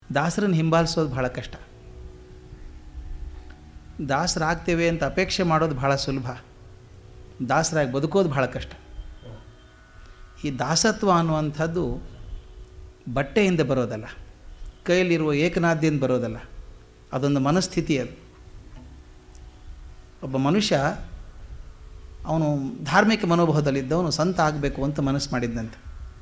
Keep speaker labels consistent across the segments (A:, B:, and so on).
A: ದಾಸರನ್ನು ಹಿಂಬಾಲಿಸೋದು ಭಾಳ ಕಷ್ಟ ದಾಸರಾಗ್ತೇವೆ ಅಂತ ಅಪೇಕ್ಷೆ ಮಾಡೋದು ಭಾಳ ಸುಲಭ ದಾಸರಾಗಿ ಬದುಕೋದು ಭಾಳ ಕಷ್ಟ ಈ ದಾಸತ್ವ ಅನ್ನುವಂಥದ್ದು ಬಟ್ಟೆಯಿಂದ ಬರೋದಲ್ಲ ಕೈಯಲ್ಲಿರುವ ಏಕನಾದ್ಯದಿಂದ ಬರೋದಲ್ಲ ಅದೊಂದು ಮನಸ್ಥಿತಿ ಅದು ಒಬ್ಬ ಮನುಷ್ಯ ಅವನು ಧಾರ್ಮಿಕ ಮನೋಭಾವದಲ್ಲಿದ್ದವನು ಸಂತ ಆಗಬೇಕು ಅಂತ ಮನಸ್ಸು ಮಾಡಿದ್ದಂತೆ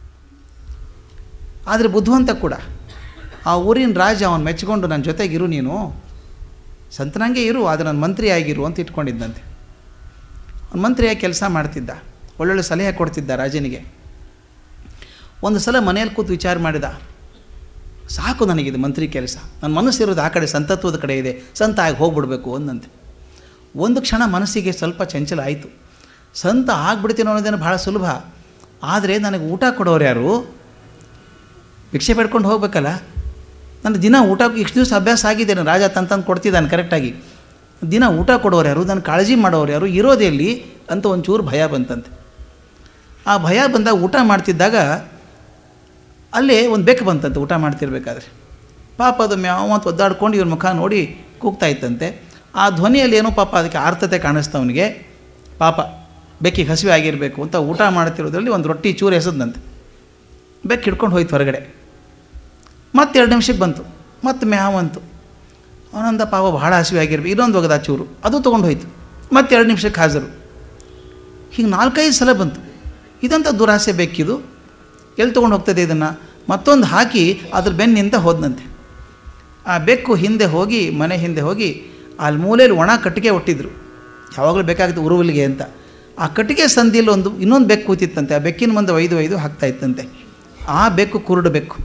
A: ಆದರೆ ಬುದ್ಧಿವಂತ ಕೂಡ ಆ ಊರಿನ ರಾಜ ಅವನು ಮೆಚ್ಚಿಕೊಂಡು ನನ್ನ ಜೊತೆಗಿರು ನೀನು ಸಂತನಂಗೆ ಇರು ಆದರೆ ನನ್ನ ಮಂತ್ರಿ ಆಗಿರು ಅಂತ ಇಟ್ಕೊಂಡಿದ್ದಂತೆ ಅವ್ನು ಮಂತ್ರಿಯಾಗಿ ಕೆಲಸ ಮಾಡ್ತಿದ್ದ ಒಳ್ಳೊಳ್ಳೆ ಸಲಹೆ ಕೊಡ್ತಿದ್ದ ರಾಜನಿಗೆ ಒಂದು ಸಲ ಮನೆಯಲ್ಲಿ ಕೂತು ವಿಚಾರ ಮಾಡಿದ ಸಾಕು ನನಗಿದು ಮಂತ್ರಿ ಕೆಲಸ ನನ್ನ ಮನಸ್ಸಿರೋದು ಆ ಕಡೆ ಸಂತತ್ವದ ಕಡೆ ಇದೆ ಸಂತ ಆಗಿ ಹೋಗ್ಬಿಡ್ಬೇಕು ಅಂದಂತೆ ಒಂದು ಕ್ಷಣ ಮನಸ್ಸಿಗೆ ಸ್ವಲ್ಪ ಚಂಚಲ ಆಯಿತು ಸಂತ ಆಗ್ಬಿಡ್ತೀನೋ ಅನ್ನೋದೇನು ಭಾಳ ಸುಲಭ ಆದರೆ ನನಗೆ ಊಟ ಕೊಡೋರು ಯಾರು ಭಿಕ್ಷೆ ಬೇಡ್ಕೊಂಡು ಹೋಗ್ಬೇಕಲ್ಲ ನನ್ನ ದಿನ ಊಟ ಇಷ್ಟು ದಿವಸ ಅಭ್ಯಾಸ ಆಗಿದೆ ನಾನು ರಾಜ ತಂತಂದು ಕೊಡ್ತಿದ್ದಾನೆ ಕರೆಕ್ಟಾಗಿ ದಿನ ಊಟ ಕೊಡೋರು ಯಾರು ನನ್ನ ಕಾಳಜಿ ಮಾಡೋರು ಯಾರು ಇರೋದೆಲ್ಲಿ ಅಂತ ಒಂಚೂರು ಭಯ ಬಂತಂತೆ ಆ ಭಯ ಬಂದಾಗ ಊಟ ಮಾಡ್ತಿದ್ದಾಗ ಅಲ್ಲೇ ಒಂದು ಬೆಕ್ಕು ಬಂತಂತೆ ಊಟ ಮಾಡ್ತಿರ್ಬೇಕಾದ್ರೆ ಪಾಪ ಅದು ಮ್ಯಾವ್ ಅಂತ ಒದ್ದಾಡ್ಕೊಂಡು ಇವ್ರ ಮುಖ ನೋಡಿ ಕೂಗ್ತಾ ಇತ್ತಂತೆ ಆ ಧ್ವನಿಯಲ್ಲಿ ಏನೋ ಪಾಪ ಅದಕ್ಕೆ ಆರ್ತತೆ ಕಾಣಿಸ್ತಾ ಅವನಿಗೆ ಪಾಪ ಬೆಕ್ಕಿಗೆ ಹಸಿವೆ ಆಗಿರಬೇಕು ಅಂತ ಊಟ ಮಾಡ್ತಿರೋದ್ರಲ್ಲಿ ಒಂದು ರೊಟ್ಟಿ ಚೂರು ಎಸೆದಂತೆ ಬೆಕ್ಕು ಹಿಡ್ಕೊಂಡು ಹೋಯ್ತು ಹೊರಗಡೆ ಮತ್ತೆ ಎರಡು ನಿಮಿಷಕ್ಕೆ ಬಂತು ಮತ್ತೆ ಮ್ಯಾವ್ ಅಂತು ಅವನಂದ ಪಾಪ ಭಾಳ ಹಸಿವೆ ಆಗಿರ್ಬೇಕು ಇನ್ನೊಂದು ಒಗದ ಚೂರು ಅದು ತೊಗೊಂಡು ಹೋಯ್ತು ಮತ್ತೆ ಎರಡು ನಿಮಿಷಕ್ಕೆ ಹಾಜರು ಹೀಗೆ ನಾಲ್ಕೈದು ಸಲ ಬಂತು ಇದಂಥ ದುರಾಸೆ ಬೇಕಿದು ಎಲ್ಲಿ ತೊಗೊಂಡು ಹೋಗ್ತದೆ ಇದನ್ನು ಮತ್ತೊಂದು ಹಾಕಿ ಅದ್ರ ಬೆನ್ನಿಂದ ಹೋದಂತೆ ಆ ಬೆಕ್ಕು ಹಿಂದೆ ಹೋಗಿ ಮನೆ ಹಿಂದೆ ಹೋಗಿ ಅಲ್ಲಿ ಮೂಲೆಯಲ್ಲಿ ಒಣ ಕಟ್ಟಿಗೆ ಒಟ್ಟಿದ್ರು ಯಾವಾಗಲೂ ಬೇಕಾಗುತ್ತೆ ಉರುವಲಿಗೆ ಅಂತ ಆ ಕಟ್ಟಿಗೆ ಸಂದಿಯಲ್ಲಿ ಒಂದು ಇನ್ನೊಂದು ಬೆಕ್ಕು ಕೂತಿತ್ತಂತೆ ಆ ಬೆಕ್ಕಿನ ಮುಂದೆ ಒಯ್ದು ಒಯ್ದು ಹಾಕ್ತಾ ಇತ್ತಂತೆ ಆ ಬೆಕ್ಕು ಕುರುಡು ಬೆಕ್ಕು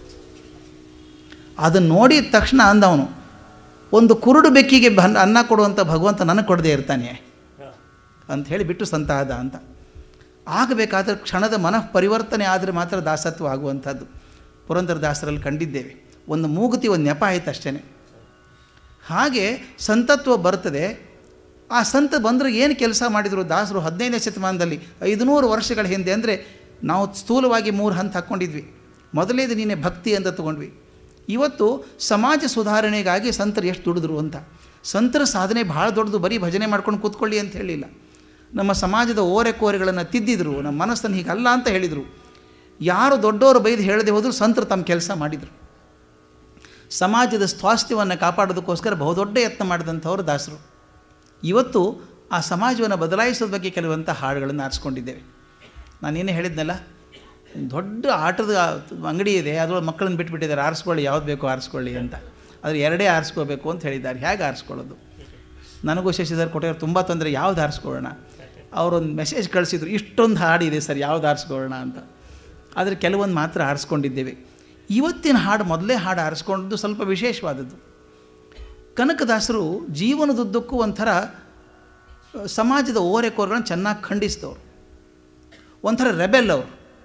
A: ಅದನ್ನು ನೋಡಿದ ತಕ್ಷಣ ಅಂದವನು ಒಂದು ಕುರುಡು ಬೆಕ್ಕಿಗೆ ಬನ್ ಅನ್ನ ಕೊಡುವಂಥ ಭಗವಂತ ನನಗೆ ಕೊಡದೇ ಇರ್ತಾನೆ ಅಂತ ಹೇಳಿ ಬಿಟ್ಟು ಸಂತ ಆದ ಅಂತ ಆಗಬೇಕಾದ್ರೆ ಕ್ಷಣದ ಮನಃ ಪರಿವರ್ತನೆ ಆದರೆ ಮಾತ್ರ ದಾಸತ್ವ ಆಗುವಂಥದ್ದು ಪುರಂದರ ದಾಸರಲ್ಲಿ ಕಂಡಿದ್ದೇವೆ ಒಂದು ಮೂಗುತಿ ಒಂದು ನೆಪ ಆಯ್ತು ಅಷ್ಟೇ ಹಾಗೆ ಸಂತತ್ವ ಬರ್ತದೆ ಆ ಸಂತ ಬಂದರೆ ಏನು ಕೆಲಸ ಮಾಡಿದರು ದಾಸರು ಹದಿನೈದನೇ ಶತಮಾನದಲ್ಲಿ ಐದುನೂರು ವರ್ಷಗಳ ಹಿಂದೆ ಅಂದರೆ ನಾವು ಸ್ಥೂಲವಾಗಿ ಮೂರು ಹಂತ ಹಾಕ್ಕೊಂಡಿದ್ವಿ ಮೊದಲೇದು ನೀನೆ ಭಕ್ತಿ ಅಂತ ತೊಗೊಂಡ್ವಿ ಇವತ್ತು ಸಮಾಜ ಸುಧಾರಣೆಗಾಗಿ ಸಂತರು ಎಷ್ಟು ದುಡಿದ್ರು ಅಂತ ಸಂತರ ಸಾಧನೆ ಭಾಳ ದೊಡ್ಡದು ಬರೀ ಭಜನೆ ಮಾಡ್ಕೊಂಡು ಕೂತ್ಕೊಳ್ಳಿ ಅಂತ ಹೇಳಿಲ್ಲ ನಮ್ಮ ಸಮಾಜದ ಓರೆಕೋರೆಗಳನ್ನು ತಿದ್ದಿದ್ರು ನಮ್ಮ ಮನಸ್ಸನ್ನು ಹೀಗಲ್ಲ ಅಂತ ಹೇಳಿದರು ಯಾರು ದೊಡ್ಡವರು ಬೈದು ಹೇಳದೆ ಹೋದರೂ ಸಂತರು ತಮ್ಮ ಕೆಲಸ ಮಾಡಿದರು ಸಮಾಜದ ಸ್ವಾಸ್ಥ್ಯವನ್ನು ಕಾಪಾಡೋದಕ್ಕೋಸ್ಕರ ಬಹುದೊಡ್ಡ ಯತ್ನ ಮಾಡಿದಂಥವ್ರು ದಾಸರು ಇವತ್ತು ಆ ಸಮಾಜವನ್ನು ಬದಲಾಯಿಸೋದ ಬಗ್ಗೆ ಕೆಲವಂಥ ಹಾಡುಗಳನ್ನು ಆರಿಸ್ಕೊಂಡಿದ್ದೇವೆ ನಾನೇನೇ ಹೇಳಿದ್ನಲ್ಲ ದೊಡ್ಡ ಆಟದ ಅಂಗಡಿ ಇದೆ ಅದರೊಳಗೆ ಮಕ್ಕಳನ್ನ ಬಿಟ್ಬಿಟ್ಟಿದ್ದಾರೆ ಆರಿಸ್ಕೊಳ್ಳಿ ಯಾವ್ದು ಬೇಕೋ ಆರಿಸ್ಕೊಳ್ಳಿ ಅಂತ ಆದರೆ ಎರಡೇ ಆರಿಸ್ಕೋಬೇಕು ಅಂತ ಹೇಳಿದ್ದಾರೆ ಹೇಗೆ ಆರಿಸ್ಕೊಳ್ಳೋದು ನನಗೂ ಶಶಿಧರ್ ಕೊಟ್ಟಿರೋ ತುಂಬ ತೊಂದರೆ ಯಾವ್ದು ಆರಿಸ್ಕೊಳ್ಳೋಣ ಅವರೊಂದು ಮೆಸೇಜ್ ಕಳಿಸಿದ್ರು ಇಷ್ಟೊಂದು ಹಾಡಿದೆ ಸರ್ ಯಾವ್ದು ಆರಿಸ್ಕೊಳ್ಳೋಣ ಅಂತ ಆದರೆ ಕೆಲವೊಂದು ಮಾತ್ರ ಆರಿಸ್ಕೊಂಡಿದ್ದೇವೆ ಇವತ್ತಿನ ಹಾಡು ಮೊದಲೇ ಹಾಡು ಆರಿಸ್ಕೊಂಡದ್ದು ಸ್ವಲ್ಪ ವಿಶೇಷವಾದದ್ದು ಕನಕದಾಸರು ಜೀವನದುದ್ದಕ್ಕೂ ಒಂಥರ ಸಮಾಜದ ಓರೆಕೋರ್ಗಳನ್ನು ಚೆನ್ನಾಗಿ ಖಂಡಿಸಿದವರು ಒಂಥರ ರೆಬೆಲ್ ಅವರು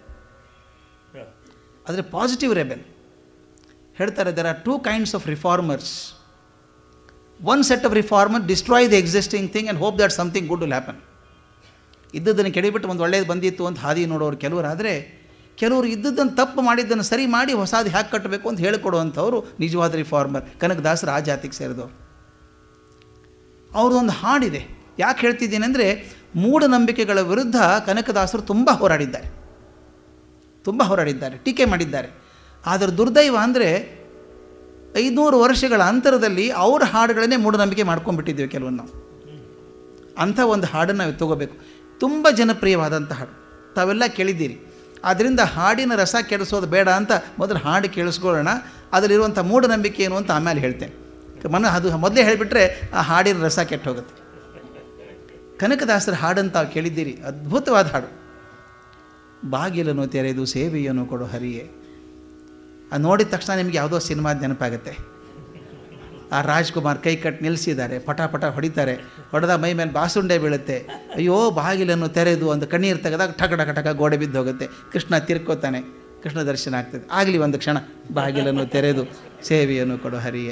A: ಆದರೆ ಪಾಸಿಟಿವ್ ರೆಬೆಲ್ ಹೇಳ್ತಾರೆ there are two kinds of reformers one set of reformer destroy the existing thing and hope that something good will happen ಇದ್ದದ್ದನ್ನು ಕೆಡಿಬಿಟ್ಟು ಒಂದು ಒಳ್ಳೇದು ಬಂದಿತ್ತು ಅಂತ ಹಾದಿ ನೋಡೋರು ಕೆಲವರಾದರೆ ಕೆಲವರು ಇದ್ದದ್ದನ್ನು ತಪ್ಪು ಮಾಡಿದ್ದನ್ನು ಸರಿ ಮಾಡಿ ಹೊಸದು ಹ್ಯಾಕೆ ಕಟ್ಟಬೇಕು ಅಂತ ಹೇಳಿಕೊಡುವಂಥವ್ರು ನಿಜವಾದ ರಿಫಾರ್ಮರ್ ಕನಕದಾಸರು ಆ ಜಾತಿಗೆ ಸೇರಿದವರು ಅವ್ರದ್ದೊಂದು ಹಾಡಿದೆ ಯಾಕೆ ಹೇಳ್ತಿದ್ದೀನಿ ಅಂದರೆ ಮೂಢನಂಬಿಕೆಗಳ ವಿರುದ್ಧ ಕನಕದಾಸರು ತುಂಬ ಹೋರಾಡಿದ್ದಾರೆ ತುಂಬ ಹೋರಾಡಿದ್ದಾರೆ ಟೀಕೆ ಮಾಡಿದ್ದಾರೆ ಆದರೆ ದುರ್ದೈವ ಅಂದರೆ ಐದುನೂರು ವರ್ಷಗಳ ಅಂತರದಲ್ಲಿ ಅವ್ರ ಹಾಡುಗಳನ್ನೇ ಮೂಢನಂಬಿಕೆ ಮಾಡ್ಕೊಂಡ್ಬಿಟ್ಟಿದ್ದೀವಿ ಕೆಲವೊಂದು ನಾವು ಅಂಥ ಒಂದು ಹಾಡನ್ನು ನಾವು ತಗೋಬೇಕು ತುಂಬ ಜನಪ್ರಿಯವಾದಂಥ ಹಾಡು ತಾವೆಲ್ಲ ಕೇಳಿದ್ದೀರಿ ಆದ್ದರಿಂದ ಹಾಡಿನ ರಸ ಕೆಡಿಸೋದು ಬೇಡ ಅಂತ ಮೊದಲು ಹಾಡು ಕೇಳಿಸ್ಕೊಳ್ಳೋಣ ಅದರಲ್ಲಿರುವಂಥ ಮೂಢನಂಬಿಕೆ ಏನು ಅಂತ ಆಮೇಲೆ ಹೇಳ್ತೇನೆ ಮನ ಅದು ಮೊದಲೇ ಹೇಳಿಬಿಟ್ರೆ ಆ ಹಾಡಿನ ರಸ ಕೆಟ್ಟು ಹೋಗುತ್ತೆ ಕನಕದಾಸರ ಹಾಡಂತ ತಾವು ಕೇಳಿದ್ದೀರಿ ಅದ್ಭುತವಾದ ಹಾಡು ಬಾಗಿಲನ್ನು ತೆರೆದು ಸೇವೆಯನ್ನು ಕೊಡು ಹರಿಯೇ ಅದು ನೋಡಿದ ತಕ್ಷಣ ನಿಮಗೆ ಯಾವುದೋ ಸಿನಿಮಾ ನೆನಪಾಗುತ್ತೆ ಆ ರಾಜ್ಕುಮಾರ್ ಕೈ ಕಟ್ಟು ನಿಲ್ಲಿಸಿದ್ದಾರೆ ಪಟ ಪಟ ಹೊಡಿತಾರೆ ಹೊಡೆದ ಮೈ ಮೇಲೆ ಬಾಸುಂಡೆ ಬೀಳುತ್ತೆ ಅಯ್ಯೋ ಬಾಗಿಲನ್ನು ತೆರೆದು ಒಂದು ಕಣ್ಣೀರು ತೆಗೆದಾಗ ಠಕ ಠಕ ಠಕ ಗೋಡೆ ಬಿದ್ದು ಹೋಗುತ್ತೆ ಕೃಷ್ಣ ತಿರ್ಕೋತಾನೆ ಕೃಷ್ಣ ದರ್ಶನ ಆಗ್ತದೆ ಆಗಲಿ ಒಂದು ಕ್ಷಣ ಬಾಗಿಲನ್ನು ತೆರೆದು ಸೇವೆಯನ್ನು ಕೊಡು ಹರಿಯೇ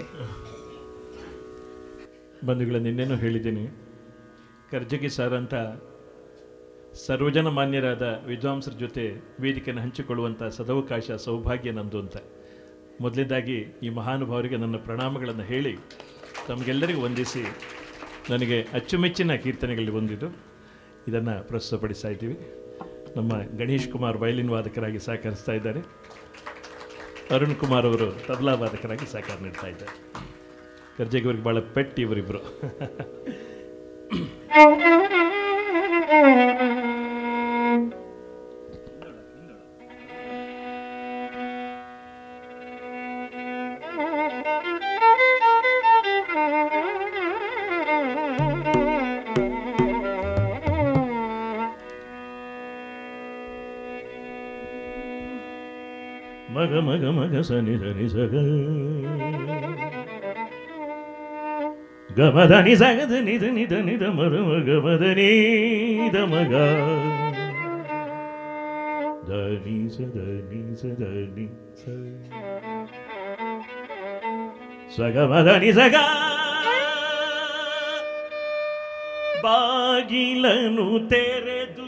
B: ಬಂಧುಗಳ ನಿನ್ನೆನೂ ಹೇಳಿದ್ದೀನಿ ಕರ್ಜಗಿ ಸರ್ ಅಂತ ಸರ್ವಜನ ಮಾನ್ಯರಾದ ವಿದ್ವಾಂಸರ ಜೊತೆ ವೇದಿಕೆಯನ್ನು ಹಂಚಿಕೊಳ್ಳುವಂಥ ಸದವಕಾಶ ಸೌಭಾಗ್ಯ ನಂದು ಅಂತ ಮೊದಲೇದಾಗಿ ಈ ಮಹಾನುಭಾವರಿಗೆ ನನ್ನ ಪ್ರಣಾಮಗಳನ್ನು ಹೇಳಿ ತಮಗೆಲ್ಲರಿಗೂ ವಂದಿಸಿ ನನಗೆ ಅಚ್ಚುಮೆಚ್ಚಿನ ಕೀರ್ತನೆಗಳಲ್ಲಿ ಒಂದಿದು ಇದನ್ನು ಪ್ರಸ್ತುತಪಡಿಸ್ತಾ ಇದ್ದೀವಿ ನಮ್ಮ ಗಣೇಶ್ ಕುಮಾರ್ ವಯಲಿನ್ ವಾದಕರಾಗಿ ಸಹಕರಿಸ್ತಾ ಇದ್ದಾರೆ ಅರುಣ್ ಕುಮಾರ್ ಅವರು ತಬಲಾ ವಾದಕರಾಗಿ ಸಹಕಾರ ನೀಡ್ತಾ ಇದ್ದಾರೆ ಕರ್ಜೆಗೆ ಅವ್ರಿಗೆ ಭಾಳ ಪೆಟ್ಟು ಇವರಿಬ್ಬರು ಮಗ ಮಗ ಮಗ ಸನಿ ಸನಿ ಸಗ ಗಮದ ನಿ ಸಗದ ನಿದ ನಿದ ನಿದ ಮರ ಮಗ ಮದ ನೀದ ಮಗ ಧನಿ ಸದ ನಿ ಸದ ನಿ ಸ ಸಗ ಮದ ನಿ ಸಗ ಬಾಗಿಲನು ತೆರೆದು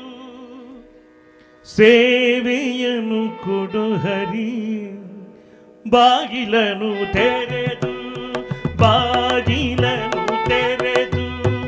B: ಸೇವೆಯನು ಕೊಡು ಹರಿ ಬಾಗಿಲನು ತೆರೆದು ಬಾಗಿಲನು ತೆರೆದು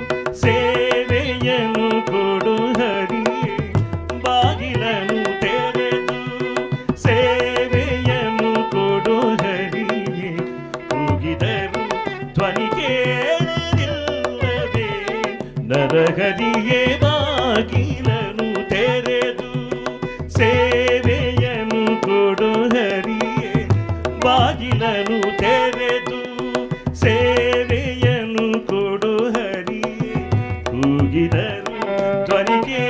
B: ಸೇವೆಯನು ಕೊಡು ಹರಿ ಬಾಗಿಲನು ತೆರೆದು ಸೇವೆಯನು ಕೊಡು ಹರಿ ಕೂಗಿದರು ಧ್ವನಿ ಕೇಳಲಿಲ್ಲವೇ ನರಹರಿಯೇ ಬಾಗಿಲನು ತೆರೆದು ಸೇವೆಯನು ಕೊಡು ಹರಿಯೇ ಬಾಗಿಲನು ತೆರೆದು ಸೇವೆಯನು ಕೊಡು ಹರಿಯೇ ಕೂಗಿದರು ಧ್ವನಿಗೆ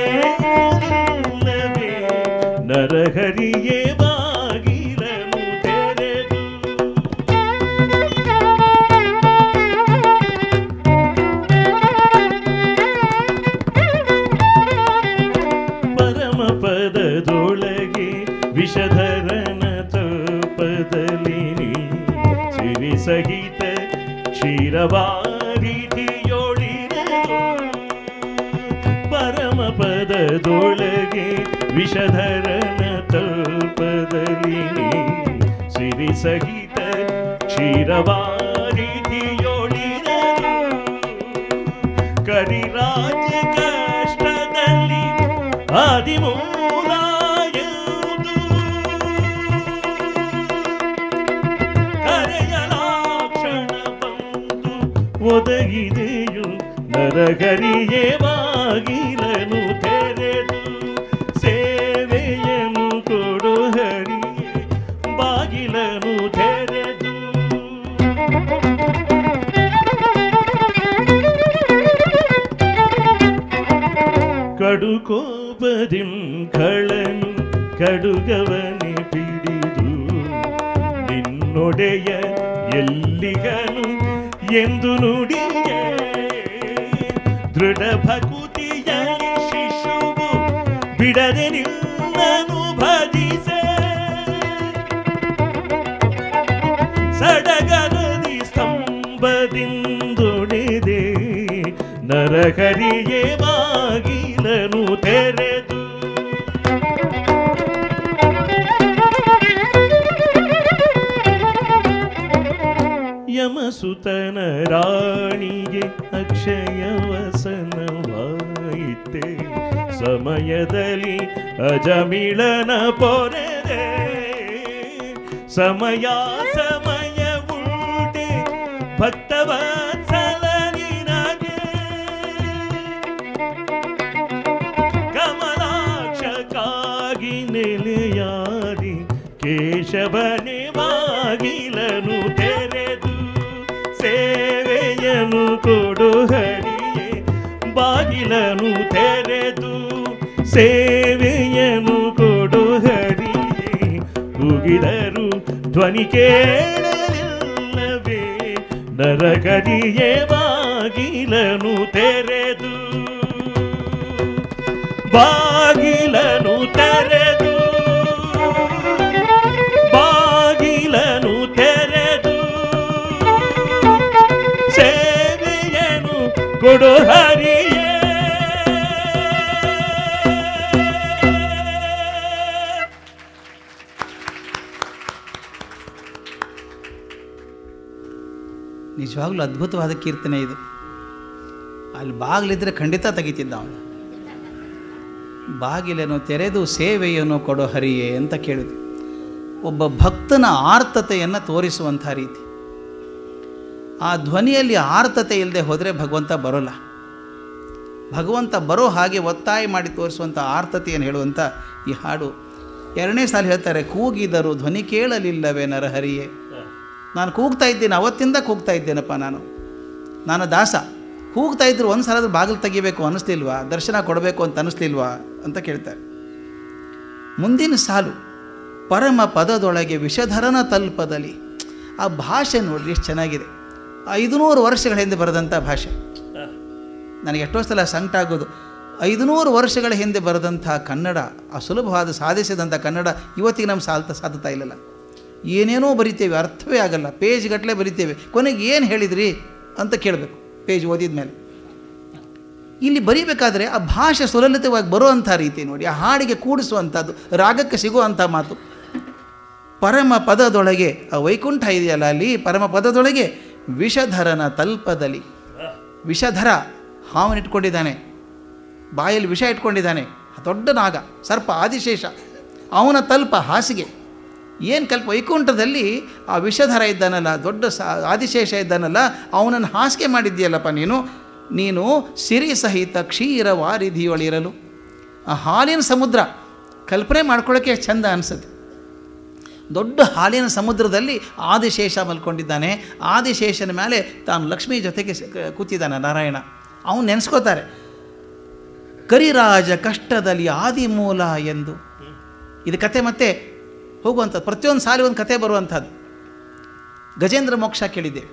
B: ನರಹರಿಯೇ ಬಾಗಿಲನು ತೆರೆದು ಪರಮ ಪದದೊಳಗೆ ವಿಷಧರನ ತಪದಲ್ಲಿ ನೀ ಸಿರಿ ಸಹಿತ ಕ್ಷೀರವಾರಿಧಿಯೊಳಿರೆದು ಪರಮ ಪದದೊಳಗೆ ವಿಷಧರನ ತಲ್ಪದಲ್ಲಿ ನೀ ಸಿರಿ ಸಹಿತ ಕ್ಷೀರವಾರಿಧಿಯೊಳಿರೆದು ಕರಿರಾಜ ಕಷ್ಟದಲ್ಲಿ ಆದಿಮೂಲ ಎಂದು ಕರೆಯಲಾಕ್ಷಣ ಬಂದು ಒದಗಿದೆಯು ನರಗರಿಯೇ ಬಾಗಿಲನು ತೆರೆದು ಸೇವೆಯನು ಕೊಡು ಹರಿಯೇ ಬಾಗಿಲನು ತೆರೆದು ಕಡುಕೋಪದಿಂ ಕಳನು ಕಡುಗವನೆ ಪಿಡಿದು ನಿನ್ನೊಡೆಯ ಎಲ್ಲಿಗನು ಎಂದು ನುಡಿಯ ದೃಢ ಭಕುತಿಯ ಶಿಶುವು ಬಿಡದೆ ನಿನ್ನನು ಭಜಿಸೆ ಸಡಗರದಿ ಸ್ತಂಭದಿಂದೊಡೆದೆ ನರಕರಿಯೇ ಬಾಗಿಲನು ತೆರೆದು ಯಮಸುತನ ರಾಣಿಗೆ ಅಕ್ಷಯ ವಸನವಾಯಿತೆ ಸಮಯದಲ್ಲಿ ಅಜಮಿಳನ ಪೊರೆದೆ ಸಮಯ ಸಮಯ ಉಂಟೆ ಭಕ್ತವತ್ಸಲ ನಿನಗೆ ಕಮಲಾಕ್ಷಕ್ಕಾಗಿ ನೆಲೆಯಾದಿ ಕೇಶವನೇ ಬಾಗಿಲನು ತೆರೆದು ಸೇವೆಯನು ಕೊಡು ಹರಿಯೇ ಬಾಗಿಲನು ತೆರೆದು ಸೇವೆಯನು ಕೊಡು ಹರಿಯೇ ಕೂಗಿದರು ಧ್ವನಿ ಕೇಳಲಿಲ್ಲವೇ ನರಕರಿಯೇ ಬಾಗಿಲನು ತೆರೆದು ಬಾಗಿಲನು ತೆರೆದು ಬಾಗಿಲನು ತೆರೆದು ಸೇವೆಯನು ಕೊಡು ಹರಿಯೇ
A: ನಿಜವಾಗ್ಲೂ ಅದ್ಭುತವಾದ ಕೀರ್ತನೆ ಇದು ಅಲ್ಲಿ ಬಾಗಿಲಿದ್ರೆ ಖಂಡಿತ ತೆಗಿತಿದ್ದ ಅವನು ಬಾಗಿಲನ್ನು ತೆರೆದು ಸೇವೆಯನ್ನು ಕೊಡೋ ಹರಿಯೇ ಅಂತ ಕೇಳಿದ್ರು ಒಬ್ಬ ಭಕ್ತನ ಆರ್ತತೆಯನ್ನು ತೋರಿಸುವಂಥ ರೀತಿ ಆ ಧ್ವನಿಯಲ್ಲಿ ಆರ್ತತೆ ಇಲ್ಲದೆ ಹೋದರೆ ಭಗವಂತ ಬರೋಲ್ಲ ಭಗವಂತ ಬರೋ ಹಾಗೆ ಒತ್ತಾಯ ಮಾಡಿ ತೋರಿಸುವಂಥ ಆರ್ತತೆಯನ್ನು ಹೇಳುವಂಥ ಈ ಹಾಡು ಎರಡನೇ ಸಾಲ ಹೇಳ್ತಾರೆ ಕೂಗಿದರು ಧ್ವನಿ ಕೇಳಲಿಲ್ಲವೇ ನರಹರಿಯೇ ನಾನು ಕೂಗ್ತಾ ಇದ್ದೇನೆ ಅವತ್ತಿಂದ ಕೂಗ್ತಾ ಇದ್ದೇನಪ್ಪ ನಾನು ನಾನು ದಾಸ ಕೂಗ್ತಾ ಇದ್ರು ಒಂದು ಸಲ ಬಾಗಿಲು ತೆಗಿಬೇಕು ಅನ್ನಿಸ್ಲಿಲ್ವಾ ದರ್ಶನ ಕೊಡಬೇಕು ಅಂತ ಅನ್ನಿಸ್ಲಿಲ್ವಾ ಅಂತ ಕೇಳ್ತಾರೆ ಮುಂದಿನ ಸಾಲು ಪರಮ ಪದದೊಳಗೆ ವಿಷಧರನ ತಲ್ಪದಲ್ಲಿ ಆ ಭಾಷೆ ನೋಡ್ರಿ ಎಷ್ಟು ಚೆನ್ನಾಗಿದೆ ಐದುನೂರು ವರ್ಷಗಳ ಹಿಂದೆ ಬರೆದಂಥ ಭಾಷೆ ನನಗೆ ಎಷ್ಟೋ ಸಲ ಸಂಕಟ ಆಗೋದು ಐದುನೂರು ವರ್ಷಗಳ ಹಿಂದೆ ಬರೆದಂಥ ಕನ್ನಡ ಆ ಸುಲಭವಾದ ಸಾಧಿಸಿದಂಥ ಕನ್ನಡ ಇವತ್ತಿಗೆ ನಮ್ಮ ಸಾಲ್ತ ಸಾಧ್ತಾ ಇಲ್ಲಲ್ಲ ಏನೇನೋ ಬರಿತೇವೆ ಅರ್ಥವೇ ಆಗಲ್ಲ ಪೇಜ್ ಗಟ್ಟಲೆ ಬರಿತೇವೆ ಕೊನೆಗೆ ಏನು ಹೇಳಿದ್ರಿ ಅಂತ ಕೇಳಬೇಕು ಪೇಜ್ ಓದಿದ ಮೇಲೆ ಇಲ್ಲಿ ಬರೀಬೇಕಾದ್ರೆ ಆ ಭಾಷೆ ಸುಲಲಿತವಾಗಿ ಬರುವಂಥ ರೀತಿ ನೋಡಿ ಆ ಹಾಡಿಗೆ ಕೂಡಿಸುವಂಥದ್ದು ರಾಗಕ್ಕೆ ಸಿಗುವಂಥ ಮಾತು ಪರಮ ಪದದೊಳಗೆ ಆ ವೈಕುಂಠ ಇದೆಯಲ್ಲ ಅಲ್ಲಿ ಪರಮ ಪದದೊಳಗೆ ವಿಷಧರನ ತಲ್ಪದಲ್ಲಿ ವಿಷಧರ ಹಾವನಿಟ್ಕೊಂಡಿದ್ದಾನೆ ಬಾಯಲ್ಲಿ ವಿಷ ಇಟ್ಕೊಂಡಿದ್ದಾನೆ ದೊಡ್ಡ ನಾಗ ಸರ್ಪ ಆದಿಶೇಷ ಅವನ ತಲ್ಪ ಹಾಸಿಗೆ ಏನು ಕಲ್ಪ ವೈಕುಂಠದಲ್ಲಿ ಆ ವಿಷಧರ ಇದ್ದಾನಲ್ಲ ದೊಡ್ಡ ಸ ಆದಿಶೇಷ ಇದ್ದಾನಲ್ಲ ಅವನನ್ನು ಹಾಸಿಗೆ ಮಾಡಿದ್ದೀಯಲ್ಲಪ್ಪ ನೀನು ನೀನು ಸಿರಿ ಸಹಿತ ಕ್ಷೀರ ವಾರಿಧಿಯೊಳಿರಲು ಆ ಹಾಲಿನ ಸಮುದ್ರ ಕಲ್ಪನೆ ಮಾಡ್ಕೊಳ್ಳೋಕ್ಕೆ ಚಂದ ಅನಿಸುತ್ತೆ ದೊಡ್ಡ ಹಾಲಿನ ಸಮುದ್ರದಲ್ಲಿ ಆದಿಶೇಷ ಮಲ್ಕೊಂಡಿದ್ದಾನೆ ಆದಿಶೇಷನ ಮೇಲೆ ತಾನು ಲಕ್ಷ್ಮಿ ಜೊತೆಗೆ ಸ- ಕೂತಿದ್ದಾನೆ ನಾರಾಯಣ ಅವನು ನೆನೆಸ್ಕೋತಾರೆ ಕರಿರಾಜ ಕಷ್ಟದಲ್ಲಿ ಆದಿಮೂಲ ಎಂದು ಇದು ಕತೆ ಮತ್ತೆ ಹೋಗುವಂಥದ್ದು ಪ್ರತಿಯೊಂದು ಸಾಲಿ ಒಂದು ಕತೆ ಬರುವಂಥದ್ದು ಗಜೇಂದ್ರ ಮೋಕ್ಷ ಕೇಳಿದ್ದೇವೆ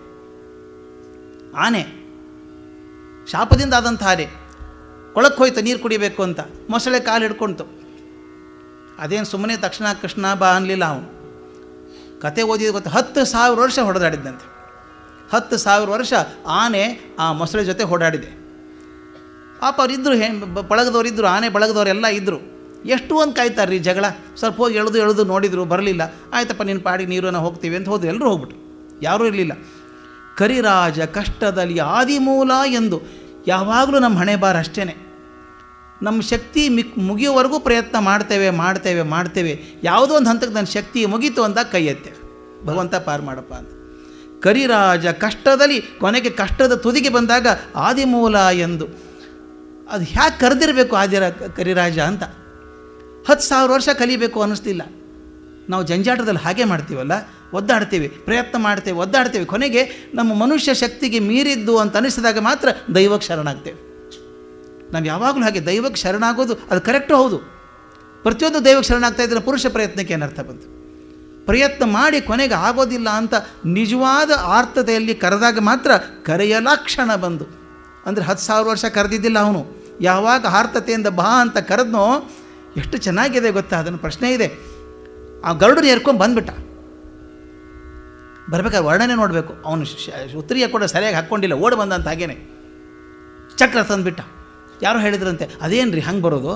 A: ಆನೆ ಶಾಪದಿಂದ ಆದಂಥ ಆನೆ ಕೊಳಕ್ಕೆ ಹೋಯ್ತು ನೀರು ಕುಡಿಬೇಕು ಅಂತ ಮೊಸಳೆ ಕಾಲು ಹಿಡ್ಕೊಂತು ಅದೇನು ಸುಮ್ಮನೆ ತಕ್ಷಣ ಕೃಷ್ಣ ಬಾ ಅನ್ನಲಿಲ್ಲ ಅವನು ಕತೆ ಓದಿದ ಗೊತ್ತು ಹತ್ತು ಸಾವಿರ ವರ್ಷ ಹೊಡೆದಾಡಿದ್ದಂತೆ ಹತ್ತು ಸಾವಿರ ವರ್ಷ ಆನೆ ಆ ಮೊಸಳೆ ಜೊತೆ ಓಡಾಡಿದೆ ಪಾಪ ಅವರಿದ್ದರು ಹೇ ಬಳಗದವರಿದ್ದರು ಆನೆ ಬಳಗದವರೆಲ್ಲ ಇದ್ದರು ಎಷ್ಟು ಒಂದು ಕಾಯ್ತಾರೆ ರೀ ಜಗಳ ಸ್ವಲ್ಪ ಹೋಗಿ ಎಳೆದು ಎಳೆದು ನೋಡಿದರು ಬರಲಿಲ್ಲ ಆಯ್ತಪ್ಪ ನಿನ್ನ ಪಾಡಿಗೆ ನೀರನ್ನು ಹೋಗ್ತೀವಿ ಅಂತ ಹೋದ್ರು ಎಲ್ಲರೂ ಹೋಗ್ಬಿಟ್ರು ಯಾರೂ ಇರಲಿಲ್ಲ ಕರಿರಾಜ ಕಷ್ಟದಲ್ಲಿ ಆದಿಮೂಲ ಎಂದು ಯಾವಾಗಲೂ ನಮ್ಮ ಹಣೆ ಬಾರ ಅಷ್ಟೇ ನಮ್ಮ ಶಕ್ತಿ ಮಿಕ್ ಮುಗಿಯೋವರೆಗೂ ಪ್ರಯತ್ನ ಮಾಡ್ತೇವೆ ಮಾಡ್ತೇವೆ ಮಾಡ್ತೇವೆ ಯಾವುದೋ ಒಂದು ಹಂತಕ್ಕೆ ನನ್ನ ಶಕ್ತಿ ಮುಗೀತು ಅಂದಾಗ ಕೈ ಎತ್ತೇವೆ ಭಗವಂತ ಪಾರು ಮಾಡಪ್ಪ ಅಂತ ಕರಿರಾಜ ಕಷ್ಟದಲ್ಲಿ ಕೊನೆಗೆ ಕಷ್ಟದ ತುದಿಗೆ ಬಂದಾಗ ಆದಿಮೂಲ ಎಂದು ಅದು ಹ್ಯಾಕೆ ಕರೆದಿರಬೇಕು ಆದಿರ ಕರಿರಾಜ ಅಂತ ಹತ್ತು ಸಾವಿರ ವರ್ಷ ಕಲಿಬೇಕು ಅನ್ನಿಸ್ಲಿಲ್ಲ ನಾವು ಜಂಜಾಟದಲ್ಲಿ ಹಾಗೆ ಮಾಡ್ತೀವಲ್ಲ ಒದ್ದಾಡ್ತೀವಿ ಪ್ರಯತ್ನ ಮಾಡ್ತೇವೆ ಒದ್ದಾಡ್ತೇವೆ ಕೊನೆಗೆ ನಮ್ಮ ಮನುಷ್ಯ ಶಕ್ತಿಗೆ ಮೀರಿದ್ದು ಅಂತ ಅನಿಸಿದಾಗ ಮಾತ್ರ ದೈವಕ್ಕೆ ಶರಣಾಗ್ತೇವೆ ನಾವು ಯಾವಾಗಲೂ ಹಾಗೆ ದೈವಕ್ಕೆ ಶರಣಾಗೋದು ಅದು ಕರೆಕ್ಟು ಹೌದು ಪ್ರತಿಯೊಂದು ದೈವಕ್ಕೆ ಶರಣಾಗ್ತಾ ಇದ್ದರೆ ಪುರುಷ ಪ್ರಯತ್ನಕ್ಕೆ ಏನರ್ಥ ಬಂತು ಪ್ರಯತ್ನ ಮಾಡಿ ಕೊನೆಗೆ ಆಗೋದಿಲ್ಲ ಅಂತ ನಿಜವಾದ ಆರ್ಥತೆಯಲ್ಲಿ ಕರೆದಾಗ ಮಾತ್ರ ಕರೆಯಲಾಕ್ಷಣ ಬಂದು ಅಂದರೆ ಹತ್ತು ಸಾವಿರ ವರ್ಷ ಕರೆದಿದ್ದಿಲ್ಲ ಅವನು ಯಾವಾಗ ಆರ್ತತೆಯಿಂದ ಬಾ ಅಂತ ಕರೆದ್ನೋ ಎಷ್ಟು ಚೆನ್ನಾಗಿದೆ ಗೊತ್ತಾ ಅದನ್ನು ಪ್ರಶ್ನೆ ಇದೆ ಆ ಗರುಡನ ಏರ್ಕೊಂಡು ಬಂದ್ಬಿಟ್ಟ ಬರ್ಬೇಕಾದ್ರೆ ವರ್ಣನೆ ನೋಡಬೇಕು ಅವನು ಉತ್ತರಿಯ ಕೂಡ ಸರಿಯಾಗಿ ಹಾಕ್ಕೊಂಡಿಲ್ಲ ಓಡಿ ಬಂದಂತ ಹಾಗೇನೆ ಚಕ್ರ ತಂದುಬಿಟ್ಟ ಯಾರೋ ಹೇಳಿದ್ರಂತೆ ಅದೇನು ರೀ ಹಂಗೆ ಬರೋದು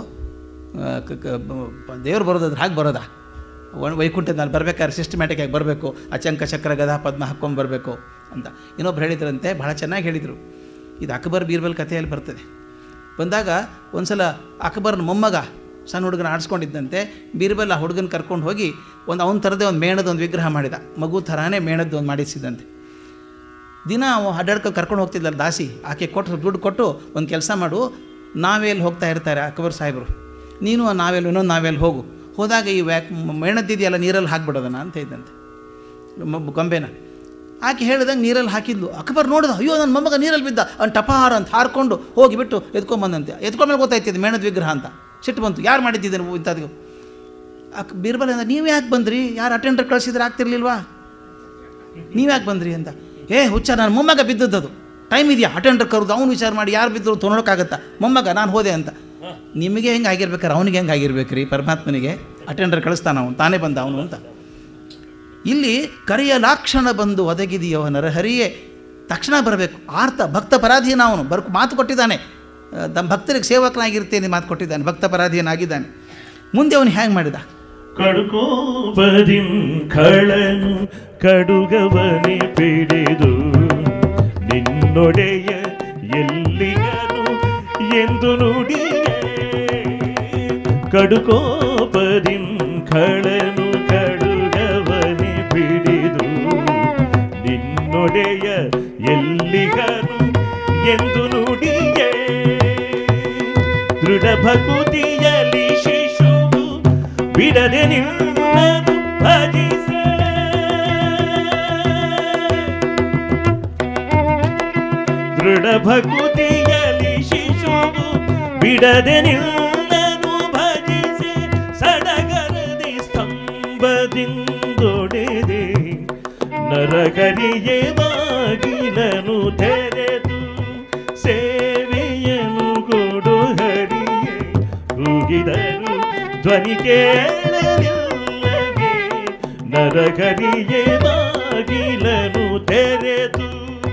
A: ದೇವ್ರು ಬರೋದಾದ್ರೆ ಹಾಗೆ ಬರೋದಾ ವ- ವೈಕುಂಠದಲ್ಲಿ ಬರ್ಬೇಕಾದ್ರೆ ಸಿಸ್ಟಮ್ಯಾಟಿಕ್ ಆಗಿ ಬರಬೇಕು ಅಚಂಕ ಚಕ್ರ ಗದಾ ಪದ್ಮ ಹಾಕ್ಕೊಂಡು ಬರಬೇಕು ಅಂತ ಇನ್ನೊಬ್ರು ಹೇಳಿದ್ರಂತೆ ಭಾಳ ಚೆನ್ನಾಗಿ ಹೇಳಿದರು ಇದು ಅಕ್ಬರ್ ಬೀರ್ಬಲ್ ಕಥೆಯಲ್ಲಿ ಬರ್ತದೆ ಬಂದಾಗ ಒಂದು ಸಲ ಅಕ್ಬರ್ನ ಮೊಮ್ಮಗ ಸಣ್ಣ ಹುಡುಗನ ಆಡಿಸ್ಕೊಂಡಿದ್ದಂತೆ ಬೀರ್ಬಲ್ ಆ ಹುಡುಗನ ಕರ್ಕೊಂಡು ಹೋಗಿ ಒಂದು ಅವನ ಥರದೇ ಒಂದು ಮೇಣದ ಒಂದು ವಿಗ್ರಹ ಮಾಡಿದ ಮಗು ಥರಾನೇ ಮೇಣದ್ದು ಒಂದು ಮಾಡಿಸಿದಂತೆ ದಿನ ಅವ ಅಡ್ಡಾಡ್ಕೊಂಡು ಕರ್ಕೊಂಡು ಹೋಗ್ತಿದ್ದಲ್ಲ ದಾಸಿ ಆಕೆ ಕೊಟ್ಟು ದುಡ್ಡು ಕೊಟ್ಟು ಒಂದು ಕೆಲಸ ಮಾಡು ನಾವೆಲ್ಲಿ ಹೋಗ್ತಾ ಇರ್ತಾರೆ ಅಕ್ಬರ್ ಸಾಹೇಬರು ನೀನು ಆ ನಾವೆಲ್ಲಿ ಇನ್ನೊಂದು ನಾವೆಲ್ಲಿ ಹೋಗು ಹೋದಾಗ ಈ ವ್ಯಾಕ್ ಮೇಣದ್ದಿದೆಯಲ್ಲ ನೀರಲ್ಲಿ ಹಾಕ್ಬಿಡೋದನ ಅಂತ ಇದ್ದಂತೆ ಮ- ಗೊಂಬೆನ ಆಕೆ ಹೇಳಿದಂಗೆ ನೀರಲ್ಲಿ ಹಾಕಿದ್ಲು ಅಕ್ಬರ್ ನೋಡಿದ ಅಯ್ಯೋ ನನ್ನ ಮೊಮ್ಮಗ ನೀರಲ್ಲಿ ಬಿದ್ದ ಅವ್ನು ಟಪಾರ ಅಂತ ಹಾರ್ಕೊಂಡು ಹೋಗಿಬಿಟ್ಟು ಎತ್ಕೊಂಬಂದಂತೆ ಎತ್ಕೊಂಡ್ಮೇಲೆ ಗೊತ್ತಾಯ್ತಿದ್ದು ಮೇಣದ ವಿಗ್ರಹ ಅಂತ ಸಿಟ್ಟು ಬಂತು ಯಾರು ಮಾಡಿದ್ದಿದ್ದೇನೆ ಇಂಥದ್ದು ಅಕ್ ಬೀರ್ಬಲ್ ಅಂದ್ರೆ ನೀವು ಯಾಕೆ ಬಂದ್ರಿ ಯಾರು ಅಟೆಂಡರ್ ಕಳಿಸಿದ್ರೆ ಆಗ್ತಿರ್ಲಿಲ್ವಾ ನೀವು ಯಾಕೆ ಬಂದ್ರಿ ಅಂತ ಏ ಹುಚ್ಚ ನಾನು ಮೊಮ್ಮಗ ಬಿದ್ದದ್ದು ಟೈಮ್ ಇದೆಯಾ ಅಟೆಂಡರ್ ಕರೆದು ಅವ್ನು ವಿಚಾರ ಮಾಡಿ ಯಾರು ಬಿದ್ದರು ತೊಗೊಳಕ್ಕಾಗತ್ತಾ ಮೊಮ್ಮಗ ನಾನು ಹೋದೆ ಅಂತ ನಿಮಗೆ ಹೆಂಗೆ ಆಗಿರ್ಬೇಕಾರೆ ಅವನಿಗೆ ಹೆಂಗೆ ಆಗಿರ್ಬೇಕು ರೀ ಪರಮಾತ್ಮನಿಗೆ ಅಟೆಂಡರ್ ಕಳಿಸ್ತಾನ ಅವನು ತಾನೇ ಬಂದ ಅವನು ಅಂತ ಇಲ್ಲಿ ಕರೆಯ ಲಾಕ್ಷಣ ಬಂದು ಒದಗಿದೆಯೋ ನರಹರಿಯೇ ತಕ್ಷಣ ಬರಬೇಕು ಆರ್ತ ಭಕ್ತ ಪರಾಧೀನ ಅವನು ಬರ್ ಮಾತು ಕೊಟ್ಟಿದ್ದಾನೆ ಆ, ತಮ್ಮ ಭಕ್ತರಿಗೆ ಸೇವಕನಾಗಿರ್ತೇನೆ ಮಾತು ಕೊಟ್ಟಿದ್ದಾನೆ ಭಕ್ತ ಪರಾಧೀನಾಗಿದ್ದಾನೆ ಮುಂದೆ ಅವನು ಹೇಗೆ ಮಾಡಿದ
B: ಕಡುಕೋಪದಿಂ ಖಳನು ಕಡುಗವನೆ ಪಿಡಿದು ನಿನ್ನೊಡೆಯ ಎಲ್ಲಿಗನು ಎಂದು ನುಡಿಯೇ ಕಡುಕೋಪದಿಂ ಖಳನು ಕಡುಗವನೆ ಬಿಡಿದು ನಿನ್ನೊಡೆಯ ಎಲ್ಲಿಗನು ಎಂದು ನುಡಿಯೇ ದೃಢ ಭಕುತಿಯಲಿ ಶಿಶುವು ಬಿಡದೆ ನಿನ್ನನು ಭಜಿಸೆ ದೃಢ ಭಕುತಿಯಲಿ ಶಿಶುವು ಬಿಡದೆ ನಿನ್ನನು ಭಜಿಸಿ ಸಡಗರದಿ ಸ್ತಂಭದಿಂದೊಡೆದೆ ನರಕರಿಯೇ ಬಾಗಿಲನು ತೆರೆದು ಸೇವೆಯನು ಕೊಡು ಹರಿಯೇ ಕೂಗಿದರು ಧ್ವನಿ ಕೇಳಲಿಲ್ಲವೇ ನರಕರಿಯೇ ಬಾಗಿಲನು ತೆರೆದು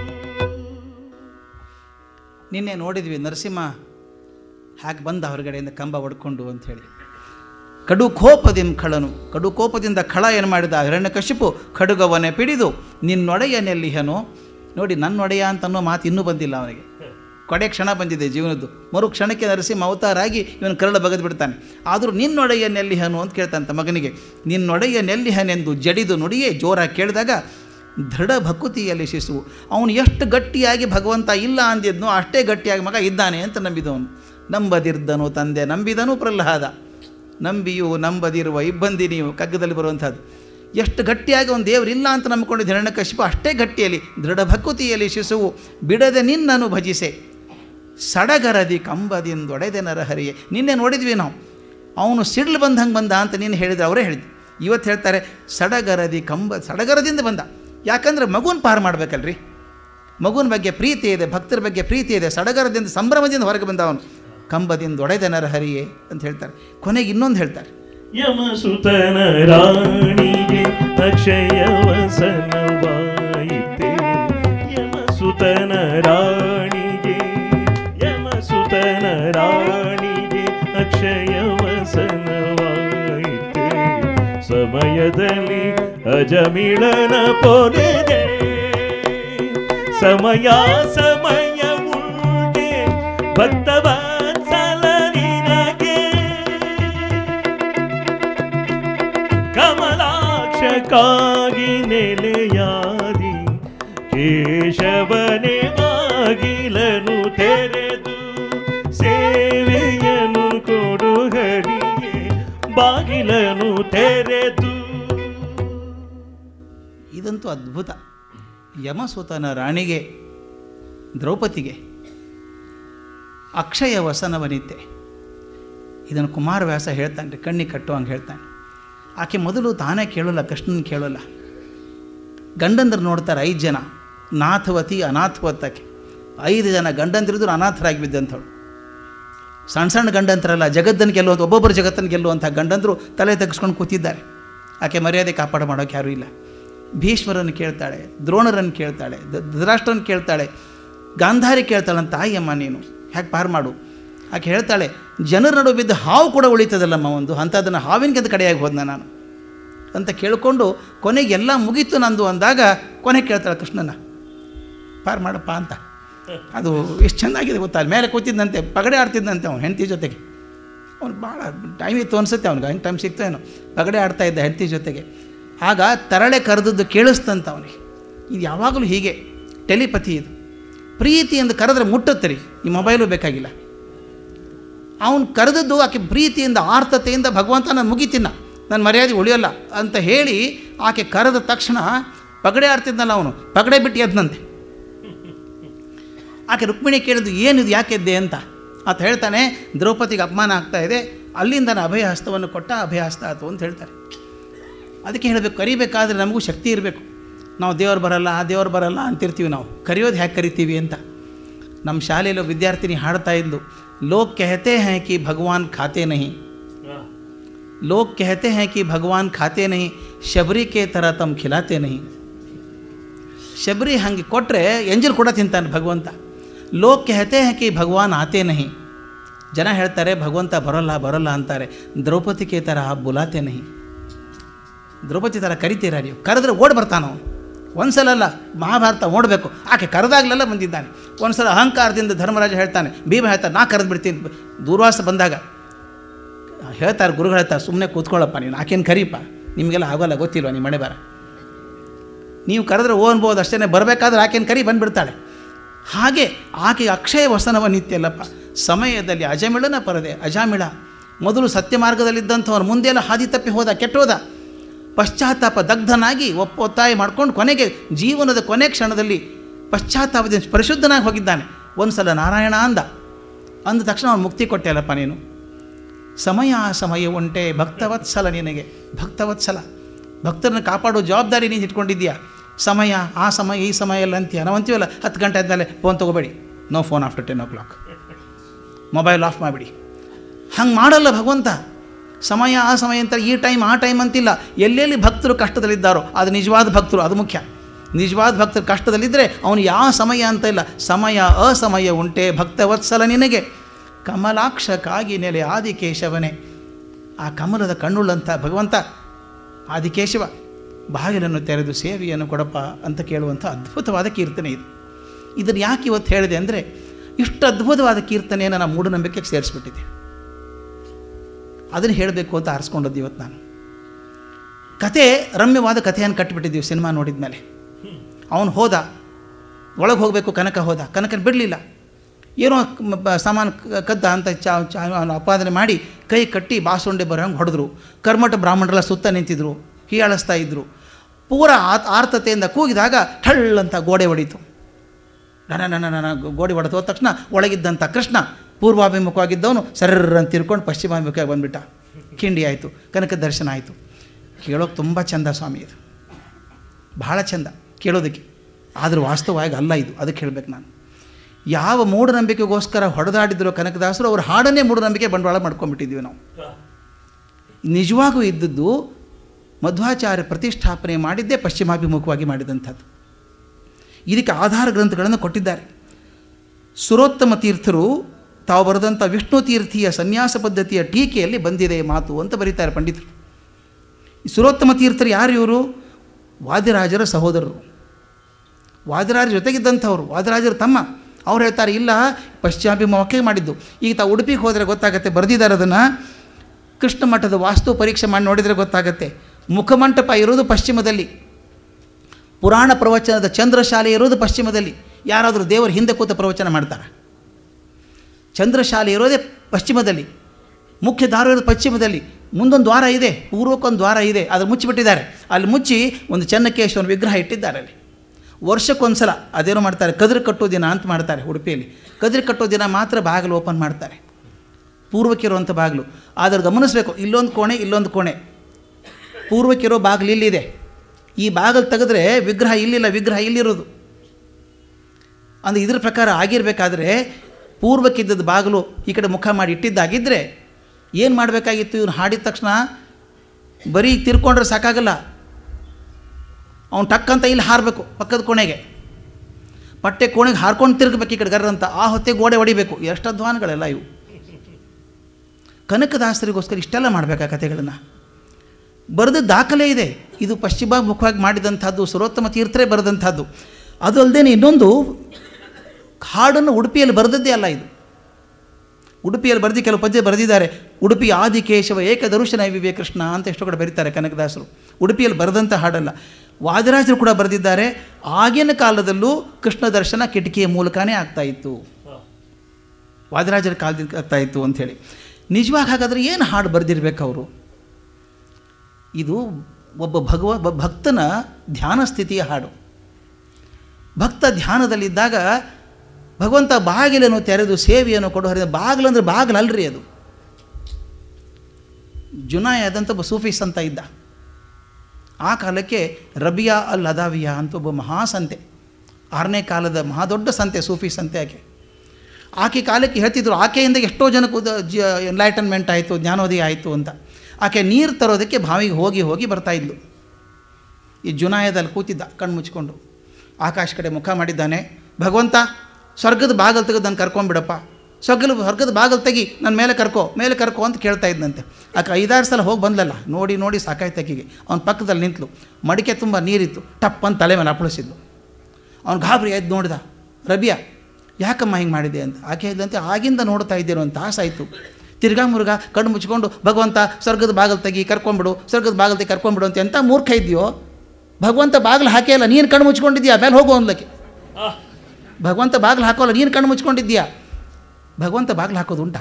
A: ನಿನ್ನೆ ನೋಡಿದ್ವಿ ನರಸಿಂಹ ಹಾಗೆ ಬಂದ ಹೊರಗಡೆಯಿಂದ ಕಂಬ ಹೊಡ್ಕೊಂಡು ಅಂಥೇಳಿ ಕಡು ಕೋಪದಿಂ ಖಳನು ಕಡು ಕೋಪದಿಂದ ಖಳ ಏನು ಮಾಡಿದ ಹಿರಣ್ಯಕಶಿಪು ಖಡುಗವನ್ನೇ ಪಿಡಿದು ನಿನ್ನೊಡೆಯ ನೆಲ್ಲಿಹನು ನೋಡಿ ನನ್ನೊಡೆಯ ಅಂತ ಅನ್ನೋ ಮಾತು ಇನ್ನೂ ಬಂದಿಲ್ಲ ಅವನಿಗೆ ಕೊಡೆ ಕ್ಷಣ ಬಂದಿದೆ ಜೀವನದ್ದು ಮರು ಕ್ಷಣಕ್ಕೆ ನರಸಿಂಹ ಅವತಾರ ಆಗಿ ಇವನು ಕರಳ ಬಗೆದು ಬಿಡ್ತಾನೆ ಆದರೂ ನಿನ್ನೊಡೆಯ ನೆಲ್ಲಿಹನು ಅಂತ ಕೇಳ್ತಾನಂತ ಮಗನಿಗೆ ನಿನ್ನೊಡೆಯ ನೆಲ್ಲಿಹನೆಂದು ಜಡಿದು ನುಡಿಯೇ ಜೋರಾಗಿ ಕೇಳಿದಾಗ ದೃಢ ಭಕುತಿಯಲ್ಲಿ ಶಿಶುವು ಅವನು ಎಷ್ಟು ಗಟ್ಟಿಯಾಗಿ ಭಗವಂತ ಇಲ್ಲ ಅಂದಿದ್ನೋ ಅಷ್ಟೇ ಗಟ್ಟಿಯಾಗಿ ಮಗ ಇದ್ದಾನೆ ಅಂತ ನಂಬಿದವನು ನಂಬದಿರ್ದನು ತಂದೆ ನಂಬಿದನು ಪ್ರಹ್ಲಾದ ನಂಬಿಯು ನಂಬದಿರುವ ಇಬ್ಬಂದಿ ನೀವು ಕಗ್ಗದಲ್ಲಿ ಬರುವಂಥದ್ದು ಎಷ್ಟು ಗಟ್ಟಿಯಾಗಿ ಒಂದು ದೇವರು ಇಲ್ಲ ಅಂತ ನಂಬಿಕೊಂಡಿದ್ದ ಹಿರಣ್ಯಕಶಿಪು ಅಷ್ಟೇ ಗಟ್ಟಿಯಲ್ಲಿ ದೃಢ ಭಕುತಿಯಲ್ಲಿ ಶಿಶುವು ಬಿಡದೆ ನಿನ್ನನು ಭಜಿಸೆ ಸಡಗರದಿ ಕಂಬದಿಂದೊಡೆದೆ ನರಹರಿಯೇ ನಿನ್ನೆ ನೋಡಿದ್ವಿ ನಾವು ಅವನು ಸಿಡ್ಲು ಬಂದಂಗೆ ಬಂದ ಅಂತ ನೀನು ಹೇಳಿದ್ರೆ ಅವರೇ ಹೇಳಿದ್ರು ಇವತ್ತು ಹೇಳ್ತಾರೆ ಸಡಗರದಿ ಕಂಬ ಸಡಗರದಿಂದ ಬಂದ ಯಾಕಂದರೆ ಮಗುನ ಪಾರು ಮಾಡಬೇಕಲ್ರಿ ಮಗುನ ಬಗ್ಗೆ ಪ್ರೀತಿ ಇದೆ ಭಕ್ತರ ಬಗ್ಗೆ ಪ್ರೀತಿ ಇದೆ ಸಡಗರದಿಂದ ಸಂಭ್ರಮದಿಂದ ಹೊರಗೆ ಬಂದ ಅವನು ಕಂಬದಿಂದ ಒಡೆದ ನರಹರಿಯೇ ಅಂತ ಹೇಳ್ತಾರೆ ಕೊನೆಗೆ ಇನ್ನೊಂದು ಹೇಳ್ತಾರೆ
B: ಯಮಸುತನ ರಾಣಿಗೆ ಅಕ್ಷಯ ವಸನವಾಯಿತೆ ಯಮಸುತನ ರಾಣಿಗೆ ಯಮಸುತನ ರಾಣಿಗೆ ಅಕ್ಷಯ ವಸನವಾಯಿತೆ ಸಮಯದಲ್ಲಿ ಅಜಮಿಳನ ಪೊರೆದೆ ಸಮಯ ಸಮಯ ಉಂಟೆ ಭಕ್ತವತ್ಸಲ ನಿನಗೆ ಕಮಲಾಕ್ಷಕ್ಕಾಗಿ ನೆಲೆಯಾದಿ ಕೇಶವನೇ ಬಾಗಿಲನು ತೆರೆದು ಸೇವೆಯನು ಕೊಡು ಹರಿಯೇ ಬಾಗಿಲನು ತೆರೆದು
A: ಇದಂತೂ ಅದ್ಭುತ ಯಮಸುತನ ರಾಣಿಗೆ ದ್ರೌಪದಿಗೆ ಅಕ್ಷಯ ವಸನವನಿತೆ ಇದನ್ನು ಕುಮಾರವ್ಯಾಸ ಹೇಳ್ತಾನೆ ರೀ ಕಣ್ಣಿಗೆ ಕಟ್ಟುವಂಗೆ ಹೇಳ್ತಾನೆ ಆಕೆ ಮೊದಲು ತಾನೇ ಕೇಳೋಲ್ಲ ಕೃಷ್ಣನ ಕೇಳೋಲ್ಲ ಗಂಡಂದ್ರು ನೋಡ್ತಾರೆ ಐದು ಜನ ನಾಥವತಿ ಅನಾಥವತ್ತಕ್ಕೆ ಐದು ಜನ ಗಂಡಂದಿರಿದ್ರು ಅನಾಥರಾಗಿ ಬಿದ್ದಂಥವ್ಳು ಸಣ್ಣ ಸಣ್ಣ ಗಂಡಂತರಲ್ಲ ಜಗತ್ತನ್ನು ಗೆಲ್ಲುವಂಥ ಒಬ್ಬೊಬ್ಬರು ಜಗತ್ತನ್ನು ಗೆಲ್ಲುವಂಥ ಗಂಡಂದರು ತಲೆ ತೆಗೆಸ್ಕೊಂಡು ಕೂತಿದ್ದಾರೆ ಆಕೆ ಮರ್ಯಾದೆ ಕಾಪಾಡ ಮಾಡೋಕೆ ಯಾರೂ ಇಲ್ಲ ಭೀಷ್ಮರನ್ನು ಕೇಳ್ತಾಳೆ ದ್ರೋಣರನ್ನು ಕೇಳ್ತಾಳೆ ದ- ಧೃತರಾಷ್ಟ್ರನ್ನು ಕೇಳ್ತಾಳೆ ಗಾಂಧಾರಿ ಕೇಳ್ತಾಳೆ ಅಂತ ತಾಯಿಯಮ್ಮ ನೀನು ಹ್ಯಾಕೆ ಪಾರು ಮಾಡು ಆಕೆ ಹೇಳ್ತಾಳೆ ಜನರ ನಡುವೆ ಬಿದ್ದ ಹಾವು ಕೂಡ ಉಳಿತದಲ್ಲಮ್ಮ ಒಂದು ಅಂಥದ್ದನ್ನು ಹಾವಿನಗೆಂದು ಕಡೆಯಾಗಿ ಹೋದ್ನ ನಾನು ಅಂತ ಕೇಳಿಕೊಂಡು ಕೊನೆಗೆ ಎಲ್ಲ ಮುಗೀತು ನಂದು ಅಂದಾಗ ಕೊನೆಗೆ ಕೇಳ್ತಾಳೆ ಕೃಷ್ಣನ ಪಾರು ಮಾಡಪ್ಪ ಅಂತ ಅದು ಎಷ್ಟು ಚೆನ್ನಾಗಿದೆ ಗೊತ್ತಾ ಅಲ್ಲಿ ಮೇಲೆ ಕೂತಿದ್ದಂತೆ ಪಗಡೆ ಆಡ್ತಿದ್ದಂತೆ ಅವನು ಹೆಂಡತಿ ಜೊತೆಗೆ ಅವ್ನು ಭಾಳ ಟೈಮ್ ಇತ್ತು ಅನ್ಸುತ್ತೆ ಅವ್ನಿಗೆ ಹೆಂಗೆ ಟೈಮ್ ಸಿಗ್ತೋ ಏನೋ ಪಗಡೆ ಆಡ್ತಾ ಇದ್ದ ಹೆಂಡತಿ ಜೊತೆಗೆ ಆಗ ತರಳೆ ಕರೆದದ್ದು ಕೇಳಿಸ್ತಂತ ಅವನಿಗೆ ಇದು ಯಾವಾಗಲೂ ಹೀಗೆ ಟೆಲಿಪತಿ ಇದು ಪ್ರೀತಿಯಿಂದ ಕರೆದ್ರೆ ಮುಟ್ಟುತ್ತೆ ರೀ ಈ ಮೊಬೈಲು ಬೇಕಾಗಿಲ್ಲ ಅವನು ಕರೆದದ್ದು ಆಕೆ ಪ್ರೀತಿಯಿಂದ ಆರ್ತತೆಯಿಂದ ಭಗವಂತ ನಾನು ಮುಗಿತೀನ ನನ್ನ ಮರ್ಯಾದೆ ಉಳಿಯೋಲ್ಲ ಅಂತ ಹೇಳಿ ಆಕೆ ಕರೆದ ತಕ್ಷಣ ಪಗಡೆ ಆಡ್ತಿದ್ನಲ್ಲ ಅವನು ಪಗಡೆ ಬಿಟ್ಟು ಎದ್ನಂತೆ ಆಕೆ ರುಕ್ಮಿಣಿ ಕೇಳಿದ್ದು ಏನಿದು ಯಾಕೆ ಎದ್ದೆ ಅಂತ ಆತ ಹೇಳ್ತಾನೆ ದ್ರೌಪದಿಗೆ ಅಪಮಾನ ಆಗ್ತಾ ಇದೆ ಅಲ್ಲಿಂದ ನಾನು ಅಭಯ ಹಸ್ತವನ್ನು ಕೊಟ್ಟ ಅಭಯ ಹಸ್ತ ಆಯಿತು ಅಂತ ಹೇಳ್ತಾರೆ ಅದಕ್ಕೆ ಹೇಳಬೇಕು ಕರಿಬೇಕಾದ್ರೆ ನಮಗೂ ಶಕ್ತಿ ಇರಬೇಕು ನಾವು ದೇವ್ರು ಬರಲ್ಲ ಆ ದೇವ್ರು ಬರಲ್ಲ ಅಂತಿರ್ತೀವಿ ನಾವು ಕರೆಯೋದು ಹ್ಯಾಕೆ ಕರಿತೀವಿ ಅಂತ ನಮ್ಮ ಶಾಲೆಯಲ್ಲಿ ಒಬ್ಬ ವಿದ್ಯಾರ್ಥಿನಿ ಹಾಡ್ತಾ ಇದ್ದು ಲೋಗ್ कहते हैं कि भगवान खाते नहीं लोग कहते हैं कि भगवान खाते नहीं ಶಬರಿ के तरह ತಮ್ಮ ಖಿಲಾತೆ नहीं ಶಬರಿ ಹಂಗೆ ಕೊಟ್ಟರೆ ಎಂಜಲ್ ಕೂಡ ತಿಂತಾನೆ ಭಗವಂತ ಲೋಕ್ कहते हैं कि ಭಗವಾನ್ ಆತೆ नहीं ಜನ ಹೇಳ್ತಾರೆ ಭಗವಂತ ಬರೋಲ್ಲ ಬರೋಲ್ಲ ಅಂತಾರೆ ದ್ರೌಪದಿ ಕೆ ಥರ ಬುಲಾತೆ नहीं ದ್ರೌಪದಿ ಥರ ಕರಿತೀರಾ ನೀವು ಕರೆದ್ರೆ ಓಡ್ ಬರ್ತಾನ ಅವನು ಒಂದ್ಸಲ ಅಲ್ಲ ಮಹಾಭಾರತ ನೋಡಬೇಕು ಆಕೆ ಕರೆದಾಗಲೆಲ್ಲ ಬಂದಿದ್ದಾನೆ ಒಂದ್ಸಲ ಅಹಂಕಾರದಿಂದ ಧರ್ಮರಾಜ ಹೇಳ್ತಾನೆ ಭೀಮ ಹೇಳ್ತಾನೆ ನಾ ಕರೆದು ಬಿಡ್ತೀನಿ ದೂರ್ವಾಸ ಬಂದಾಗ ಹೇಳ್ತಾರೆ ಗುರುಗಳು ಹೇಳ್ತಾರೆ ಸುಮ್ಮನೆ ಕೂತ್ಕೊಳ್ಳಪ್ಪ ನೀನು ಆಕೆನು ಕರೀಪ ನಿಮಗೆಲ್ಲ ಆಗೋಲ್ಲ ಗೊತ್ತಿಲ್ವ ನಿಮ್ಮ ಮನೆ ಬಾರ ನೀವು ಕರೆದ್ರೆ ಓ ಅನ್ಬೋದು ಅಷ್ಟೇ ಬರಬೇಕಾದ್ರೆ ಆಕೆನು ಕರಿ ಬಂದುಬಿಡ್ತಾಳೆ ಹಾಗೆ ಆಕೆಗೆ ಅಕ್ಷಯ ವಸನವ ನಿತ್ಯಲ್ಲಪ್ಪ ಸಮಯದಲ್ಲಿ ಅಜಮಿಳನ ಪರದೆ ಅಜಾಮಿಳ ಮೊದಲು ಸತ್ಯ ಮಾರ್ಗದಲ್ಲಿದ್ದಂಥವ್ರು ಮುಂದೆಲ್ಲ ಹಾದಿ ತಪ್ಪಿ ಹೋದ ಕೆಟ್ಟೋದ ಪಶ್ಚಾತ್ತಾಪ ದಗ್ಧನಾಗಿ ಒಪ್ಪ ಒತ್ತಾಯ ಮಾಡ್ಕೊಂಡು ಕೊನೆಗೆ ಜೀವನದ ಕೊನೆ ಕ್ಷಣದಲ್ಲಿ ಪಶ್ಚಾತ್ತಾಪದಿಂದ ಪರಿಶುದ್ಧನಾಗಿ ಹೋಗಿದ್ದಾನೆ ಒಂದು ಸಲ ನಾರಾಯಣ ಅಂದ ಅಂದ ತಕ್ಷಣ ಅವನು ಮುಕ್ತಿ ಕೊಟ್ಟೆಯಲ್ಲಪ್ಪ ನೀನು ಸಮಯ ಸಮಯ ಉಂಟೆ ಭಕ್ತವತ್ಸಲ ನಿನಗೆ ಭಕ್ತವತ್ಸಲ ಭಕ್ತರನ್ನು ಕಾಪಾಡೋ ಜವಾಬ್ದಾರಿ ನೀನು ಇಟ್ಕೊಂಡಿದ್ದೀಯಾ ಸಮಯ ಆ ಸಮಯ ಈ ಸಮಯ ಎಲ್ಲ ಅಂತೀಯ ನಾವು ಅಂತೀವಲ್ಲ ಹತ್ತು ಗಂಟೆ ಆದಮೇಲೆ ಫೋನ್ ತೊಗೋಬೇಡಿ no phone after ten o'clock mobile off ಮಾಡಿಬಿಡಿ ಹಂಗೆ ಮಾಡಲ್ಲ ಭಗವಂತ ಸಮಯ ಆ ಸಮಯ ಅಂತ ಈ ಟೈಮ್ ಆ ಟೈಮ್ ಅಂತಿಲ್ಲ ಎಲ್ಲೆಲ್ಲಿ ಭಕ್ತರು ಕಷ್ಟದಲ್ಲಿದ್ದಾರೋ ಅದು ನಿಜವಾದ ಭಕ್ತರು ಅದು ಮುಖ್ಯ ನಿಜವಾದ ಭಕ್ತರು ಕಷ್ಟದಲ್ಲಿದ್ದರೆ ಅವನು ಯಾವ ಸಮಯ ಅಂತ ಇಲ್ಲ ಸಮಯ ಅಸಮಯ ಉಂಟೆ ಭಕ್ತವತ್ಸಲ ನಿನಗೆ ಕಮಲಾಕ್ಷ ಕಾಗಿ ನೆಲೆ ಆದಿಕೇಶವನೇ ಆ ಕಮಲದ ಕಣ್ಣುಳ್ಳಂಥ ಭಗವಂತ ಆದಿಕೇಶವ ಬಾಗಿಲನ್ನು ತೆರೆದು ಸೇವೆಯನ್ನು ಕೊಡಪ್ಪ ಅಂತ ಕೇಳುವಂಥ ಅದ್ಭುತವಾದ ಕೀರ್ತನೆ ಇದು ಇದನ್ನು ಯಾಕೆ ಇವತ್ತು ಹೇಳಿದೆ ಅಂದರೆ ಇಷ್ಟು ಅದ್ಭುತವಾದ ಕೀರ್ತನೆಯನ್ನು ನಾವು ಮೂಢನಂಬಿಕೆಗೆ ಸೇರಿಸ್ಬಿಟ್ಟಿದೆ ಅದನ್ನು ಹೇಳಬೇಕು ಅಂತ ಆರಿಸ್ಕೊಂಡದ್ದು ಇವತ್ತು ನಾನು ಕತೆ ರಮ್ಯವಾದ ಕಥೆಯನ್ನು ಕಟ್ಟಿಬಿಟ್ಟಿದ್ದೀವಿ ಸಿನಿಮಾ ನೋಡಿದ ಮೇಲೆ ಅವನು ಹೋದ ಒಳಗೆ ಹೋಗಬೇಕು ಕನಕ ಹೋದ ಕನಕನ ಬಿಡಲಿಲ್ಲ ಏನೋ ಕ- ಬ- ಸಾಮಾನು ಕ- ಕದ್ದ ಅಂತ ಚಾ ಚಾ ಅವನು ಅಪಾದನೆ ಮಾಡಿ ಕೈ ಕಟ್ಟಿ ಬಾಸುಂಡೆ ಬರೋಂಗೆ ಹೊಡೆದ್ರು ಕರ್ಮಠ ಬ್ರಾಹ್ಮಣರೆಲ್ಲ ಸುತ್ತ ನಿಂತಿದ್ರು ಹೀಯಾಳಿಸ್ತಾ ಇದ್ದರು ಪೂರ ಆತ್ ಆರ್ತತೆಯಿಂದ ಕೂಗಿದಾಗ ಠಳ್ ಅಂತ ಗೋಡೆ ಹೊಡೀತು ನನ ನನ ನನ ಗೋಡೆ ಹೊಡೆದು ಹೋದ ತಕ್ಷಣ ಒಳಗಿದ್ದಂಥ ಕೃಷ್ಣ ಪೂರ್ವಾಭಿಮುಖವಾಗಿದ್ದವನು ಸರ್ರ ಅಂತ ತಿರ್ಕೊಂಡು ಪಶ್ಚಿಮಾಭಿಮುಖವಾಗಿ ಬಂದುಬಿಟ್ಟ ಕಿಂಡಿ ಆಯಿತು ಕನಕ ದರ್ಶನ ಆಯಿತು ಕೇಳೋಕೆ ತುಂಬ ಚಂದ ಸ್ವಾಮಿ ಇದು ಭಾಳ ಚಂದ ಕೇಳೋದಕ್ಕೆ ಆದರೂ ವಾಸ್ತವವಾಗಿ ಅಲ್ಲ ಇದು ಅದಕ್ಕೆ ಹೇಳಬೇಕು ನಾನು ಯಾವ ಮೂಢನಂಬಿಕೆಗೋಸ್ಕರ ಹೊಡೆದಾಡಿದ್ರು ಕನಕದಾಸರು ಅವ್ರ ಹಾಡನ್ನೇ ಮೂಢನಂಬಿಕೆ ಬಂಡವಾಳ ಮಾಡ್ಕೊಂಡ್ಬಿಟ್ಟಿದ್ವಿ ನಾವು ನಿಜವಾಗೂ ಇದ್ದದ್ದು ಮಧ್ವಾಚಾರ್ಯ ಪ್ರತಿಷ್ಠಾಪನೆ ಮಾಡಿದ್ದೇ ಪಶ್ಚಿಮಾಭಿಮುಖವಾಗಿ ಮಾಡಿದಂಥದ್ದು ಇದಕ್ಕೆ ಆಧಾರ ಗ್ರಂಥಗಳನ್ನು ಕೊಟ್ಟಿದ್ದಾರೆ ಸುರೋತ್ತಮ ತೀರ್ಥರು ತಾವು ಬರೆದಂಥ ವಿಷ್ಣು ತೀರ್ಥಿಯ ಸನ್ಯಾಸ ಪದ್ಧತಿಯ ಟೀಕೆಯಲ್ಲಿ ಬಂದಿದೆ ಮಾತು ಅಂತ ಬರೀತಾರೆ ಪಂಡಿತರು ಈ ಸುರೋತ್ತಮ ತೀರ್ಥರು ಯಾರು ಇವರು ವಾದಿರಾಜರ ಸಹೋದರರು ವಾದಿರಾಜರ ಜೊತೆಗಿದ್ದಂಥವ್ರು ವಾದಿರಾಜರ ತಮ್ಮ ಅವ್ರು ಹೇಳ್ತಾರೆ ಇಲ್ಲ ಪಶ್ಚಿಮಾಭಿಮುಖಕ್ಕೆ ಮಾಡಿದ್ದು ಈಗ ತಾವು ಉಡುಪಿಗೆ ಹೋದರೆ ಗೊತ್ತಾಗತ್ತೆ ಬರೆದಿದ್ದಾರೆ ಅದನ್ನು ಕೃಷ್ಣ ಮಠದ ವಾಸ್ತು ಪರೀಕ್ಷೆ ಮಾಡಿ ನೋಡಿದರೆ ಗೊತ್ತಾಗತ್ತೆ ಮುಖಮಂಟಪ ಇರೋದು ಪಶ್ಚಿಮದಲ್ಲಿ ಪುರಾಣ ಪ್ರವಚನದ ಚಂದ್ರಶಾಲೆ ಇರೋದು ಪಶ್ಚಿಮದಲ್ಲಿ ಯಾರಾದರೂ ದೇವರ ಹಿಂದೆ ಕೂತ ಪ್ರವಚನ ಮಾಡ್ತಾರೆ ಚಂದ್ರಶಾಲೆ ಇರೋದೇ ಪಶ್ಚಿಮದಲ್ಲಿ ಮುಖ್ಯ ದ್ವಾರ ಇರೋದು ಪಶ್ಚಿಮದಲ್ಲಿ ಮುಂದೊಂದು ದ್ವಾರ ಇದೆ ಪೂರ್ವಕ್ಕೊಂದು ದ್ವಾರ ಇದೆ ಅದು ಮುಚ್ಚಿಬಿಟ್ಟಿದ್ದಾರೆ ಅಲ್ಲಿ ಮುಚ್ಚಿ ಒಂದು ಚೆನ್ನಕೇಶ್ವರನ ವಿಗ್ರಹ ಇಟ್ಟಿದ್ದಾರೆ ಅಲ್ಲಿ ವರ್ಷಕ್ಕೊಂದು ಸಲ ಅದೇನೋ ಮಾಡ್ತಾರೆ ಕದಿರು ಕಟ್ಟೋ ದಿನ ಅಂತ ಮಾಡ್ತಾರೆ ಉಡುಪಿಯಲ್ಲಿ ಕದಿರು ಕಟ್ಟೋ ದಿನ ಮಾತ್ರ ಬಾಗಿಲು ಓಪನ್ ಮಾಡ್ತಾರೆ ಪೂರ್ವಕ್ಕಿರುವಂಥ ಬಾಗಿಲು ಆದರೆ ಗಮನಿಸಬೇಕು ಇಲ್ಲೊಂದು ಕೋಣೆ ಇಲ್ಲೊಂದು ಕೋಣೆ ಪೂರ್ವಕ್ಕಿರೋ ಬಾಗಿಲು ಇಲ್ಲಿದೆ ಈ ಬಾಗಿಲು ತೆಗೆದ್ರೆ ವಿಗ್ರಹ ಇಲ್ಲಿಲ್ಲ ವಿಗ್ರಹ ಇಲ್ಲಿರೋದು ಅಂದರೆ ಇದ್ರ ಪ್ರಕಾರ ಆಗಿರಬೇಕಾದ್ರೆ ಪೂರ್ವಕ್ಕಿದ್ದದ್ದು ಬಾಗಿಲು ಈ ಕಡೆ ಮುಖ ಮಾಡಿ ಇಟ್ಟಿದ್ದಾಗಿದ್ದರೆ ಏನು ಮಾಡಬೇಕಾಗಿತ್ತು ಇವನು ಹಾಡಿದ ತಕ್ಷಣ ಬರೀ ತಿರ್ಕೊಂಡ್ರೆ ಸಾಕಾಗಲ್ಲ ಅವ್ನು ಟಕ್ಕಂತ ಇಲ್ಲಿ ಹಾರಬೇಕು ಪಕ್ಕದ ಕೋಣೆಗೆ ಪಟ್ಟೆ ಕೋಣೆಗೆ ಹಾರ್ಕೊಂಡು ತಿರುಗಬೇಕು ಈ ಕಡೆ ಗರ್ರಂತ ಆ ಹೊತ್ತಿಗೆ ಗೋಡೆ ಹೊಡಿಬೇಕು ಎಷ್ಟು ಅಧ್ವಾನಗಳೆಲ್ಲ ಇವು ಕನಕದಾಸರಿಗೋಸ್ಕರ ಇಷ್ಟೆಲ್ಲ ಮಾಡಬೇಕಾ ಕಥೆಗಳನ್ನು ಬರೆದ ದಾಖಲೆ ಇದೆ ಇದು ಪಶ್ಚಿಮ ಮುಖವಾಗಿ ಮಾಡಿದಂಥದ್ದು ಸುರೋತ್ತಮ ತೀರ್ಥರೇ ಬರೆದಂಥದ್ದು ಅದು ಅಲ್ಲದೆ ಇನ್ನೊಂದು ಹಾಡನ್ನು ಉಡುಪಿಯಲ್ಲಿ ಬರೆದದ್ದೇ ಅಲ್ಲ ಇದು ಉಡುಪಿಯಲ್ಲಿ ಬರೆದು ಕೆಲವು ಪದ್ಯ ಬರೆದಿದ್ದಾರೆ ಉಡುಪಿ ಆದಿಕೇಶವ ಏಕದರುಶನ ವಿವೇ ಕೃಷ್ಣ ಅಂತ ಎಷ್ಟೋ ಕಡೆ ಬರೀತಾರೆ ಕನಕದಾಸರು ಉಡುಪಿಯಲ್ಲಿ ಬರೆದಂಥ ಹಾಡಲ್ಲ ವಾದಿರಾಜರು ಕೂಡ ಬರೆದಿದ್ದಾರೆ ಆಗಿನ ಕಾಲದಲ್ಲೂ ಕೃಷ್ಣ ದರ್ಶನ ಕಿಟಕಿಯ ಮೂಲಕನೇ ಆಗ್ತಾ ಇತ್ತು ವಾದಿರಾಜರ ಕಾಲದಿಂದ ಆಗ್ತಾ ಇತ್ತು ಅಂಥೇಳಿ ನಿಜವಾಗಿ ಹಾಗಾದರೆ ಏನು ಹಾಡು ಬರೆದಿರ್ಬೇಕು ಅವರು ಇದು ಒಬ್ಬ ಭಗವ ಒಬ್ಬ ಭಕ್ತನ ಧ್ಯಾನ ಸ್ಥಿತಿಯ ಹಾಡು ಭಕ್ತ ಧ್ಯಾನದಲ್ಲಿದ್ದಾಗ ಭಗವಂತ ಬಾಗಿಲನ್ನು ತೆರೆದು ಸೇವೆಯನ್ನು ಕೊಡು ಹರಿದ ಬಾಗಿಲು ಅಂದರೆ ಬಾಗಿಲು ಅಲ್ರಿ ಅದು ಜುನಾಯ್ ಆದಂಥ ಒಬ್ಬ ಸೂಫೀಸ್ ಅಂತ ಇದ್ದ ಆ ಕಾಲಕ್ಕೆ ರಬಿಯಾ ಅಲ್ ಅದಾವಿಯಾ ಅಂತ ಒಬ್ಬ ಮಹಾಸಂತೆ ಆರನೇ ಕಾಲದ ಮಹಾದೊಡ್ಡ ಸಂತೆ ಸೂಫಿ ಸಂತೆ ಆಕೆ ಆಕೆ ಕಾಲಕ್ಕೆ ಹೇಳ್ತಿದ್ರು ಆಕೆಯಿಂದ ಎಷ್ಟೋ ಜನಕ್ಕೆ ಉದ ಜ ಎನ್ಲೈಟನ್ಮೆಂಟ್ ಆಯಿತು ಜ್ಞಾನೋದಯ ಆಯಿತು ಅಂತ ಆಕೆ ನೀರು ತರೋದಕ್ಕೆ ಬಾವಿಗೆ ಹೋಗಿ ಹೋಗಿ ಬರ್ತಾಯಿದ್ಲು ಈ ಜುನಾಯದಲ್ಲಿ ಕೂತಿದ್ದ ಕಣ್ಣು ಮುಚ್ಕೊಂಡು ಆಕಾಶ ಕಡೆ ಮುಖ ಮಾಡಿದ್ದಾನೆ ಭಗವಂತ ಸ್ವರ್ಗದ ಬಾಗಲ್ ತೆಗೆದು ನಾನು ಕರ್ಕೊಂಡ್ಬಿಡಪ್ಪ ಸೊಗಲು ಹೊರ್ಗದ ಬಾಗಿಲು ತೆಗಿ ನನ್ನ ಮೇಲೆ ಕರ್ಕೋ ಮೇಲೆ ಕರ್ಕೋ ಅಂತ ಕೇಳ್ತಾ ಇದ್ದಂತೆ ಆಕೆ ಐದಾರು ಸಲ ಹೋಗಿ ಬಂದ್ಲಲ್ಲ ನೋಡಿ ನೋಡಿ ಸಾಕಾಯ್ತು ಆಕೆಗೆ ಅವ್ನ ಪಕ್ಕದಲ್ಲಿ ನಿಂತಲು ಮಡಿಕೆ ತುಂಬ ನೀರಿತ್ತು ಟಪ್ ಅಂತ ತಲೆ ಮೇಲೆ ಅಪ್ಪಳಿಸಿದ್ಲು ಅವ್ನು ಗಾಬರಿ ಎದ್ದು ನೋಡಿದ ರಬಿಯಾ ಯಾಕಮ್ಮ ಹಿಂಗೆ ಮಾಡಿದೆ ಅಂತ ಆಕೆ ಹೇಳಿದಂತೆ ಆಗಿಂದ ನೋಡ್ತಾ ಇದ್ದೇನೋ ಅಂತ ಆಸಾಯಿತು ತಿರ್ಗಾ ಮುರುಗ ಕಣ್ಣು ಮುಚ್ಕೊಂಡು ಭಗವಂತ ಸ್ವರ್ಗದ ಬಾಗಿಲು ತೆಗಿ ಕರ್ಕೊಂಬಿಡು ಸ್ವರ್ಗದ ಬಾಗಿಲು ತೆಗಿ ಕರ್ಕೊಂಬಿಡು ಅಂತ ಎಂಥ ಮೂರ್ಖ ಇದೆಯೋ ಭಗವಂತ ಬಾಗಿಲು ಹಾಕೇ ಇಲ್ಲ ನೀನು ಕಣ್ಣು ಮುಚ್ಕೊಂಡಿದ್ಯಾ ಮೇಲೆ ಹೋಗು ಅನ್ಲಕ್ಕೆ ಭಗವಂತ ಬಾಗಿಲು ಹಾಕೋಲ್ಲ ನೀನು ಕಣ್ಣು ಮುಚ್ಕೊಂಡಿದ್ಯಾ ಭಗವಂತ ಬಾಗಿಲು ಹಾಕೋದು ಉಂಟಾ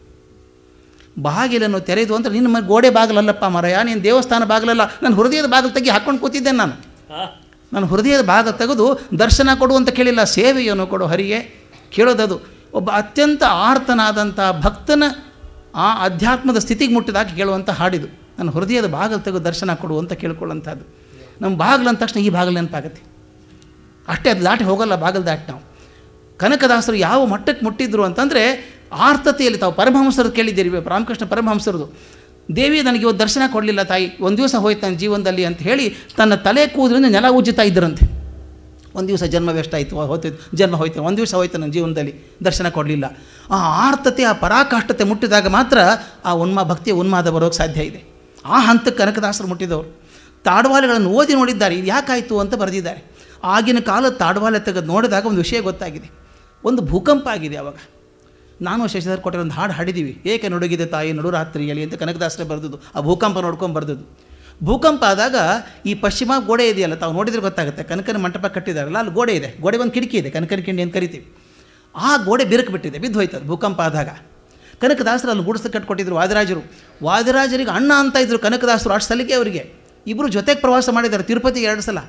A: ಬಾಗಿಲನ್ನು ತೆರೆದು ಅಂತ ನಿನ್ನ ಮ- ಗೋಡೆ ಬಾಗಿಲಲ್ಲಪ್ಪ ಮರಯ ನೀನು ದೇವಸ್ಥಾನ ಬಾಗಿಲಲ್ಲ ನನ್ನ ಹೃದಯದ ಬಾಗಿಲು ತೆಗಿ ಹಾಕ್ಕೊಂಡು ಕೂತಿದ್ದೇನೆ ನಾನು ನನ್ನ ಹೃದಯದ ಭಾಗ ತೆಗೆದು ದರ್ಶನ ಕೊಡು ಅಂತ ಕೇಳಿಲ್ಲ ಸೇವೆಯನ್ನು ಕೊಡು ಹರಿಗೆ ಕೇಳೋದದು ಒಬ್ಬ ಅತ್ಯಂತ ಆರ್ತನಾದಂಥ ಭಕ್ತನ ಆ ಅಧ್ಯಾತ್ಮದ ಸ್ಥಿತಿಗೆ ಮುಟ್ಟಿದಾಗ ಕೇಳುವಂಥ ಹಾಡಿದು ನನ್ನ ಹೃದಯದ ಬಾಗಿಲು ತೆಗೆದು ದರ್ಶನ ಕೊಡು ಅಂತ ಕೇಳ್ಕೊಳ್ಳೋಂಥದ್ದು ನಮ್ಮ ಬಾಗಿಲು ಅಂದ ತಕ್ಷಣ ಈ ಬಾಗಿಲು ನೆನಪಾಗತ್ತೆ ಅಷ್ಟೇ ಅದು ದಾಟಿ ಹೋಗಲ್ಲ ಬಾಗಿಲು ದಾಟಿ ನಾವು ಕನಕದಾಸರು ಯಾವ ಮಟ್ಟಕ್ಕೆ ಮುಟ್ಟಿದ್ರು ಅಂತಂದರೆ ಆರ್ತತೆಯಲ್ಲಿ ತಾವು ಪರಮಹಂಸರು ಕೇಳಿದ್ದೀರಿ ರಾಮಕೃಷ್ಣ ಪರಮಹಂಸರದು ದೇವಿ ನನಗೆ ಇವತ್ತು ದರ್ಶನ ಕೊಡಲಿಲ್ಲ ತಾಯಿ ಒಂದು ದಿವಸ ಹೋಯ್ತು ನನ್ನ ಜೀವನದಲ್ಲಿ ಅಂತ ಹೇಳಿ ತನ್ನ ತಲೆ ಕೂದಲಿಂದ ನೆಲ ಉಜ್ಜುತ್ತಾ ಇದ್ದರಂತೆ ಒಂದು ದಿವಸ ಜನ್ಮ ವೆಸ್ಟ್ ಆಯಿತು ಹೋಯ್ತು ಜನ್ಮ ಹೋಯ್ತು ಒಂದು ದಿವಸ ಹೋಯ್ತು ನನ್ನ ಜೀವನದಲ್ಲಿ ದರ್ಶನ ಕೊಡಲಿಲ್ಲ ಆ ಆರ್ತತೆ ಆ ಪರಾಕಾಷ್ಠತೆ ಮುಟ್ಟಿದಾಗ ಮಾತ್ರ ಆ ಉನ್ಮಾ ಭಕ್ತಿಯ ಉನ್ಮಾದ ಬರೋಕ್ಕೆ ಸಾಧ್ಯ ಇದೆ ಆ ಹಂತಕ್ಕೆ ಕನಕದಾಸರು ಮುಟ್ಟಿದವರು ತಾಡ್ವಾಲೆಗಳನ್ನು ಓದಿ ನೋಡಿದ್ದಾರೆ ಇದು ಯಾಕಾಯಿತು ಅಂತ ಬರೆದಿದ್ದಾರೆ ಆಗಿನ ಕಾಲ ತಾಡ್ವಾಲೆ ತೆಗೆದು ನೋಡಿದಾಗ ಒಂದು ವಿಷಯ ಗೊತ್ತಾಗಿದೆ ಒಂದು ಭೂಕಂಪ ಆಗಿದೆ ಆವಾಗ ನಾನು ಶಶಿಧರ್ ಕೊಟ್ಟರೆ ಒಂದು ಹಾಡು ಹಾಡಿದ್ದೀವಿ ಏಕೆ ನಡುಗಿದೆ ತಾಯಿ ನಡುರಾತ್ರಿಯಲ್ಲಿ ಅಂತ ಕನಕದಾಸರೇ ಬರೆದದ್ದು ಆ ಭೂಕಂಪ ನೋಡ್ಕೊಂಡು ಬರೆದದ್ದು ಭೂಕಂಪ ಆದಾಗ ಈ ಪಶ್ಚಿಮ ಗೋಡೆ ಇದೆಯಲ್ಲ ತಾವು ನೋಡಿದ್ರೆ ಗೊತ್ತಾಗುತ್ತೆ ಕನಕನ ಮಂಟಪ ಕಟ್ಟಿದಾರಲ್ಲ ಅಲ್ಲಿ ಗೋಡೆ ಇದೆ ಗೋಡೆ ಒಂದು ಕಿಟಕಿ ಇದೆ ಕನಕನ ಕಿಂಡಿ ಅಂತ ಕರಿತೀವಿ ಆ ಗೋಡೆ ಬಿರುಕು ಬಿಟ್ಟಿದೆ ಬಿದ್ದು ಹೋಯ್ತು ಅದು ಭೂಕಂಪ ಆದಾಗ ಕನಕದಾಸರು ಅಲ್ಲಿ ಗುಡಿಸ್ಲು ಕಟ್ಕೊಟ್ಟಿದ್ರು ವಾದಿರಾಜರು ವಾದಿರಾಜರಿಗೆ ಅಣ್ಣ ಅಂತ ಇದ್ರು ಕನಕದಾಸರು ಅಷ್ಟು ಸಲಿಗೆ ಅವರಿಗೆ ಇಬ್ಬರು ಜೊತೆಗೆ ಪ್ರವಾಸ ಮಾಡಿದ್ದಾರೆ ತಿರುಪತಿಗೆ ಎರಡು ಸಲ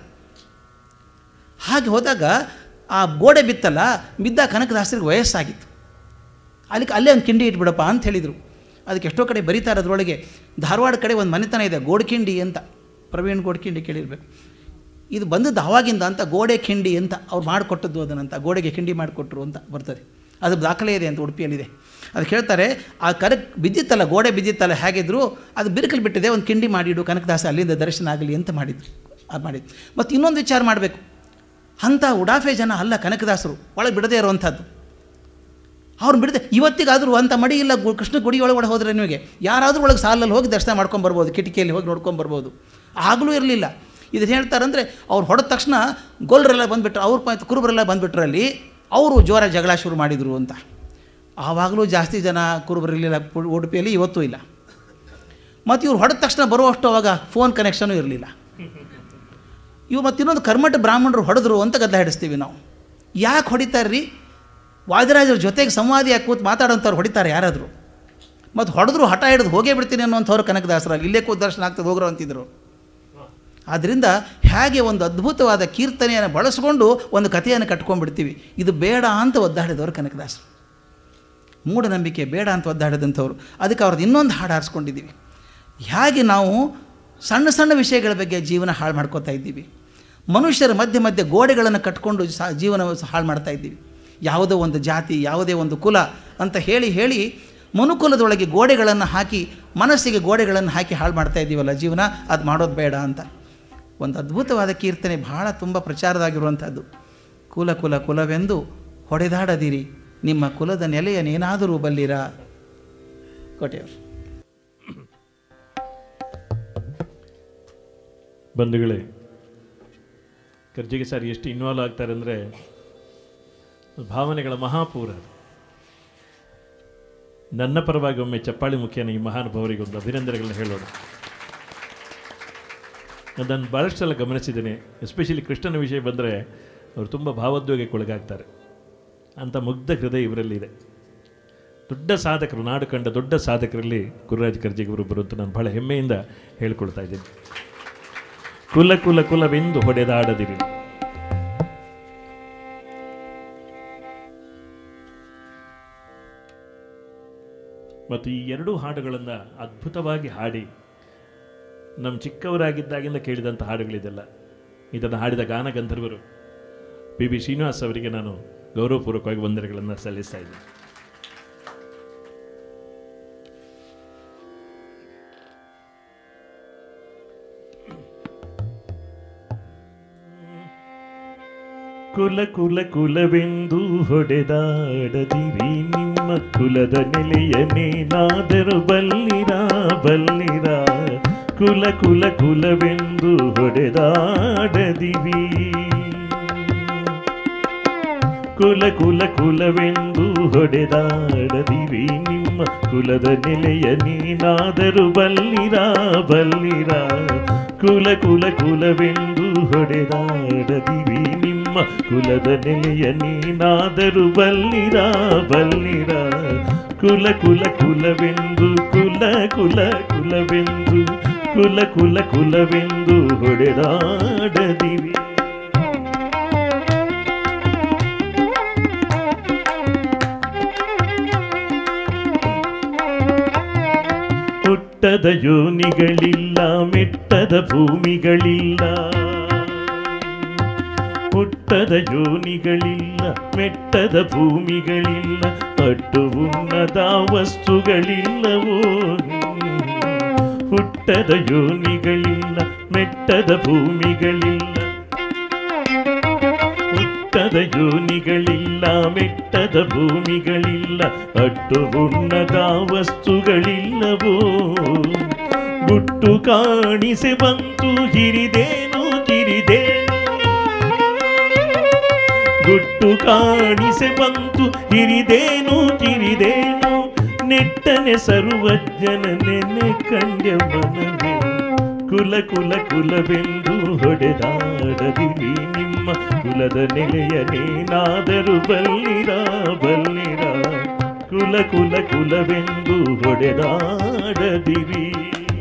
A: ಹಾಗೆ ಹೋದಾಗ ಆ ಗೋಡೆ ಬಿತ್ತಲ್ಲ ಬಿದ್ದ ಕನಕದಾಸರಿಗೆ ವಯಸ್ಸಾಗಿತ್ತು ಅಲ್ಲಿಗೆ ಅಲ್ಲೇ ಒಂದು ಕಿಂಡಿ ಇಟ್ಬಿಡಪ್ಪ ಅಂತ ಹೇಳಿದರು ಅದಕ್ಕೆ ಎಷ್ಟೋ ಕಡೆ ಬರೀತಾರೆ ಅದರೊಳಗೆ ಧಾರವಾಡ ಕಡೆ ಒಂದು ಮನೆತನ ಇದೆ ಗೋಡ್ಕಿಂಡಿ ಅಂತ ಪ್ರವೀಣ್ ಗೋಡ್ಕಿಂಡಿ ಕೇಳಿರ್ಬೇಕು ಇದು ಬಂದದ್ದು ಅವಾಗಿಂದ ಅಂತ ಗೋಡೆ ಕಿಂಡಿ ಅಂತ ಅವ್ರು ಮಾಡಿಕೊಟ್ಟದ್ದು ಅದನ್ನಂತ ಗೋಡೆಗೆ ಕಿಂಡಿ ಮಾಡಿಕೊಟ್ರು ಅಂತ ಬರ್ತದೆ ಅದು ದಾಖಲೆ ಇದೆ ಅಂತ ಉಡುಪಿಯಲ್ಲಿದೆ ಅದಕ್ಕೆ ಹೇಳ್ತಾರೆ ಆ ಕರಕ್ ಬಿದ್ದಿತ್ತಲ್ಲ ಗೋಡೆ ಬಿದ್ದಿತ್ತಲ್ಲ ಹೇಗಿದ್ರು ಅದು ಬಿರುಕಲು ಬಿಟ್ಟಿದೆ ಒಂದು ಕಿಂಡಿ ಮಾಡಿಡು ಕನಕದಾಸ ಅಲ್ಲಿಂದ ದರ್ಶನ ಆಗಲಿ ಅಂತ ಮಾಡಿದ್ರು ಅದು ಮಾಡಿದ್ದು ಮತ್ತು ಇನ್ನೊಂದು ವಿಚಾರ ಮಾಡಬೇಕು ಅಂಥ ಉಡಾಫೆ ಜನ ಅಲ್ಲ ಕನಕದಾಸರು ಒಳಗೆ ಬಿಡದೇ ಇರುವಂಥದ್ದು ಅವ್ರು ಬಿಡದೆ ಇವತ್ತಿಗಾದರೂ ಅಂಥ ಮಡಿ ಇಲ್ಲ ಗು- ಕೃಷ್ಣ ಗುಡಿ ಒಳಗಡೆ ಹೋದರೆ ನಿಮಗೆ ಯಾರಾದರೂ ಒಳಗೆ ಸಾಲಲ್ಲಿ ಹೋಗಿ ದರ್ಶನ ಮಾಡ್ಕೊಂಡು ಬರ್ಬೋದು ಕಿಟಕಿಯಲ್ಲಿ ಹೋಗಿ ನೋಡ್ಕೊಂಡು ಬರ್ಬೋದು ಆಗಲೂ ಇರಲಿಲ್ಲ ಇದನ್ನು ಹೇಳ್ತಾರಂದರೆ ಅವ್ರು ಹೊಡೆದ ತಕ್ಷಣ ಗೊಲ್ರೆಲ್ಲ ಬಂದುಬಿಟ್ರು ಅವ್ರ ಪ ಕುರುಬರೆಲ್ಲ ಬಂದುಬಿಟ್ರು ಅಲ್ಲಿ ಅವರು ಜೋರ ಜಗಳ ಶುರು ಮಾಡಿದರು ಅಂತ ಆವಾಗಲೂ ಜಾಸ್ತಿ ಜನ ಕುರುಬರಿರಲಿಲ್ಲ ಪು- ಉಡುಪಿಯಲ್ಲಿ ಇವತ್ತೂ ಇಲ್ಲ ಮತ್ತು ಇವ್ರು ಹೊಡೆದ ತಕ್ಷಣ ಬರುವಷ್ಟು ಅವಾಗ ಫೋನ್ ಕನೆಕ್ಷನು ಇರಲಿಲ್ಲ ಇವು ಮತ್ತು ಇನ್ನೊಂದು ಕರ್ಮಠ ಬ್ರಾಹ್ಮಣರು ಹೊಡೆದ್ರು ಅಂತ ಗದ್ದಲ ಹಿಡಿಸ್ತೀವಿ ನಾವು ಯಾಕೆ ಹೊಡಿತಾರ್ರಿ ವಾದಿರಾಜರ ಜೊತೆಗೆ ಸಂವಾದಿಯಾಗಿ ಕೂತು ಮಾತಾಡೋಂಥವ್ರು ಹೊಡಿತಾರೆ ಯಾರಾದರೂ ಮತ್ತು ಹೊಡೆದ್ರು ಹಠ ಹಿಡಿದು ಹೋಗೇ ಬಿಡ್ತೀನಿ ಅನ್ನೋಂಥವ್ರು ಕನಕದಾಸರಲ್ಲಿ ಇಲ್ಲೇ ಕೂತು ದರ್ಶನ ಆಗ್ತದೆ ಹೋಗ್ರು ಅಂತಿದ್ರು ಆದ್ದರಿಂದ ಹೇಗೆ ಒಂದು ಅದ್ಭುತವಾದ ಕೀರ್ತನೆಯನ್ನು ಬಳಸ್ಕೊಂಡು ಒಂದು ಕಥೆಯನ್ನು ಕಟ್ಕೊಂಡ್ಬಿಡ್ತೀವಿ ಇದು ಬೇಡ ಅಂತ ಒದ್ದಾಡಿದವರು ಕನಕದಾಸರು ಮೂಢನಂಬಿಕೆ ಬೇಡ ಅಂತ ಒದ್ದಾಡಿದಂಥವ್ರು ಅದಕ್ಕೆ ಅವ್ರದ್ದು ಇನ್ನೊಂದು ಹಾಡು ಆರಿಸ್ಕೊಂಡಿದ್ದೀವಿ ಹೇಗೆ ನಾವು ಸಣ್ಣ ಸಣ್ಣ ವಿಷಯಗಳ ಬಗ್ಗೆ ಜೀವನ ಹಾಳು ಮಾಡ್ಕೋತಾ ಇದ್ದೀವಿ ಮನುಷ್ಯರ ಮಧ್ಯೆ ಮಧ್ಯೆ ಗೋಡೆಗಳನ್ನು ಕಟ್ಕೊಂಡು ಸಹ ಜೀವನ ಹಾಳು ಮಾಡ್ತಾ ಇದ್ದೀವಿ ಯಾವುದೋ ಒಂದು ಜಾತಿ ಯಾವುದೇ ಒಂದು ಕುಲ ಅಂತ ಹೇಳಿ ಹೇಳಿ ಮನುಕುಲದೊಳಗೆ ಗೋಡೆಗಳನ್ನು ಹಾಕಿ ಮನಸ್ಸಿಗೆ ಗೋಡೆಗಳನ್ನು ಹಾಕಿ ಹಾಳು ಮಾಡ್ತಾ ಇದ್ದೀವಲ್ಲ ಜೀವನ ಅದು ಮಾಡೋದು ಬೇಡ ಅಂತ ಒಂದು ಅದ್ಭುತವಾದ ಕೀರ್ತನೆ ಬಹಳ ತುಂಬ ಪ್ರಚಾರದಾಗಿರುವಂಥದ್ದು ಕುಲ ಕುಲ ಕುಲವೆಂದು ಹೊಡೆದಾಡದಿರಿ ನಿಮ್ಮ ಕುಲದ ನೆಲೆಯನ್ನೇನಾದರೂ ಬಲ್ಲಿರಾ ಕೋಟೆಯವರು
B: ಬಂಧುಗಳೇ ಕರ್ಜಿಗೆ ಸರ್ ಎಷ್ಟು ಇನ್ವಾಲ್ವ್ ಆಗ್ತಾರೆ ಅಂದರೆ ಭಾವನೆಗಳ ಮಹಾಪೂರ ನನ್ನ ಪರವಾಗಿ ಒಮ್ಮೆ ಚಪ್ಪಾಳಿ ಮುಖೇನ ಈ ಮಹಾನುಭಾವರಿಗೆ ಒಂದು ಅಭಿನಂದನೆಗಳನ್ನ ಹೇಳೋಣ ಅದನ್ನು ಭಾಳಷ್ಟು ಸಲ ಗಮನಿಸಿದ್ದೇನೆ ಎಸ್ಪೆಷಲಿ ಕೃಷ್ಣನ ವಿಷಯ ಬಂದರೆ ಅವರು ತುಂಬ ಭಾವೋದ್ವೇಗಕ್ಕೆ ಒಳಗಾಗ್ತಾರೆ ಅಂಥ ಮುಗ್ಧ ಹೃದಯ ಇವರಲ್ಲಿದೆ ದೊಡ್ಡ ಸಾಧಕರು ನಾಡು ಕಂಡ ದೊಡ್ಡ ಸಾಧಕರಲ್ಲಿ ಗುರುರಾಜ್ ಕರ್ಜಿಗೆ ಒಬ್ಬರು ಅಂತ ನಾನು ಬಹಳ ಹೆಮ್ಮೆಯಿಂದ ಹೇಳ್ಕೊಳ್ತಾ ಇದ್ದೀನಿ ಕುಲ ಕುಲ ಕುಲವೆಂದು ಹೊಡೆದಾಡದಿರಿ ಮತ್ತು ಈ ಎರಡೂ ಹಾಡುಗಳನ್ನು ಅದ್ಭುತವಾಗಿ ಹಾಡಿ ನಮ್ಮ ಚಿಕ್ಕವರಾಗಿದ್ದಾಗಿಂದ ಕೇಳಿದಂಥ ಹಾಡುಗಳಿದೆಲ್ಲ ಇದನ್ನು ಹಾಡಿದ ಗಾನ ಗಂಧರ್ವರು ಪಿ ಬಿ ಶ್ರೀನಿವಾಸ್ ಅವರಿಗೆ ನಾನು ಗೌರವಪೂರ್ವಕವಾಗಿ ವಂದನೆಗಳನ್ನು ಸಲ್ಲಿಸ್ತಾ ಇದ್ದೀನಿ ಕುಲ ಕುಲ ಕುಲವೆಂದು ಹೊಡೆದಾಡದಿರಿ ನಿಮ್ಮ ಕುಲದ ನೆಲೆಯನೇನಾದರೂ ಬಲ್ಲಿರ ಬಲ್ಲಿರ ಕುಲ ಕುಲ ಕುಲವೆಂದು ಹೊಡೆದಾಡದಿರಿ ಕುಲ ಕುಲ ಕುಲವೆಂದು ಹೊಡೆದಾಡದಿರಿ ನಿಮ್ಮ ಕುಲದ ನೆಲೆಯ ನೀನಾದರೂ ಬಲ್ಲಿರ ಬಲ್ಲಿರ ಕುಲ ಕುಲ ಕುಲವೆಂದು ಹೊಡೆದಾಡದಿರಿ ನಿಮ್ಮ ಕುಲದ ನೆಲೆಯ ನೀನಾದರೂ ಬಲ್ಲಿರ ಬಲ್ಲಿರ ಕುಲ ಕುಲ ಕುಲವೆಂದು ಕುಲ ಕುಲ ಕುಲವೆಂದು ಕುಲ ಕುಲ ಕುಲವೆಂದು ಹೊಡೆದಾಡದಿರಿ ಹುಟ್ಟದ ಯೋನಿಗಳಿಲ್ಲ ಮೆಟ್ಟದ ಭೂಮಿಗಳಿಲ್ಲ ಹುಟ್ಟದ ಯೋನಿಗಳಿಲ್ಲ ಮೆಟ್ಟದ ಭೂಮಿಗಳಿಲ್ಲ ಅಟ್ಟು ಉನ್ನತ ವಸ್ತುಗಳಿಲ್ಲವೋ ಹುಟ್ಟದ ಯೋನಿಗಳಿಲ್ಲ ಮೆಟ್ಟದ ಭೂಮಿಗಳಿಲ್ಲ ಹುಟ್ಟದ ಯೋನಿಗಳಿಲ್ಲ ಮೆಟ್ಟದ ಭೂಮಿಗಳಿಲ್ಲ ಅಟ್ಟು ಉನ್ನತ ವಸ್ತುಗಳಿಲ್ಲವೋ ಗುಟ್ಟು ಕಾಣಿಸೆ ಬಂತು ಹಿರಿದೇನು ಕಿರಿದೇನು ಗುಟ್ಟು ಕಾಣಿಸೆ ಬಂತು ಹಿರಿದೇನು ಕಿರಿದೇನು ನೆಟ್ಟನೆ ಸರ್ವಜ್ಞನ ನೆನೆ ಕಂಡ್ಯ ಮನವೇ ಕುಲ ಕುಲ ಕುಲವೆಂದು ಹೊಡೆದಾಡದಿರಿ ನಿಮ್ಮ ಕುಲದ ನೆಲೆಯನೇನಾದರೂ ಬಲ್ಲಿರ ಬಲ್ಲಿರ ಕುಲ ಕುಲ ಕುಲವೆಂದು ಹೊಡೆದಾಡದಿರಿ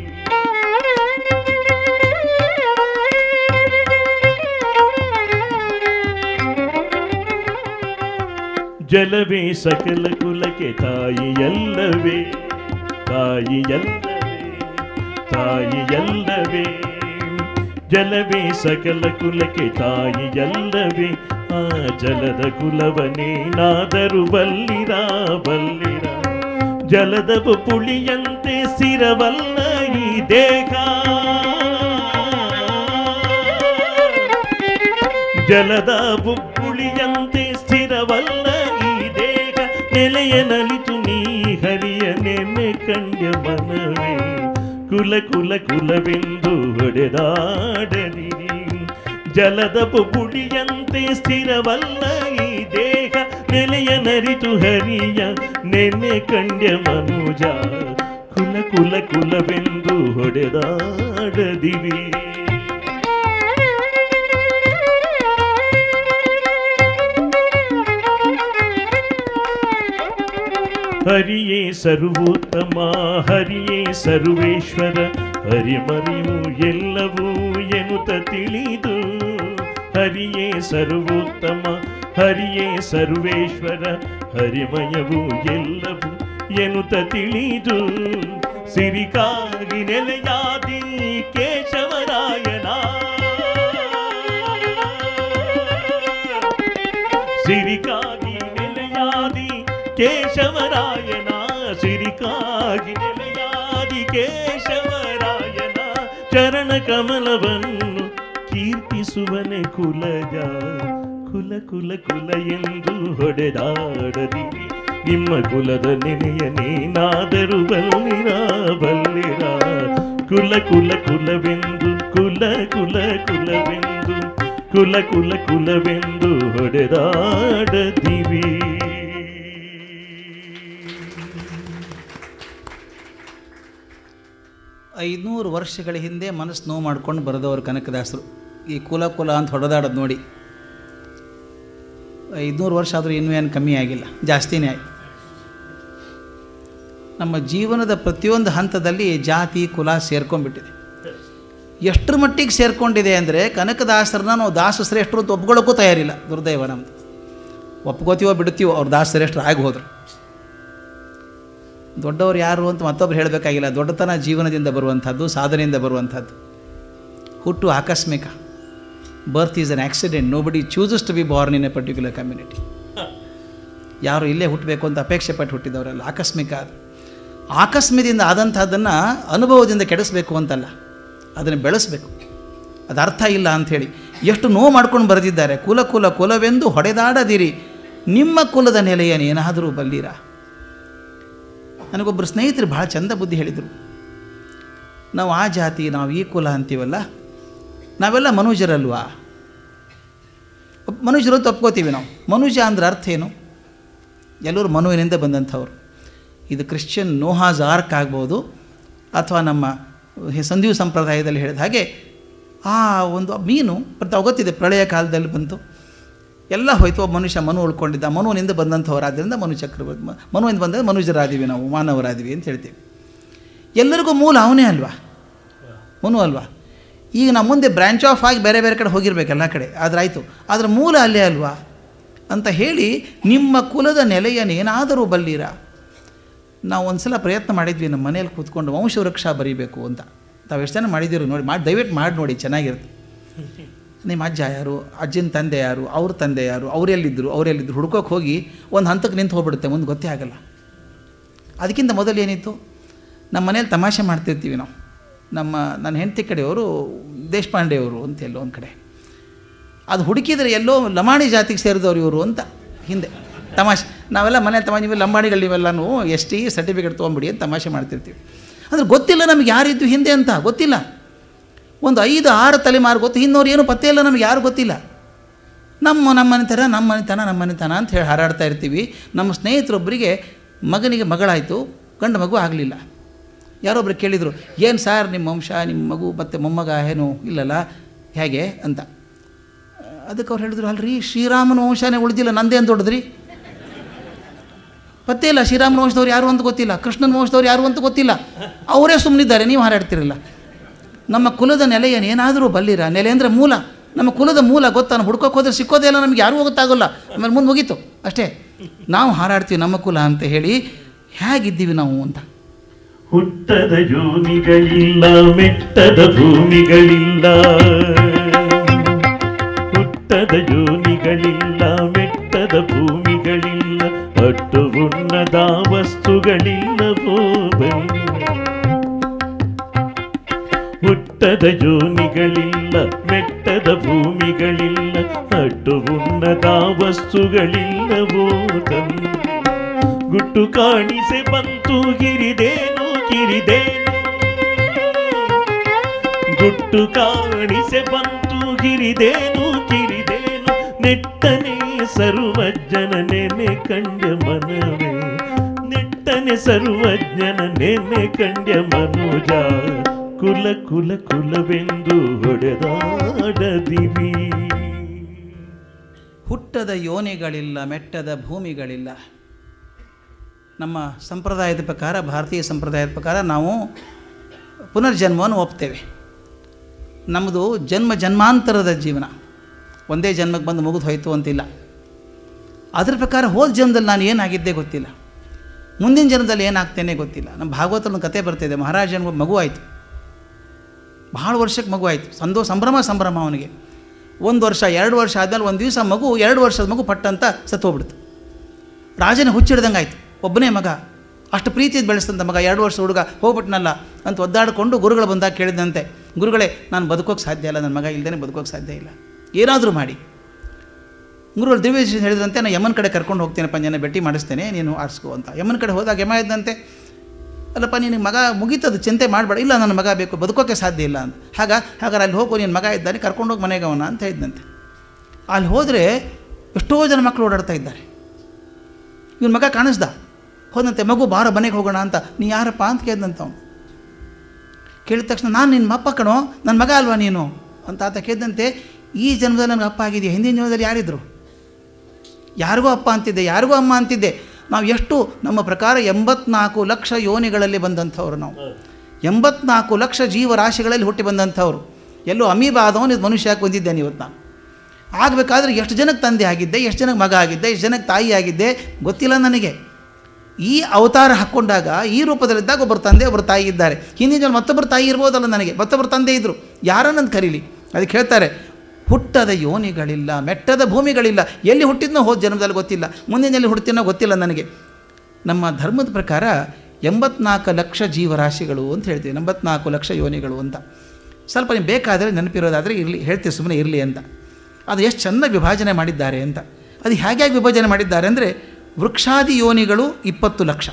B: ಜಲವೇ ಸಕಲ ಕುಲಕ್ಕೆ ತಾಯಿಯಲ್ಲವೇ ತಾಯಿಯಲ್ಲವೇ ತಾಯಿಯಲ್ಲವೇ ಜಲವೇ ಸಕಲ ಕುಲಕ್ಕೆ ತಾಯಿಯಲ್ಲವೇ ಆ ಜಲದ ಕುಲವನೇನಾದರೂ ಬಲ್ಲಿರ ಬಲ್ಲಿರ ಜಲದ ಪುಳಿಯಂತೆ ಸಿರವಲ್ಲ ಈ ದೇಹ ಜಲದ ಬುಬ್ಬುಳಿಯಂತೆ ಸ್ಥಿರವಲ್ಲ ಈ ದೇಹ ನೆಲೆಯ ನಲಿತು ನೀ ಹರಿಯ ನೆನೆ ಕಂಡ್ಯ ಮನವೇ ಕುಲ ಕುಲ ಕುಲವೆಂದು ಹೊಡೆದಾಡದಿರಿ ಜಲದ ಬುಬ್ಬುಳಿಯಂತೆ ಸ್ಥಿರವಲ್ಲ ಈ ದೇಹ ನೆಲೆಯ ನರಿತು ಹರಿಯ ನೆನೆ ಕಂಡ್ಯ ಮನುಜ ಕುಲ ಕುಲ ಕುಲವೆಂದು ಹೊಡೆದಾಡದಿರಿ ಹರಿಯೇ ಸರ್ವೋತ್ತಮ ಹರಿಯೇ ಸರ್ವೇಶ್ವರ ಹರಿಮರಿವು ಎಲ್ಲವೂ ಎನ್ನುತ್ತ ತಿಳಿದು ಹರಿಯೇ ಸರ್ವೋತ್ತಮ ಹರಿಯೇ ಸರ್ವೇಶ್ವರ ಹರಿಮಯವು ಎಲ್ಲವೂ ಎನ್ನುತ್ತ ತಿಳಿದು ಸಿರಿಕಾಗಿ ನೆಲೆಯಾದಿ ಕೇಶವರಾಯನ ಸಿರಿಕಾಗಿ ನೆಲೆಯಾದಿ ಕೇಶವರಾಯನ ಸಿರಿಕಾಗಿ ನೆಲೆಯಾದಿ ಕೇಶವರಾಯನ ಚರಣ ಕಮಲವನ್ನು ಕೀರ್ತಿಸುವನೆ ಕುಲಜ ಕುಲ ಕುಲ ಕುಲ ಎಂದು ಹೊಡೆದಾಡದಿರಿ ನಿಮ್ಮ ಕುಲದ ನೆನೆಯ ನೀನಾದರೂ ಬಲ್ಲಿರ ಬಲ್ಲಿರ ಕುಲ ಕುಲ ಕುಲವೆಂದು ಕುಲ ಕುಲ ಕುಲವೆಂದು ಕುಲ ಕುಲ ಕುಲವೆಂದು ಹೊಡೆದಾಡದಿರಿ
A: ಐದುನೂರು ವರ್ಷಗಳ ಹಿಂದೆ ಮನಸ್ಸು ನೋವು ಮಾಡ್ಕೊಂಡು ಬರೆದವರು ಕನಕದಾಸರು ಈ ಕುಲ ಕುಲ ಅಂತ ಹೊಡೆದಾಡೋದು ನೋಡಿ ಐದುನೂರು ವರ್ಷ ಆದರೂ ಇನ್ನೂ ಏನು ಕಮ್ಮಿ ಆಗಿಲ್ಲ ಜಾಸ್ತಿನೇ ಆಯಿತು ನಮ್ಮ ಜೀವನದ ಪ್ರತಿಯೊಂದು ಹಂತದಲ್ಲಿ ಜಾತಿ ಕುಲ ಸೇರ್ಕೊಂಡ್ಬಿಟ್ಟಿದೆ ಎಷ್ಟರ ಮಟ್ಟಿಗೆ ಸೇರ್ಕೊಂಡಿದೆ ಅಂದರೆ ಕನಕದಾಸರನ್ನ ನಾವು ದಾಸ ಶ್ರೇಷ್ಠರು ಅಂತ ಒಪ್ಕೊಳ್ಳೋಕ್ಕೂ ತಯಾರಿಲ್ಲ ದುರ್ದೈವ ನಮ್ಮದು ಒಪ್ಕೋತೀವೋ ಬಿಡ್ತೀವೋ ಅವ್ರು ದಾಸ ಶ್ರೇಷ್ಠರು ಆಗಿ ಹೋದರು ದೊಡ್ಡವರು ಯಾರು ಅಂತ ಮತ್ತೊಬ್ರು ಹೇಳಬೇಕಾಗಿಲ್ಲ ದೊಡ್ಡತನ ಜೀವನದಿಂದ ಬರುವಂಥದ್ದು ಸಾಧನೆಯಿಂದ ಬರುವಂಥದ್ದು ಹುಟ್ಟು ಆಕಸ್ಮಿಕ birth is an accident nobody chooses to be born in a particular community ಯಾರು ಇಲ್ಲೇ ಹುಟ್ಟಬೇಕು ಅಂತ ಅಪೇಕ್ಷೆ ಪಟ್ಟು ಹುಟ್ಟಿದವರಲ್ಲ ಆಕಸ್ಮಿಕ ಅದು ಆಕಸ್ಮಿಕದಿಂದ ಆದಂಥದ್ದನ್ನು ಅನುಭವದಿಂದ ಕೆಡಿಸ್ಬೇಕು ಅಂತಲ್ಲ ಅದನ್ನು ಬೆಳೆಸಬೇಕು ಅದು ಅರ್ಥ ಇಲ್ಲ ಅಂಥೇಳಿ ಎಷ್ಟು ನೋವು ಮಾಡ್ಕೊಂಡು ಬರೆದಿದ್ದಾರೆ ಕುಲ ಕುಲ ಕುಲವೆಂದು ಹೊಡೆದಾಡದಿರಿ ನಿಮ್ಮ ಕುಲದ ನೆಲೆಯನ್ನೇನಾದರೂ ಬಲ್ಲಿರ ನನಗೊಬ್ಬರು ಸ್ನೇಹಿತರು ಭಾಳ ಚಂದ ಬುದ್ಧಿ ಹೇಳಿದರು ನಾವು ಆ ಜಾತಿ ನಾವು ಈ ಕುಲ ಅಂತೀವಲ್ಲ ನಾವೆಲ್ಲ ಮನುಜರಲ್ವಾ ಒಬ್ಬ ಮನುಷ್ಯರು ಅಂತ ಒಪ್ಕೋತೀವಿ ನಾವು ಮನುಜ ಅಂದ್ರೆ ಅರ್ಥ ಏನು ಎಲ್ಲರೂ ಮನುವಿನಿಂದ ಬಂದಂಥವ್ರು ಇದು ಕ್ರಿಶ್ಚಿಯನ್ ನೋಹಾಜ್ ಆರ್ಕ್ ಆಗ್ಬೋದು ಅಥವಾ ನಮ್ಮ ಸಂದೀವ ಸಂಪ್ರದಾಯದಲ್ಲಿ ಹೇಳಿದ ಹಾಗೆ ಆ ಒಂದು ಮೀನು ಮತ್ತು ಗೊತ್ತಿದೆ ಪ್ರಳಯ ಕಾಲದಲ್ಲಿ ಬಂತು ಎಲ್ಲ ಹೋಯ್ತು ಒಬ್ಬ ಮನುಷ್ಯ ಮನು ಉಳ್ಕೊಂಡಿದ್ದ ಮನುವಿನಿಂದ ಬಂದಂಥವರಾದ್ದರಿಂದ ಮನು ಚಕ್ರವರ್ತಿ ಮ- ಮನುವಿಂದ ಬಂದರೆ ಮನುಜರಾದೀವಿ ನಾವು ಮಾನವರಾದೀವಿ ಅಂತ ಹೇಳ್ತೀವಿ ಎಲ್ಲರಿಗೂ ಮೂಲ ಅವನೇ ಅಲ್ವಾ ಮನು ಅಲ್ವಾ ಈಗ ನಾವು ಮುಂದೆ ಬ್ರ್ಯಾಂಚ್ ಆಫ್ ಆಗಿ ಬೇರೆ ಬೇರೆ ಕಡೆ ಹೋಗಿರ್ಬೇಕು ಎಲ್ಲ ಕಡೆ ಆದರೆ ಆಯಿತು ಅದರ ಮೂಲ ಅಲ್ಲೇ ಅಲ್ವಾ ಅಂತ ಹೇಳಿ ನಿಮ್ಮ ಕುಲದ ನೆಲೆಯನ್ನೇನಾದರೂ ಬಲ್ಲೀರ ನಾವು ಒಂದು ಸಲ ಪ್ರಯತ್ನ ಮಾಡಿದ್ವಿ ನಮ್ಮ ಮನೇಲಿ ಕೂತ್ಕೊಂಡು ವಂಶವೃಕ್ಷ ಬರೀಬೇಕು ಅಂತ ತಾವು ಎಷ್ಟು ಜನ ಮಾಡಿದ್ದೀರೋ ನೋಡಿ ಮಾಡಿ ದಯವಿಟ್ಟು ಮಾಡಿ ನೋಡಿ ಚೆನ್ನಾಗಿರುತ್ತೆ ನಿಮ್ಮ ಅಜ್ಜ ಯಾರು ಅಜ್ಜನ ತಂದೆ ಯಾರು ಅವ್ರ ತಂದೆ ಯಾರು ಅವರೆಲ್ಲಿದ್ದರು ಅವರೆಲ್ಲಿದ್ದರು ಹುಡ್ಕೋಕೆ ಹೋಗಿ ಒಂದು ಹಂತಕ್ಕೆ ನಿಂತು ಹೋಗ್ಬಿಡುತ್ತೆ ಮುಂದೆ ಗೊತ್ತೇ ಆಗಲ್ಲ ಅದಕ್ಕಿಂತ ಮೊದಲು ಏನಿತ್ತು ನಮ್ಮ ಮನೇಲಿ ತಮಾಷೆ ಮಾಡ್ತಿರ್ತೀವಿ ನಾವು ನಮ್ಮ ನನ್ನ ಹೆಂಡತಿ ಕಡೆಯವರು ದೇಶಪಾಂಡೆಯವರು ಅಂತ ಎಲ್ಲೋ ಒಂದು ಕಡೆ ಅದು ಹುಡುಕಿದರೆ ಎಲ್ಲೋ ಲಮಾಣಿ ಜಾತಿಗೆ ಸೇರಿದವರು ಇವರು ಅಂತ ಹಿಂದೆ ತಮಾಷೆ ನಾವೆಲ್ಲ ಮನೆ ತಮ್ಮ ನೀವು ಲಂಬಾಣಿಗಳು ನೀವೆಲ್ಲನೂ ಎಸ್ ಟಿ ಸರ್ಟಿಫಿಕೇಟ್ ತೊಗೊಂಬಿಡಿ ಅಂತ ತಮಾಷೆ ಮಾಡ್ತಿರ್ತೀವಿ ಅಂದರೆ ಗೊತ್ತಿಲ್ಲ ನಮಗೆ ಯಾರಿದ್ದು ಹಿಂದೆ ಅಂತ ಗೊತ್ತಿಲ್ಲ ಒಂದು ಐದು ಆರು ತಲೆಮಾರು ಗೊತ್ತು ಹಿಂದವ್ರು ಏನು ಪತ್ತೆ ಇಲ್ಲ ನಮಗೆ ಯಾರು ಗೊತ್ತಿಲ್ಲ ನಮ್ಮ ನಮ್ಮ ಮನೆತನ ನಮ್ಮ ಮನೆತನ ನಮ್ಮ ಮನೆತನ ಅಂತ ಹೇಳಿ ಹಾರಾಡ್ತಾ ಇರ್ತೀವಿ ನಮ್ಮ ಸ್ನೇಹಿತರೊಬ್ಬರಿಗೆ ಮಗನಿಗೆ ಮಗಳಾಯಿತು ಗಂಡು ಮಗು ಆಗಲಿಲ್ಲ ಯಾರೊಬ್ರು ಕೇಳಿದರು ಏನು ಸಾರ್ ನಿಮ್ಮ ವಂಶ ನಿಮ್ಮ ಮಗು ಮತ್ತು ಮೊಮ್ಮಗ ಏನು ಇಲ್ಲಲ್ಲ ಹೇಗೆ ಅಂತ ಅದಕ್ಕೆ ಅವ್ರು ಹೇಳಿದ್ರು ಅಲ್ರಿ ಶ್ರೀರಾಮನ ವಂಶನೇ ಉಳಿದಿಲ್ಲ ನಂದೇನು ದೊಡ್ಡದ್ರಿ ಪತ್ತೆ ಇಲ್ಲ ಶ್ರೀರಾಮನ ವಂಶದವ್ರು ಯಾರು ಅಂತ ಗೊತ್ತಿಲ್ಲ ಕೃಷ್ಣನ ವಂಶದವ್ರು ಯಾರು ಅಂತ ಗೊತ್ತಿಲ್ಲ ಅವರೇ ಸುಮ್ಮನಿದ್ದಾರೆ ನೀವು ಹಾರಾಡ್ತಿರಲ್ಲ ನಮ್ಮ ಕುಲದ ನೆಲೆಯನ್ನು ಏನಾದರೂ ಬಲ್ಲಿರ ನೆಲೆ ಅಂದರೆ ಮೂಲ ನಮ್ಮ ಕುಲದ ಮೂಲ ಗೊತ್ತಾ ನಾವು ಹುಡ್ಕೋಕೆ ಹೋದ್ರೆ ಸಿಕ್ಕೋದೇ ಇಲ್ಲ ನಮ್ಗೆ ಯಾರೂ ಗೊತ್ತಾಗೋಲ್ಲ ಆಮೇಲೆ ಮುಂದೆ ಮುಗೀತು ಅಷ್ಟೇ ನಾವು ಹಾರಾಡ್ತೀವಿ ನಮ್ಮ ಕುಲ ಅಂತ ಹೇಳಿ ಹೇಗಿದ್ದೀವಿ ನಾವು ಅಂತ
B: ಹುಟ್ಟದ ಜೋನಿಗಳಿಲ್ಲ ಮೆಟ್ಟದ ಭೂಮಿಗಳಿಲ್ಲ ಹುಟ್ಟದ ಜೋನಿಗಳಿಲ್ಲ ಮೆಟ್ಟದ ಭೂಮಿಗಳಿಲ್ಲ ಅಟ್ಟು ಉನ್ನದ ವಸ್ತುಗಳಿಲ್ಲವೋ ಬನ್ನಿ ಹುಟ್ಟದ ಜೋನಿಗಳಿಲ್ಲ ಮೆಟ್ಟದ ಭೂಮಿಗಳಿಲ್ಲ ಅಟ್ಟು ಉನ್ನದ ವಸ್ತುಗಳಿಲ್ಲವೋ ತನ್ನ ಗುಟ್ಟು ಕಾಣಿಸೆ ಬಂತು ಗಿರಿದೇನು ಕಿರಿದೇನು ಗುಟ್ಟು ಕಾಣಿಸೆ ಬಂತು ಗಿರಿದೇನು ಕಿರಿದೇನು ನೆಟ್ಟನೆ ಸರ್ವಜ್ಞನ ನೆನೆ ಕಂಡ ಮನವೇ ನೆಟ್ಟನೆ ಸರ್ವಜ್ಞನ ನೆನೆ ಕಂಡ ಮನುಜ ಕುಲ ಕುಲ ಕುಲವೆಂದು ಹೊಡೆದಾಡದಿರಿ
A: ಹುಟ್ಟದ ಯೋನಿಗಳಿಲ್ಲ ಮೆಟ್ಟದ ಭೂಮಿಗಳಿಲ್ಲ ನಮ್ಮ ಸಂಪ್ರದಾಯದ ಪ್ರಕಾರ ಭಾರತೀಯ ಸಂಪ್ರದಾಯದ ಪ್ರಕಾರ ನಾವು ಪುನರ್ಜನ್ಮವನ್ನು ಒಪ್ತೇವೆ ನಮ್ಮದು ಜನ್ಮ ಜನ್ಮಾಂತರದ ಜೀವನ ಒಂದೇ ಜನ್ಮಕ್ಕೆ ಬಂದು ಮುಗಿದು ಹೋಯಿತು ಅಂತಿಲ್ಲ ಅದ್ರ ಪ್ರಕಾರ ಹೋದ ಜನ್ಮದಲ್ಲಿ ನಾನು ಏನಾಗಿದ್ದೆ ಗೊತ್ತಿಲ್ಲ ಮುಂದಿನ ಜನ್ಮದಲ್ಲಿ ಏನಾಗ್ತೇನೆ ಗೊತ್ತಿಲ್ಲ ನಮ್ಮ ಭಾಗವತದ ಒಂದು ಕತೆ ಬರ್ತಿದೆ ಮಹಾರಾಜನಿಗೆ ಒಬ್ಬ ಮಗು ಆಯಿತು ಭಾಳ ವರ್ಷಕ್ಕೆ ಮಗು ಆಯಿತು ಸಂದೋ ಸಂಭ್ರಮ ಸಂಭ್ರಮ ಅವನಿಗೆ ಒಂದು ವರ್ಷ ಎರಡು ವರ್ಷ ಆದಮೇಲೆ ಒಂದು ದಿವಸ ಮಗು ಎರಡು ವರ್ಷದ ಮಗು ಪಟ್ಟಂತ ಸತ್ತು ಹೋಗ್ಬಿಡ್ತು ರಾಜನ ಹುಚ್ಚಿಡ್ದಂಗೆ ಆಯಿತು ಒಬ್ಬನೇ ಮಗ ಅಷ್ಟು ಪ್ರೀತಿಯಿಂದ ಬೆಳೆಸ್ತಂತ ಮಗ ಎರಡು ವರ್ಷ ಹುಡುಗ ಹೋಗ್ಬಿಟ್ನಲ್ಲ ಅಂತ ಒದ್ದಾಡಿಕೊಂಡು ಗುರುಗಳು ಬಂದಾಗ ಕೇಳಿದಂತೆ ಗುರುಗಳೇ ನಾನು ಬದುಕೋಕೆ ಸಾಧ್ಯ ಇಲ್ಲ ನನ್ನ ಮಗ ಇಲ್ಲದೇ ಬದುಕೋಕೆ ಸಾಧ್ಯ ಇಲ್ಲ ಏನಾದರೂ ಮಾಡಿ ಗುರುಗಳು ದಿವ್ಯ ಹೇಳಿದ್ರಂತೆ ನಾನು ಯಮನ ಕಡೆ ಕರ್ಕೊಂಡು ಹೋಗ್ತೇನಪ್ಪ ಜನ ಭೇಟಿ ಮಾಡಿಸ್ತೇನೆ ನೀನು ಆರಿಸ್ಕೋ ಅಂತ ಯಮನ ಕಡೆ ಹೋದಾಗ ಯಮ ಇದ್ದಂತೆ ಅಲ್ಲಪ್ಪ ನಿನಗೆ ಮಗ ಮುಗೀತದು ಚಿಂತೆ ಮಾಡಬೇಡ ಇಲ್ಲ ನನ್ನ ಮಗ ಬೇಕು ಬದುಕೋಕ್ಕೆ ಸಾಧ್ಯ ಇಲ್ಲ ಅಂತ ಹಾಗ ಹಾಗಾದ್ರೆ ಅಲ್ಲಿ ಹೋಗು ನಿನ್ನ ಮಗ ಇದ್ದಾನೆ ಕರ್ಕೊಂಡೋಗಿ ಮನೆಗೆ ಅವನ ಅಂತ ಹೇಳಿದಂತೆ ಅಲ್ಲಿ ಹೋದರೆ ಎಷ್ಟೋ ಜನ ಮಕ್ಕಳು ಓಡಾಡ್ತಾ ಇದ್ದಾರೆ ಇವನ ಮಗ ಕಾಣಿಸ್ದ ಹೋದಂತೆ ಮಗು ಬಾರ ಮನೆಗೆ ಹೋಗೋಣ ಅಂತ ನೀ ಯಾರಪ್ಪ ಅಂತ ಕೇಳಿದಂತ ಅವನು ಕೇಳಿದ ತಕ್ಷಣ ನಾನು ನಿನ್ನ ಅಪ್ಪ ಕಣೋ ನನ್ನ ಮಗ ಅಲ್ವಾ ನೀನು ಅಂತ ಆತ ಕೇಳಿದಂತೆ ಈ ಜನ್ಮದಲ್ಲಿ ನನಗೆ ಅಪ್ಪ ಆಗಿದೆಯಾ ಹಿಂದಿನ ಜನ್ಮದಲ್ಲಿ ಯಾರಿದ್ರು ಯಾರಿಗೂ ಅಪ್ಪ ಅಂತಿದ್ದೆ ಯಾರಿಗೂ ಅಮ್ಮ ಅಂತಿದ್ದೆ ನಾವು ಎಷ್ಟು ನಮ್ಮ ಪ್ರಕಾರ ಎಂಬತ್ನಾಲ್ಕು ಲಕ್ಷ ಯೋನಿಗಳಲ್ಲಿ ಬಂದಂಥವ್ರು ನಾವು ಎಂಬತ್ನಾಲ್ಕು ಲಕ್ಷ ಜೀವರಾಶಿಗಳಲ್ಲಿ ಹುಟ್ಟಿ ಬಂದಂಥವ್ರು ಎಲ್ಲೋ ಅಮೀಬ ಆದವನು ಇದು ಮನುಷ್ಯಕ್ಕೆ ಬಂದಿದ್ದೇನೆ ಇವತ್ತು ನಾನು ಆಗಬೇಕಾದ್ರೆ ಎಷ್ಟು ಜನಕ್ಕೆ ತಂದೆ ಆಗಿದ್ದೆ ಎಷ್ಟು ಜನಕ್ಕೆ ಮಗ ಆಗಿದ್ದೆ ಎಷ್ಟು ಜನಕ್ಕೆ ತಾಯಿ ಆಗಿದ್ದೆ ಗೊತ್ತಿಲ್ಲ ನನಗೆ ಈ ಅವತಾರ ಹಾಕ್ಕೊಂಡಾಗ ಈ ರೂಪದಲ್ಲಿದ್ದಾಗ ಒಬ್ಬರು ತಂದೆ ಒಬ್ಬರು ತಾಯಿ ಇದ್ದಾರೆ ಹಿಂದಿನ ಜನ ಮತ್ತೊಬ್ಬರು ತಾಯಿ ಇರ್ಬೋದಲ್ಲ ನನಗೆ ಮತ್ತೊಬ್ಬರು ತಂದೆ ಇದ್ದರು ಯಾರನ್ನಂತ ಕರೀಲಿ ಅದಕ್ಕೆ ಹೇಳ್ತಾರೆ ಹುಟ್ಟದ ಯೋನಿಗಳಿಲ್ಲ ಮೆಟ್ಟದ ಭೂಮಿಗಳಿಲ್ಲ ಎಲ್ಲಿ ಹುಟ್ಟಿದ್ನೋ ಹೋದ ಜನ್ಮದಲ್ಲಿ ಗೊತ್ತಿಲ್ಲ ಮುಂದಿನ ಎಲ್ಲಿ ಹುಡ್ತೀನೋ ಗೊತ್ತಿಲ್ಲ ನನಗೆ ನಮ್ಮ ಧರ್ಮದ ಪ್ರಕಾರ ಎಂಬತ್ನಾಲ್ಕು ಲಕ್ಷ ಜೀವರಾಶಿಗಳು ಅಂತ ಹೇಳ್ತೀವಿ ಎಂಬತ್ನಾಲ್ಕು ಲಕ್ಷ ಯೋನಿಗಳು ಅಂತ ಸ್ವಲ್ಪ ನೀವು ಬೇಕಾದರೆ ನೆನಪಿರೋದಾದರೆ ಇರಲಿ ಹೇಳ್ತೀವಿ ಸುಮ್ಮನೆ ಇರಲಿ ಅಂತ ಅದು ಎಷ್ಟು ಚೆನ್ನಾಗಿ ವಿಭಾಜನೆ ಮಾಡಿದ್ದಾರೆ ಅಂತ ಅದು ಹೇಗೆ ವಿಭಜನೆ ಮಾಡಿದ್ದಾರೆ ಅಂದರೆ ವೃಕ್ಷಾದಿ ಯೋನಿಗಳು ಇಪ್ಪತ್ತು ಲಕ್ಷ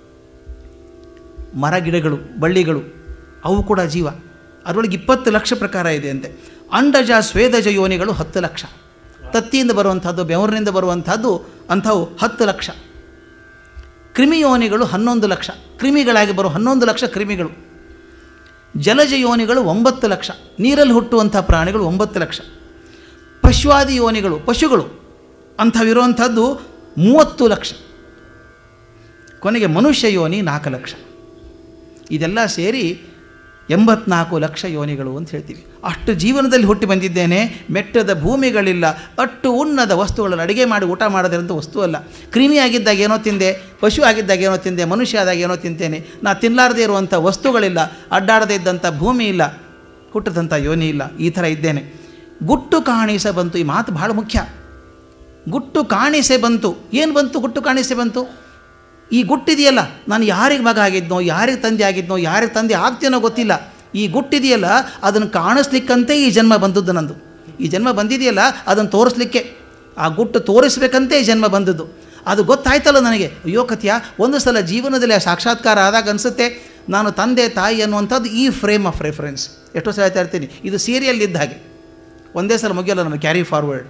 A: ಮರ ಗಿಡಗಳು ಬಳ್ಳಿಗಳು ಅವು ಕೂಡ ಜೀವ ಅದರೊಳಗೆ ಇಪ್ಪತ್ತು ಲಕ್ಷ ಪ್ರಕಾರ ಇದೆ ಅಂತೆ ಅಂಡಜ ಸ್ವೇದಜ ಯೋನಿಗಳು ಹತ್ತು ಲಕ್ಷ ತತ್ತಿಯಿಂದ ಬರುವಂಥದ್ದು ಬೆವರಿನಿಂದ ಬರುವಂಥದ್ದು ಅಂಥವು ಹತ್ತು ಲಕ್ಷ ಕ್ರಿಮಿಯೋನಿಗಳು ಹನ್ನೊಂದು ಲಕ್ಷ ಕ್ರಿಮಿಗಳಾಗಿ ಬರೋ ಹನ್ನೊಂದು ಲಕ್ಷ ಕ್ರಿಮಿಗಳು ಜಲಜ ಯೋನಿಗಳು ಒಂಬತ್ತು ಲಕ್ಷ ನೀರಲ್ಲಿ ಹುಟ್ಟುವಂಥ ಪ್ರಾಣಿಗಳು ಒಂಬತ್ತು ಲಕ್ಷ ಪಶುವಾದಿ ಯೋನಿಗಳು ಪಶುಗಳು ಅಂಥವಿರುವಂಥದ್ದು ಮೂವತ್ತು ಲಕ್ಷ ಕೊನೆಗೆ ಮನುಷ್ಯ ಯೋನಿ ನಾಲ್ಕು ಲಕ್ಷ ಇದೆಲ್ಲ ಸೇರಿ ಎಂಬತ್ನಾಲ್ಕು ಲಕ್ಷ ಯೋನಿಗಳು ಅಂತ ಹೇಳ್ತೀವಿ ಅಷ್ಟು ಜೀವನದಲ್ಲಿ ಹುಟ್ಟಿ ಬಂದಿದ್ದೇನೆ ಮೆಟ್ಟದ ಭೂಮಿಗಳಿಲ್ಲ ಅಟ್ಟು ಉಣ್ಣದ ವಸ್ತುಗಳನ್ನು ಅಡುಗೆ ಮಾಡಿ ಊಟ ಮಾಡೋದ್ರಂಥ ವಸ್ತು ಅಲ್ಲ ಕ್ರಿಮಿ ಆಗಿದ್ದಾಗ ಏನೋ ತಿಂದೆ ಪಶು ಆಗಿದ್ದಾಗ ಏನೋ ತಿಂದೆ ಮನುಷ್ಯ ಆದಾಗ ಏನೋ ತಿಂತೇನೆ ನಾ ತಿನ್ನಲಾರದೇ ಇರುವಂಥ ವಸ್ತುಗಳಿಲ್ಲ ಅಡ್ಡಾಡದೇ ಇದ್ದಂಥ ಭೂಮಿ ಇಲ್ಲ ಹುಟ್ಟದಂಥ ಯೋನಿ ಇಲ್ಲ ಈ ಥರ ಇದ್ದೇನೆ ಗುಟ್ಟು ಕಾಣಿಸ ಬಂತು ಈ ಮಾತು ಭಾಳ ಮುಖ್ಯ ಗುಟ್ಟು ಕಾಣಿಸೆ ಬಂತು ಏನು ಬಂತು ಗುಟ್ಟು ಕಾಣಿಸೆ ಬಂತು ಈ ಗುಟ್ಟಿದೆಯಲ್ಲ ನಾನು ಯಾರಿಗೆ ಮಗ ಆಗಿದ್ನೋ ಯಾರಿಗೆ ತಂದೆ ಆಗಿದ್ನೋ ಯಾರಿಗೆ ತಂದೆ ಆಗ್ತೀನೋ ಗೊತ್ತಿಲ್ಲ ಈ ಗುಟ್ಟಿದೆಯಲ್ಲ ಅದನ್ನು ಕಾಣಿಸ್ಲಿಕ್ಕಂತೆ ಈ ಜನ್ಮ ಬಂದದ್ದು ನಂದು ಈ ಜನ್ಮ ಬಂದಿದೆಯಲ್ಲ ಅದನ್ನು ತೋರಿಸ್ಲಿಕ್ಕೆ ಆ ಗುಟ್ಟು ತೋರಿಸ್ಬೇಕಂತೆ ಈ ಜನ್ಮ ಬಂದದ್ದು ಅದು ಗೊತ್ತಾಯ್ತಲ್ಲ ನನಗೆ ಅಯ್ಯೋ ಕತ್ಯ ಒಂದು ಸಲ ಜೀವನದಲ್ಲಿ ಆ ಸಾಕ್ಷಾತ್ಕಾರ ಆದಾಗ ಅನಿಸುತ್ತೆ ನಾನು ತಂದೆ ತಾಯಿ ಅನ್ನುವಂಥದ್ದು ಈ ಫ್ರೇಮ್ ಆಫ್ ರೆಫರೆನ್ಸ್ ಎಷ್ಟೋ ಸಲ ಹೇಳ್ತಾ ಇರ್ತೀನಿ ಇದು ಸೀರಿಯಲ್ ಇದ್ದ ಹಾಗೆ ಒಂದೇ ಸಲ ಮುಗಿಯಲ್ಲ ನಮಗೆ ಕ್ಯಾರಿ ಫಾರ್ವರ್ಡ್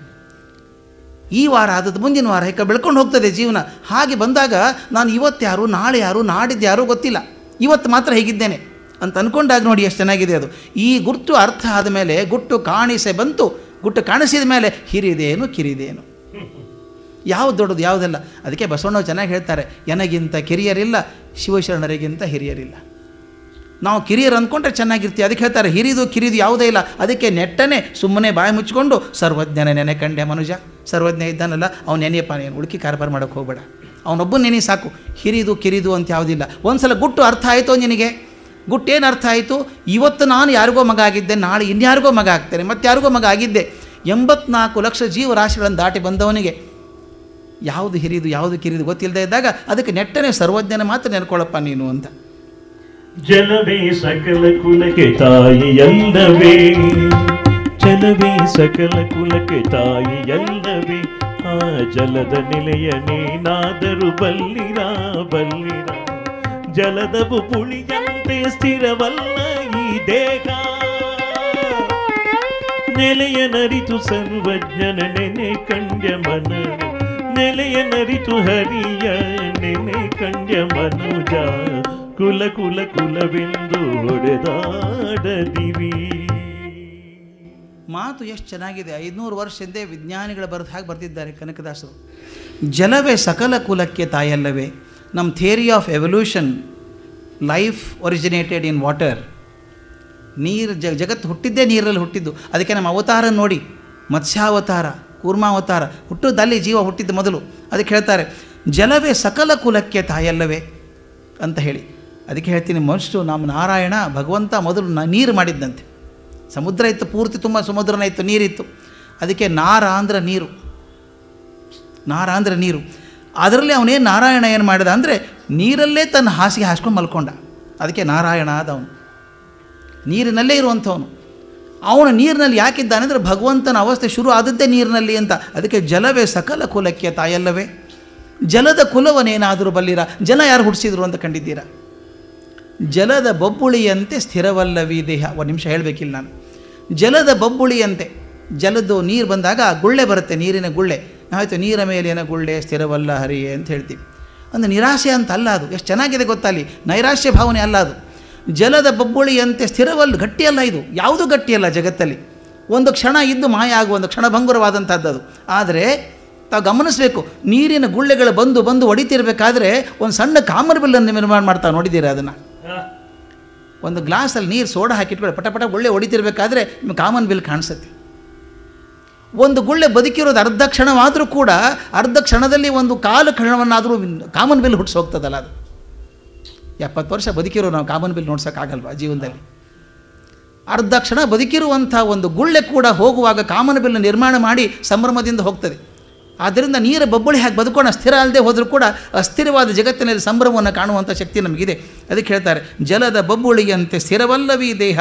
A: ಈ ವಾರ ಆದದ್ದು ಮುಂದಿನ ವಾರ ಈಗ ಬೆಳ್ಕೊಂಡು ಹೋಗ್ತದೆ ಜೀವನ ಹಾಗೆ ಬಂದಾಗ ನಾನು ಇವತ್ತು ಯಾರು ನಾಳೆ ಯಾರು ನಾಡಿದ್ದು ಯಾರು ಗೊತ್ತಿಲ್ಲ ಇವತ್ತು ಮಾತ್ರ ಹೇಗಿದ್ದೇನೆ ಅಂತ ಅಂದ್ಕೊಂಡಾಗ ನೋಡಿ ಎಷ್ಟು ಚೆನ್ನಾಗಿದೆ ಅದು ಈ ಗುರ್ತು ಅರ್ಥ ಆದಮೇಲೆ ಗುಟ್ಟು ಕಾಣಿಸೆ ಬಂತು ಗುಟ್ಟು ಕಾಣಿಸಿದ ಮೇಲೆ ಹಿರಿದೇನು ಕಿರಿದೇನು ಯಾವ್ದು ದೊಡ್ಡದು ಯಾವುದಲ್ಲ ಅದಕ್ಕೆ ಬಸವಣ್ಣ ಚೆನ್ನಾಗಿ ಹೇಳ್ತಾರೆ ಎನಗಿಂತ ಕಿರಿಯರಿಲ್ಲ ಶಿವಶರಣರಿಗಿಂತ ಹಿರಿಯರಿಲ್ಲ ನಾವು ಕಿರಿಯರು ಅಂದ್ಕೊಂಡ್ರೆ ಚೆನ್ನಾಗಿರ್ತೀವಿ ಅದಕ್ಕೆ ಹೇಳ್ತಾರೆ ಹಿರಿದು ಕಿರಿದು ಯಾವುದೇ ಇಲ್ಲ ಅದಕ್ಕೆ ನೆಟ್ಟನೆ ಸುಮ್ಮನೆ ಬಾಯಿ ಮುಚ್ಕೊಂಡು ಸರ್ವಜ್ಞನ ನೆನೆ ಕಂಡೆ ಮನುಜ ಸರ್ವಜ್ಞ ಇದ್ದಾನಲ್ಲ ಅವ್ನು ನೆನೆಯಪ್ಪ ನೀನು ಉಳುಕಿ ಕಾರ್ಬಾರ್ ಮಾಡೋಕ್ಕೆ ಹೋಗಬೇಡ ಅವನೊಬ್ಬ ನೆನೆ ಸಾಕು ಹಿರಿದು ಕಿರಿದು ಅಂತ ಯಾವುದಿಲ್ಲ ಒಂದು ಸಲ ಗುಟ್ಟು ಅರ್ಥ ಆಯಿತೋ ನಿನಗೆ ಗುಟ್ಟೇನು ಅರ್ಥ ಆಯಿತು ಇವತ್ತು ನಾನು ಯಾರಿಗೋ ಮಗ ಆಗಿದ್ದೆ ನಾಳೆ ಇನ್ಯಾರಿಗೋ ಮಗ ಆಗ್ತೇನೆ ಮತ್ತು ಯಾರಿಗೋ ಮಗ ಆಗಿದ್ದೆ ಎಂಬತ್ನಾಲ್ಕು ಲಕ್ಷ ಜೀವರಾಶಿಗಳನ್ನು ದಾಟಿ ಬಂದವನಿಗೆ ಯಾವುದು ಹಿರಿದು ಯಾವುದು ಕಿರಿದು ಗೊತ್ತಿಲ್ಲದೆ ಇದ್ದಾಗ ಅದಕ್ಕೆ ನೆಟ್ಟನೆ ಸರ್ವಜ್ಞನ ಮಾತ್ರ ನೆನ್ಕೊಳ್ಳಪ್ಪ ನೀನು ಅಂತ
B: ಜಲವೇ ಸಕಲ ಕುಲಕ್ಕೆ ತಾಯಿಯಲ್ಲವೇ ಜಲವೇ ಸಕಲ ಕುಲಕ್ಕೆ ತಾಯಿಯಲ್ಲವೇ ಆ ಜಲದ ನಿಲೆಯ ನೀನಾದರೂ ಬಲ್ಲಿರ ಬಲ್ಲಿರ ಜಲದವು ಪುಳಿಯಂತೆ ಸ್ಥಿರವಲ್ಲ ಈ ದೇಹ ನೆಲೆಯ ನರಿತು ಸರ್ವಜ್ಞನ ನೆನೆ ಕಂಡ್ಯ ಮನ ನೆಲೆಯ ನರಿತು ಹರಿಯ ನೆನೆ ಕಂಡ್ಯ ಮನುಜ ಕುಲ ಕುಲ ಕುಲವೆಂದು ಹೊಡೆದಾಡದಿರಿ
A: ಮಾತು ಎಷ್ಟು ಚೆನ್ನಾಗಿದೆ ಐದುನೂರು ವರ್ಷ ಹಿಂದೆ ವಿಜ್ಞಾನಿಗಳು ಬರೆದು ಹಾಗೆ ಬರೆದಿದ್ದಾರೆ ಕನಕದಾಸರು ಜಲವೇ ಸಕಲ ಕುಲಕ್ಕೆ ತಾಯಲ್ಲವೇ ನಮ್ಮ theory of evolution life originated in water ನೀರು ಜ ಜಗತ್ತು ಹುಟ್ಟಿದ್ದೇ ನೀರಲ್ಲಿ ಹುಟ್ಟಿದ್ದು ಅದಕ್ಕೆ ನಮ್ಮ ಅವತಾರ ನೋಡಿ ಮತ್ಸ್ಯಾವತಾರ ಕೂರ್ಮಾವತಾರ ಹುಟ್ಟುದಲ್ಲಿ ಜೀವ ಹುಟ್ಟಿದ್ದು ಮೊದಲು ಅದಕ್ಕೆ ಹೇಳ್ತಾರೆ ಜಲವೇ ಸಕಲ ಕುಲಕ್ಕೆ ತಾಯಲ್ಲವೇ ಅಂತ ಹೇಳಿ ಅದಕ್ಕೆ ಹೇಳ್ತೀನಿ ಮನುಷ್ಯರು ನಮ್ಮ ನಾರಾಯಣ ಭಗವಂತ ಮೊದಲು ನ ನೀರು ಮಾಡಿದ್ದಂತೆ ಸಮುದ್ರ ಇತ್ತು ಪೂರ್ತಿ ತುಂಬ ಸಮುದ್ರನೇ ಇತ್ತು ನೀರಿತ್ತು ಅದಕ್ಕೆ ನಾರ ಅಂದ್ರೆ ನೀರು ನಾರ ಅಂದರೆ ನೀರು ಅದರಲ್ಲಿ ಅವನೇನು ನಾರಾಯಣ ಏನು ಮಾಡಿದ ಅಂದರೆ ನೀರಲ್ಲೇ ತನ್ನ ಹಾಸಿಗೆ ಹಾಸ್ಕೊಂಡು ಮಲ್ಕೊಂಡ ಅದಕ್ಕೆ ನಾರಾಯಣ ಆದವನು ನೀರಿನಲ್ಲೇ ಇರುವಂಥವನು ಅವನು ನೀರಿನಲ್ಲಿ ಯಾಕಿದ್ದಾನೆ ಅಂದರೆ ಭಗವಂತನ ಅವಸ್ಥೆ ಶುರು ಆದದ್ದೇ ನೀರಿನಲ್ಲಿ ಅಂತ ಅದಕ್ಕೆ ಜಲವೇ ಸಕಲ ಕುಲಕ್ಕೆ ತಾಯಲ್ಲವೇ ಜಲದ ಕುಲವನೇನಾದರೂ ಬಲ್ಲಿರ ಜಲ ಯಾರು ಹುಟ್ಟಿಸಿದ್ರು ಅಂತ ಕಂಡಿದ್ದೀರಾ ಜಲದ ಬೊಬ್ಬುಳಿಯಂತೆ ಸ್ಥಿರವಲ್ಲವಿ ದೇಹ ಒಂದು ನಿಮಿಷ ಹೇಳಬೇಕಿಲ್ಲ ನಾನು ಜಲದ ಬೊಬ್ಬುಳಿಯಂತೆ ಜಲದ್ದು ನೀರು ಬಂದಾಗ ಆ ಗುಳ್ಳೆ ಬರುತ್ತೆ ನೀರಿನ ಗುಳ್ಳೆ ಆಯಿತು ನೀರ ಮೇಲಿನ ಗುಳ್ಳೆ ಸ್ಥಿರವಲ್ಲ ಹರಿಯೇ ಅಂತ ಹೇಳ್ತೀವಿ ಒಂದು ನಿರಾಶೆ ಅಂತ ಅಲ್ಲ ಅದು ಎಷ್ಟು ಚೆನ್ನಾಗಿದೆ ಗೊತ್ತಲ್ಲಿ ನೈರಾಶ್ಯ ಭಾವನೆ ಅಲ್ಲ ಅದು ಜಲದ ಬೊಬ್ಬುಳಿಯಂತೆ ಸ್ಥಿರವಲ್ಲ ಗಟ್ಟಿಯಲ್ಲ ಇದು ಯಾವುದೂ ಗಟ್ಟಿಯಲ್ಲ ಜಗತ್ತಲ್ಲಿ ಒಂದು ಕ್ಷಣ ಇದ್ದು ಮಾಯ ಆಗುವ ಒಂದು ಕ್ಷಣಭಂಗುರವಾದಂಥದ್ದು ಅದು ಆದರೆ ತಾವು ಗಮನಿಸಬೇಕು ನೀರಿನ ಗುಳ್ಳೆಗಳು ಬಂದು ಬಂದು ಹೊಡಿತಿರ್ಬೇಕಾದ್ರೆ ಒಂದು ಸಣ್ಣ ಕಾಮರ್ ಬಿಲ್ಲನ್ನು ನಿರ್ಮಾಣ ಮಾಡ್ತಾ ನೋಡಿದ್ದೀರಾ ಅದನ್ನು ಒಂದು ಗ್ಲಾಸಲ್ಲಿ ನೀರು ಸೋಡಾ ಹಾಕಿಟ್ಕೊಳ್ಳಿ ಪಟ ಪಟ ಗುಳ್ಳೆ ಹೊಡಿತಿರ್ಬೇಕಾದ್ರೆ ನಿಮಗೆ ಕಾಮನ್ ಬಿಲ್ ಕಾಣಿಸುತ್ತೆ ಒಂದು ಗುಳ್ಳೆ ಬದುಕಿರೋದು ಅರ್ಧ ಕ್ಷಣವಾದರೂ ಕೂಡ ಅರ್ಧ ಕ್ಷಣದಲ್ಲಿ ಒಂದು ಕಾಲು ಕ್ಷಣವನ್ನಾದರೂ ಕಾಮನ್ ಬಿಲ್ ಹುಟ್ಟಿಸಿ ಹೋಗ್ತದಲ್ಲ ಅದು ಎಪ್ಪತ್ತು ವರ್ಷ ಬದುಕಿರೋ ನಾವು ಕಾಮನ್ ಬಿಲ್ ನೋಡ್ಸೋಕ್ಕಾಗಲ್ವಾ ಜೀವನದಲ್ಲಿ ಅರ್ಧ ಕ್ಷಣ ಬದುಕಿರುವಂಥ ಒಂದು ಗುಳ್ಳೆ ಕೂಡ ಹೋಗುವಾಗ ಕಾಮನ್ ಬಿಲ್ ನಿರ್ಮಾಣ ಮಾಡಿ ಸಂಭ್ರಮದಿಂದ ಹೋಗ್ತದೆ ಆದ್ದರಿಂದ ನೀರ ಬಬ್ಬುಳಿ ಹಾಕಿ ಬದುಕೋಣ ಸ್ಥಿರ ಅಲ್ಲದೆ ಹೋದರೂ ಕೂಡ ಅಸ್ಥಿರವಾದ ಜಗತ್ತಿನಲ್ಲಿ ಸಂಭ್ರಮವನ್ನು ಕಾಣುವಂಥ ಶಕ್ತಿ ನಮಗಿದೆ ಅದಕ್ಕೆ ಹೇಳ್ತಾರೆ ಜಲದ ಬಬ್ಬುಳಿಯಂತೆ ಸ್ಥಿರವಲ್ಲವೀ ದೇಹ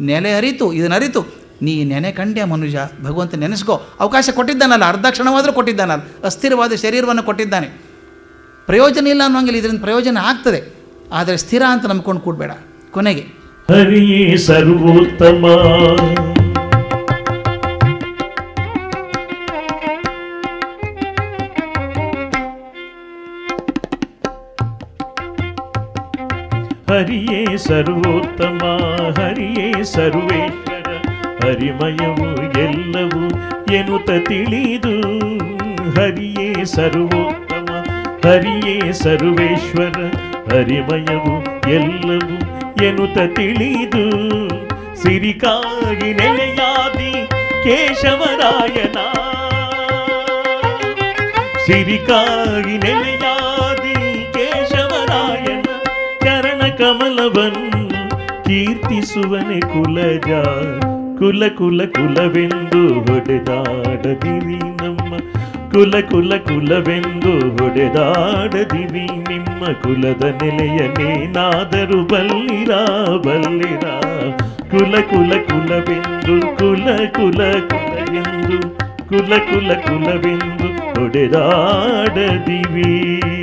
A: ನೆಲೆ ಅರಿತು ಇದನ್ನ ಅರಿತು ನೀ ನೆನೆ ಕಂಡ್ಯ ಮನುಜ ಭಗವಂತ ನೆನೆಸ್ಕೋ ಅವಕಾಶ ಕೊಟ್ಟಿದ್ದಾನಲ್ಲ ಅರ್ಧ ಕ್ಷಣವಾದರೂ ಕೊಟ್ಟಿದ್ದಾನಲ್ಲ ಅಸ್ಥಿರವಾದ ಶರೀರವನ್ನು ಕೊಟ್ಟಿದ್ದಾನೆ ಪ್ರಯೋಜನ ಇಲ್ಲ ಅನ್ನೋಂಗಿಲ್ಲ ಇದರಿಂದ ಪ್ರಯೋಜನ ಆಗ್ತದೆ ಆದರೆ ಸ್ಥಿರ ಅಂತ ನಂಬ್ಕೊಂಡು ಕೂಡಬೇಡ ಕೊನೆಗೆ
B: ಹರಿಯೇ ಸರ್ವೋತ್ತಮ ಹರಿಯೇ ಸರ್ವೋತ್ತಮ ಹರಿಯೇ ಸರ್ವೇಶ್ವರ ಹರಿಮಯವು ಎಲ್ಲವೂ ಎನ್ನುತ್ತ ತಿಳಿದು ಹರಿಯೇ ಸರ್ವೋತ್ತಮ ಹರಿಯೇ ಸರ್ವೇಶ್ವರ ಹರಿಮಯವು ಎಲ್ಲವೂ ಎನ್ನುತ್ತ ತಿಳಿದು ಸಿರಿಕಾಗಿ ನೆಲೆಯಾದಿ ಕೇಶವರಾಯನ ಸಿರಿಕಾಗಿ ನೆಲೆಯಾದಿ ಕೇಶವರಾಯನ ಚರಣ ಕಮಲವನ್ನು ಕೀರ್ತಿಸುವನೆ ಕುಲಜ ಕುಲ ಕುಲ ಕುಲವೆಂದು ಹೊಡೆದಾಡದಿರಿ ನಮ್ಮ ಕುಲ ಕುಲ ಕುಲವೆಂದು ಹೊಡೆದಾಡದಿರಿ ನಿಮ್ಮ ಕುಲದ ನೆಲೆಯನೇನಾದರೂ ಬಲ್ಲಿರ ಬಲ್ಲಿರ ಕುಲ ಕುಲ ಕುಲವೆಂದು ಕುಲ ಕುಲ ಕುಲವೆಂದು ಕುಲ ಕುಲ ಕುಲವೆಂದು ಹೊಡೆದಾಡದಿವಿ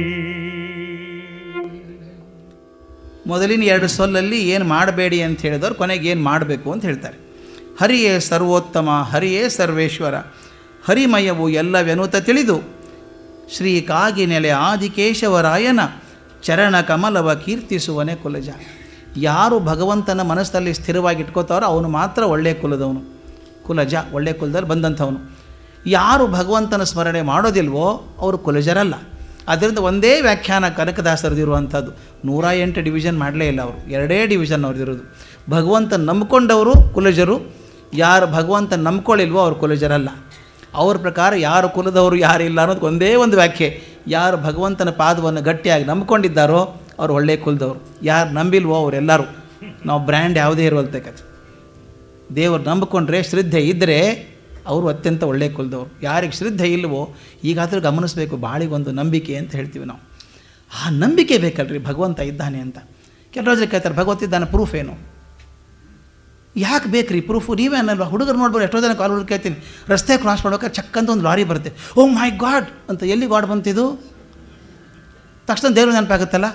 A: ಮೊದಲಿನ ಎರಡು ಸೊಲ್ಲಲ್ಲಿ ಏನು ಮಾಡಬೇಡಿ ಅಂತ ಹೇಳಿದವರು ಕೊನೆಗೆ ಏನು ಮಾಡಬೇಕು ಅಂತ ಹೇಳ್ತಾರೆ ಹರಿಯೇ ಸರ್ವೋತ್ತಮ ಹರಿಯೇ ಸರ್ವೇಶ್ವರ ಹರಿಮಯವು ಎಲ್ಲವೆನುತ ತಿಳಿದು ಶ್ರೀ ಕಾಗಿ ನೆಲೆ ಆದಿಕೇಶವರಾಯನ ಚರಣ ಕಮಲವ ಕೀರ್ತಿಸುವನೇ ಕುಲಜ ಯಾರು ಭಗವಂತನ ಮನಸ್ಸಲ್ಲಿ ಸ್ಥಿರವಾಗಿ ಇಟ್ಕೋತಾರೋ ಅವನು ಮಾತ್ರ ಒಳ್ಳೆಯ ಕುಲದವನು ಕುಲಜ ಒಳ್ಳೆಯ ಕುಲದಲ್ಲಿ ಬಂದಂಥವನು ಯಾರು ಭಗವಂತನ ಸ್ಮರಣೆ ಮಾಡೋದಿಲ್ವೋ ಅವರು ಕುಲಜರಲ್ಲ ಅದರಿಂದ ಒಂದೇ ವ್ಯಾಖ್ಯಾನ ಕನಕದಾಸರದಿರುವಂಥದ್ದು ನೂರ ಎಂಟು ಡಿವಿಷನ್ ಮಾಡಲೇ ಇಲ್ಲ ಅವರು ಎರಡೇ ಡಿವಿಷನ್ ಅವ್ರದ್ದಿರೋದು ಭಗವಂತ ನಂಬ್ಕೊಂಡವರು ಕುಲಜರು ಯಾರು ಭಗವಂತ ನಂಬ್ಕೊಳ್ಳಿಲ್ವೋ ಅವ್ರು ಕುಲಜರಲ್ಲ ಅವ್ರ ಪ್ರಕಾರ ಯಾರು ಕುಲದವರು ಯಾರಿಲ್ಲ ಅನ್ನೋದು ಒಂದೇ ಒಂದು ವ್ಯಾಖ್ಯೆ ಯಾರು ಭಗವಂತನ ಪಾದವನ್ನು ಗಟ್ಟಿಯಾಗಿ ನಂಬ್ಕೊಂಡಿದ್ದಾರೋ ಅವ್ರು ಒಳ್ಳೆಯ ಕುಲದವರು ಯಾರು ನಂಬಿಲ್ವೋ ಅವರೆಲ್ಲರೂ ನಾವು ಬ್ರ್ಯಾಂಡ್ ಯಾವುದೇ ಇರುವಲ್ತಕ್ಕಂಥ ದೇವರು ನಂಬಿಕೊಂಡ್ರೆ ಶ್ರದ್ಧೆ ಇದ್ದರೆ ಅವರು ಅತ್ಯಂತ ಒಳ್ಳೆಯ ಕುಲದವರು ಯಾರಿಗೆ ಶ್ರದ್ಧೆ ಇಲ್ವೋ ಈಗಾದರೂ ಗಮನಿಸಬೇಕು ಬಾಳಿಗೊಂದು ನಂಬಿಕೆ ಅಂತ ಹೇಳ್ತೀವಿ ನಾವು ಆ ನಂಬಿಕೆ ಬೇಕಲ್ರಿ ಭಗವಂತ ಇದ್ದಾನೆ ಅಂತ ಕೆಲವರು ಕೇಳ್ತಾರೆ ಭಗವಂತ ಇದ್ದಾನೆ ಪ್ರೂಫ್ ಏನು ಯಾಕೆ ಬೇಕ್ರಿ ಪ್ರೂಫು ನೀವೇ ಅನ್ನಲ್ವಾ ಹುಡುಗರು ನೋಡ್ಬೋದು ಎಷ್ಟೋ ಜನ ಕಾಲ್ ಹುಡುಗ ಕೇಳ್ತೀನಿ ರಸ್ತೆ ಕ್ರಾಸ್ ಮಾಡ್ಬೇಕಾದ್ರೆ ಚಕ್ ಅಂತ ಒಂದು ಲಾರಿ ಬರುತ್ತೆ ಓ ಮೈ ಗಾಡ್ ಅಂತ ಎಲ್ಲಿ ಗಾಡ್ ಬಂತಿದು ತಕ್ಷಣ ದೇವ್ರ ನೆನಪಾಗುತ್ತಲ್ಲ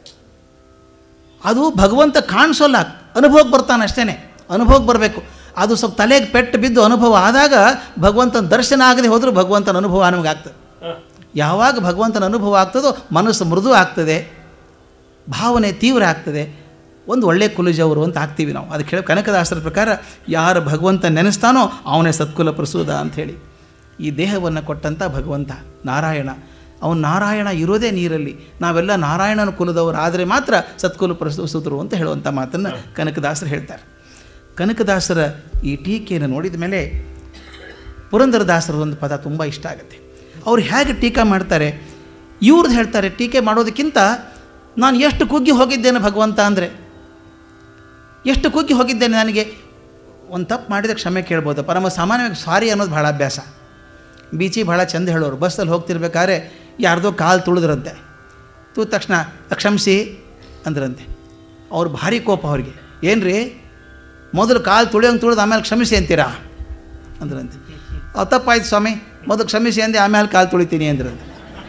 A: ಅದು ಭಗವಂತ ಕಾಣಿಸೋಲ್ಲ ಅನುಭವಕ್ಕೆ ಬರ್ತಾನೆ ಅಷ್ಟೇ ಅನುಭವಕ್ಕೆ ಬರಬೇಕು ಅದು ಸ್ವಲ್ಪ ತಲೆಗೆ ಪೆಟ್ಟು ಬಿದ್ದು ಅನುಭವ ಆದಾಗ ಭಗವಂತನ ದರ್ಶನ ಆಗದೆ ಹೋದರೂ ಭಗವಂತನ ಅನುಭವ ನಮಗೆ ಆಗ್ತದೆ ಯಾವಾಗ ಭಗವಂತನ ಅನುಭವ ಆಗ್ತದೋ ಮನಸ್ಸು ಮೃದು ಆಗ್ತದೆ ಭಾವನೆ ತೀವ್ರ ಆಗ್ತದೆ ಒಂದು ಒಳ್ಳೆಯ ಕುಲಜವರು ಅಂತ ಆಗ್ತೀವಿ ನಾವು ಅದಕ್ಕೆ ಹೇಳಿ ಕನಕದಾಸರ ಪ್ರಕಾರ ಯಾರು ಭಗವಂತ ನೆನೆಸ್ತಾನೋ ಅವನೇ ಸತ್ಕುಲ ಪ್ರಸೂದ ಅಂಥೇಳಿ ಈ ದೇಹವನ್ನು ಕೊಟ್ಟಂಥ ಭಗವಂತ ನಾರಾಯಣ ಅವನು ನಾರಾಯಣ ಇರೋದೇ ನೀರಲ್ಲಿ ನಾವೆಲ್ಲ ನಾರಾಯಣನ ಕುಲದವರು ಆದರೆ ಮಾತ್ರ ಸತ್ಕುಲ ಪ್ರಸೂತರು ಅಂತ ಹೇಳುವಂಥ ಮಾತನ್ನು ಕನಕದಾಸರು ಹೇಳ್ತಾರೆ ಕನಕದಾಸರ ಈ ಟೀಕೆಯನ್ನು ನೋಡಿದ ಮೇಲೆ ಪುರಂದರದಾಸರ ಒಂದು ಪದ ತುಂಬ ಇಷ್ಟ ಆಗುತ್ತೆ ಅವ್ರು ಹೇಗೆ ಟೀಕಾ ಮಾಡ್ತಾರೆ ಇವ್ರದ್ದು ಹೇಳ್ತಾರೆ ಟೀಕೆ ಮಾಡೋದಕ್ಕಿಂತ ನಾನು ಎಷ್ಟು ಕುಗ್ಗಿ ಹೋಗಿದ್ದೇನೆ ಭಗವಂತ ಅಂದರೆ ಎಷ್ಟು ಕುಗ್ಗಿ ಹೋಗಿದ್ದೇನೆ ನನಗೆ ಒಂದು ತಪ್ಪು ಮಾಡಿದ ಕ್ಷಮೆ ಕೇಳ್ಬೋದು ಪರಮ ಸಾಮಾನ್ಯವಾಗಿ ಸಾರಿ ಅನ್ನೋದು ಭಾಳ ಅಭ್ಯಾಸ ಬೀಚಿ ಭಾಳ ಚಂದ ಹೇಳೋರು ಬಸ್ಸಲ್ಲಿ ಹೋಗ್ತಿರ್ಬೇಕಾದ್ರೆ ಯಾರ್ದೋ ಕಾಲು ತುಳಿದ್ರಂತೆ ತೂದ ತಕ್ಷಣ ಕ್ಷಮಿಸಿ ಅಂದ್ರಂತೆ ಅವ್ರು ಭಾರಿ ಕೋಪ ಅವ್ರಿಗೆ ಏನು ರೀ ಮೊದಲು ಕಾಲು ತುಳಿಯೋಂಗೆ ತುಳಿದು ಆಮೇಲೆ ಕ್ಷಮಿಸಿ ಅಂತೀರಾ ಅಂದ್ರಂತೆ ಅವ್ ತಪ್ಪಾಯ್ತು ಸ್ವಾಮಿ ಮೊದಲು ಕ್ಷಮಿಸಿ ಅಂದೆ ಆಮೇಲೆ ಕಾಲು ತುಳಿತೀನಿ ಅಂದ್ರಂತೆ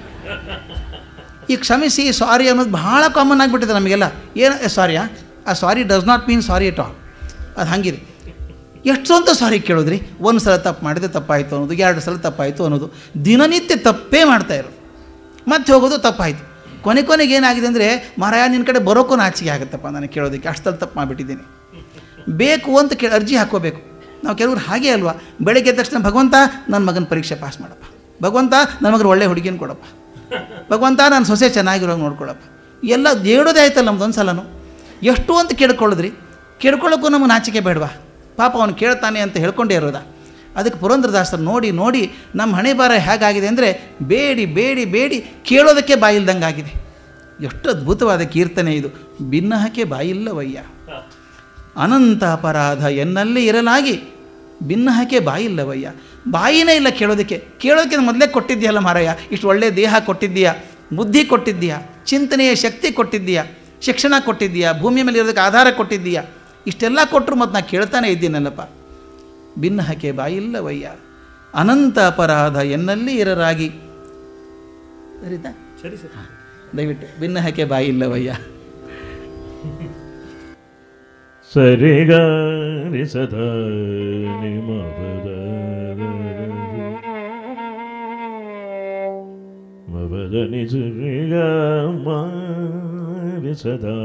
A: ಈ ಕ್ಷಮಿಸಿ ಸಾರಿ ಅನ್ನೋದು ಭಾಳ ಕಾಮನ್ ಆಗಿಬಿಟ್ಟಿದೆ ನಮಗೆಲ್ಲ ಏನು ಸಾರಿಯಾ ಆ sorry does not mean sorry at all ಅದು ಹಂಗಿದೆ ಎಷ್ಟು ಅಂತ ಸಾರಿ ಕೇಳೋದ್ರಿ ಒಂದು ಸಲ ತಪ್ಪು ಮಾಡಿದ್ರೆ ತಪ್ಪಾಯಿತು ಅನ್ನೋದು ಎರಡು ಸಲ ತಪ್ಪಾಯಿತು ಅನ್ನೋದು ದಿನನಿತ್ಯ ತಪ್ಪೇ ಮಾಡ್ತಾ ಇರೋದು ಮತ್ತೆ ಹೋಗೋದು ತಪ್ಪಾಯಿತು ಕೊನೆ ಕೊನೆಗೆ ಏನಾಗಿದೆ ಅಂದರೆ ಮಹಾರಾಯ ನಿನ್ನ ಕಡೆ ಬರೋಕ್ಕೂ ನಾಚಿಕೆ ಆಗುತ್ತಪ್ಪ ನನಗೆ ಕೇಳೋದಕ್ಕೆ ಅಷ್ಟಲ್ಲಿ ತಪ್ಪು ಮಾಡಿಬಿಟ್ಟಿದ್ದೀನಿ ಬೇಕು ಅಂತ ಕೇ ಅರ್ಜಿ ಹಾಕ್ಕೋಬೇಕು ನಾವು ಕೆಲವ್ರು ಹಾಗೆ ಅಲ್ವಾ ಬೆಳಗ್ಗೆ ಎದ್ದ ತಕ್ಷಣ ಭಗವಂತ ನನ್ನ ಮಗನ ಪರೀಕ್ಷೆ ಪಾಸ್ ಮಾಡಪ್ಪ ಭಗವಂತ ನನ್ನ ಮಗನ ಒಳ್ಳೆ ಹುಡುಗಿನ ಕೊಡಪ್ಪ ಭಗವಂತ ನಾನು ಸೊಸೆ ಚೆನ್ನಾಗಿರೋ ನೋಡ್ಕೊಳಪ್ಪ ಎಲ್ಲ ಹೇಳೋದೇ ಆಯ್ತಲ್ಲ ನಮ್ದು ಒಂದು ಸಲನು ಎಷ್ಟು ಅಂತ ಕೇಳ್ಕೊಳ್ಳೋದ್ರಿ ಕೇಳ್ಕೊಳ್ಳೋಕ್ಕೂ ನಮಗೆ ನಾಚಿಕೆ ಬೇಡವಾ ಪಾಪ ಅವನು ಕೇಳ್ತಾನೆ ಅಂತ ಹೇಳ್ಕೊಂಡೇ ಇರೋದ ಅದಕ್ಕೆ ಪುರಂದ್ರದಾಸರು ನೋಡಿ ನೋಡಿ ನಮ್ಮ ಹಣೆ ಬಾರ ಹೇಗಾಗಿದೆ ಅಂದರೆ ಬೇಡಿ ಬೇಡಿ ಬೇಡಿ ಕೇಳೋದಕ್ಕೆ ಬಾಯಿಲ್ದಂಗೆ ಆಗಿದೆ ಎಷ್ಟು ಅದ್ಭುತವಾದ ಕೀರ್ತನೆ ಇದು ಭಿನ್ನಹಕ್ಕೆ ಬಾಯಿಲ್ಲವಯ್ಯ ಅನಂತ ಅಪರಾಧ ಎನ್ನಲ್ಲಿ ಇರಲಾಗಿ ಭಿನ್ನಹಕ್ಕೆ ಬಾಯಿಲ್ಲವಯ್ಯ ಬಾಯಿನೇ ಇಲ್ಲ ಕೇಳೋದಕ್ಕೆ ಕೇಳೋದಕ್ಕೆ ಮೊದಲೇ ಕೊಟ್ಟಿದ್ದೀಯಲ್ಲ ಮಾರಯ್ಯ ಇಷ್ಟು ಒಳ್ಳೆಯ ದೇಹ ಕೊಟ್ಟಿದ್ದೀಯಾ ಬುದ್ಧಿ ಕೊಟ್ಟಿದ್ದೀಯಾ ಚಿಂತನೆಯ ಶಕ್ತಿ ಕೊಟ್ಟಿದ್ದೀಯಾ ಶಿಕ್ಷಣ ಕೊಟ್ಟಿದ್ದೀಯಾ ಭೂಮಿ ಮೇಲೆ ಇರೋದಕ್ಕೆ ಆಧಾರ ಕೊಟ್ಟಿದ್ದೀಯಾ ಇಷ್ಟೆಲ್ಲ ಕೊಟ್ಟರು ಮತ್ತು ನಾ ಕೇಳ್ತಾನೆ ಇದ್ದೀನಲ್ಲಪ್ಪ ಭಿನ್ನ ಹಕೆ ಬಾಯಿಲ್ಲವಯ್ಯ ಅನಂತ ಅಪರಾಧ ಎನ್ನಲ್ಲಿ ಇರರಾಗಿ ಸರಿತಾ
B: ಸರಿ ಸರಿ
A: ದಯವಿಟ್ಟು ಭಿನ್ನ ಹಕೆ ಬಾಯಿಲ್ಲವಯ್ಯ
B: ಸರಿಗ ಸದ ನಿಮಬದ ಮಬದ ನಿಜಗ ಮಾರಿ ಸದಾ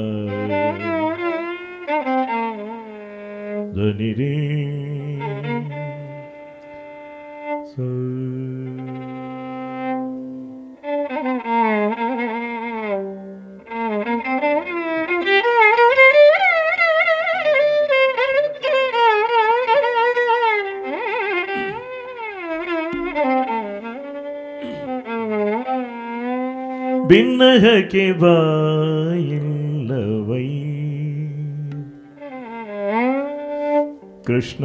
B: ಧ್ವನಿರಿ ಭಿನ್ನಹಕ್ಕೆ ಬಾಯಿಲ್ಲವೈ ಕೃಷ್ಣ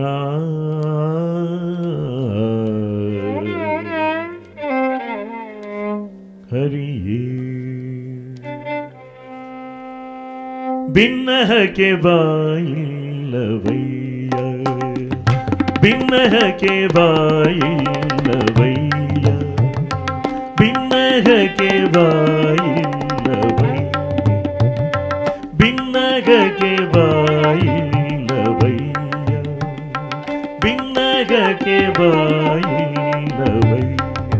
B: ಹರಿಯೇ ಭಿನ್ನಹಕ್ಕೆ ಬಾಯಿಲ್ಲವಯ್ಯ ಭಿನ್ನಹಕ್ಕೆ ಬಾಯಿಲ್ಲವಯ್ಯ ಭಿನ್ನಹಕ್ಕೆ ಬಾಯಿಲ್ಲವಯ್ಯ ಭಿನ್ನಗಕ್ಕೆ ಬಾಯಿಲ್ಲವಯ್ಯ ಭಿನ್ನಗಕ್ಕೆ ಬಾಯಿಲ್ಲವಯ್ಯ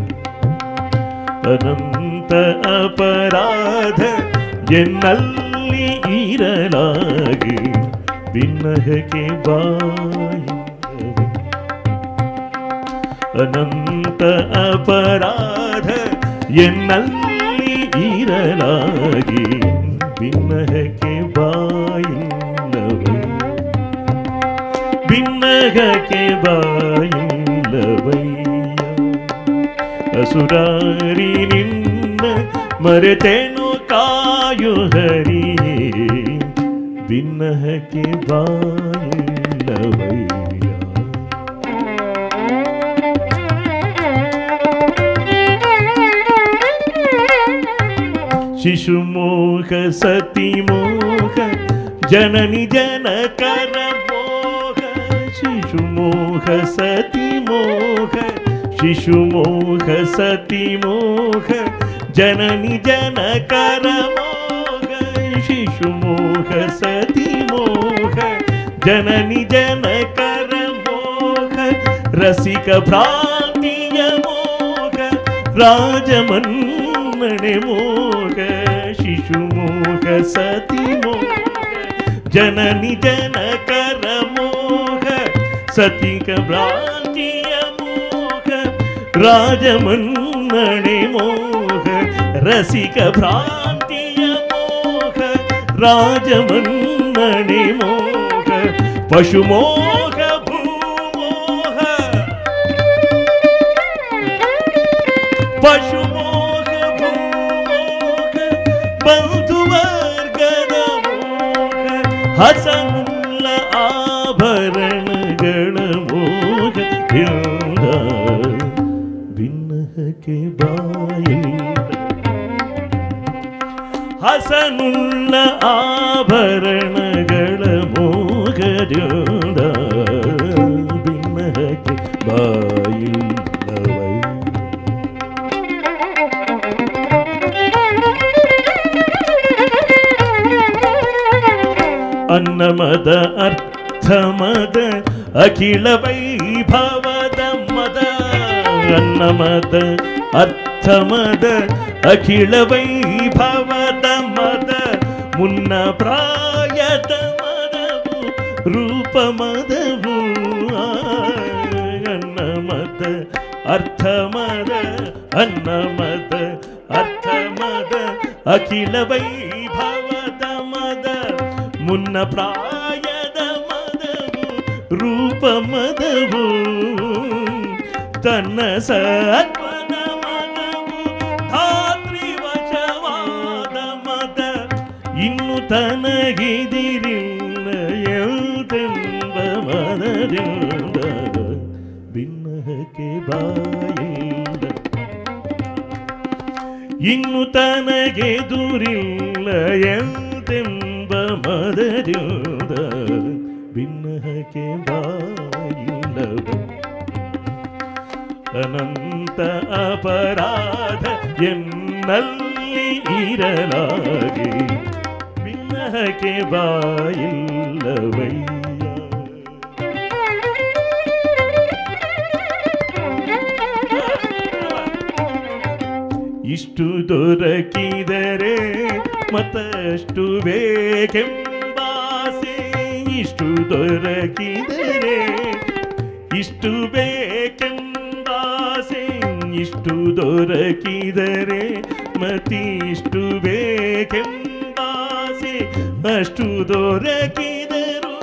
B: ಅನಂತ ಅಪರಾಧ ಎನ್ನಲ್ಲಿ ಇರಲಾಗಿ ಭಿನ್ನಹಕ್ಕೆ ಬಾಯಿಲ್ಲವಯ್ಯ ಅನಂತ ಅಪರಾಧ ಎನ್ನಲ್ಲಿ ಇರಲಾಗಿ ಭಿನ್ನಹಕ್ಕೆ ಬಾಯಿಲ್ಲವೈ ಭಿನ್ನಹಕ್ಕೆ ಬಾಯಿಲ್ಲವಯ್ಯ ಅಸುರಾರಿ ನಿನ್ನ ಮರೆತೇನು ಕಾಯು ಹರಿಯೇ ಭಿನ್ನಹಕ್ಕೆ ಬಾಯಿಲ್ಲವಯ್ಯ ಶಿಶುಮೋಹ ಸತಿಮೋಹ ಜನನಿ ಜನಕರ ಮೋಹ ಶಿಶುಮೋಹ ಸತಿಮೋಹ ಶಿಶುಮೋಹ ಸತಿಮೋಹ ಜನನಿ ಜನಕರ ಮೋಹ ಶಿಶುಮೋಹ ಸತಿಮೋಹ ಜನನಿ ಜನಕರ ಮೋಹ ರಸಿಕ ಭ್ರಾಂತಿಯ ಮೋಹ ರಾಜಮನ್ನಣೆ ಮೋಹ ಶಿಶುಮೋಹ ಸತಿಮೋಹ ಜನನಿ ಜನಕರ ಮೋಹ ಸತಿಕ ಭ್ರಾಂತಿಯ ಮೋಹ ರಾಜಮನ್ನಣೆ ಮೋಹ ರಸಿಕ ಭ್ರಾಂತಿಯ ಮೋಹ ರಾಜಮನ್ನಣೆ ಮೋಹ ಪಶುಮೋಹ ಭೂಮೋಹ ಪಶುಮೋಹ ಭೂಮೋಹ ಬಂಧುವರ್ಗದ ಮೋಹ ಹಸನುಲ್ಲ ಆಭರಣಗಳ ಮೋಹ ಹಿಂದ ಭಿನ್ನಹಕ್ಕೆ ಬಾಯಿಲ್ಲ ಹಸನುಳ್ಳ ಆಭರಣಗಳ ಮೋಗದಿಂದ ಭಿನ್ನಹಕ್ಕೆ ಬಾಯಿಲ್ಲವೈ ಅನ್ನಮದ ಅರ್ಥಮದ ಅಖಿಲ ವೈಭವದ ಮದ ಅನ್ನಮದ ಅರ್ಥಮದ ಅಖಿಲ ವೈಭವದ ಮದ ಮುನ್ನ ಪ್ರಾಯದ ಮದವು ರೂಪ ಮದವು ಅನ್ನಮದ ಅರ್ಥಮದ ಅನ್ನಮದ ಅರ್ಥಮದ ಅಖಿಲ ವೈಭವದ ಮದ ಮುನ್ನ ಪ್ರಾಯದ ಮದವು ರೂಪ ಮದವು ತನ್ನ ಸತ್ವದ ಮದವು ಧಾತ್ರಿ ವಶವಾದ ಮದ ಇನ್ನು ತನಗಿದಿರಿಲ್ಲ ಎಂತೆಂಬ ಮದದಿಂದ ಭಿನ್ನಹಕ್ಕೆ ಬಾಯಿಲ್ಲ ಇನ್ನು ತನಗೆ ದುರಿಲ್ಲ ಎಂತೆಂಬ ಮದದಿಂದ ಭಿನ್ನಕ್ಕೆ ಬಾಯಿಲ್ಲವ ಅನಂತ ಅಪರಾಧ ಎನ್ನಲ್ಲಿ ಇರಲಾಗಿ ಭಿನ್ನಕ್ಕೆ ಬಾಯಿಲ್ಲವಯ್ಯ ಇಷ್ಟು ದೊರಕಿದರೆ ಮತ್ತಷ್ಟು ಬೇಕೆಂಬಾಸೆ ಇಷ್ಟು ದೊರಕಿದರೆ ಇಷ್ಟು ಬೇಕೆಂಬಾಸೆ ಇಷ್ಟು ದೊರಕಿದರೆ ಮತ್ತಿಷ್ಟು ಬೇಕೆಂಬಾಸೆ ಅಷ್ಟು ದೊರಕಿದರು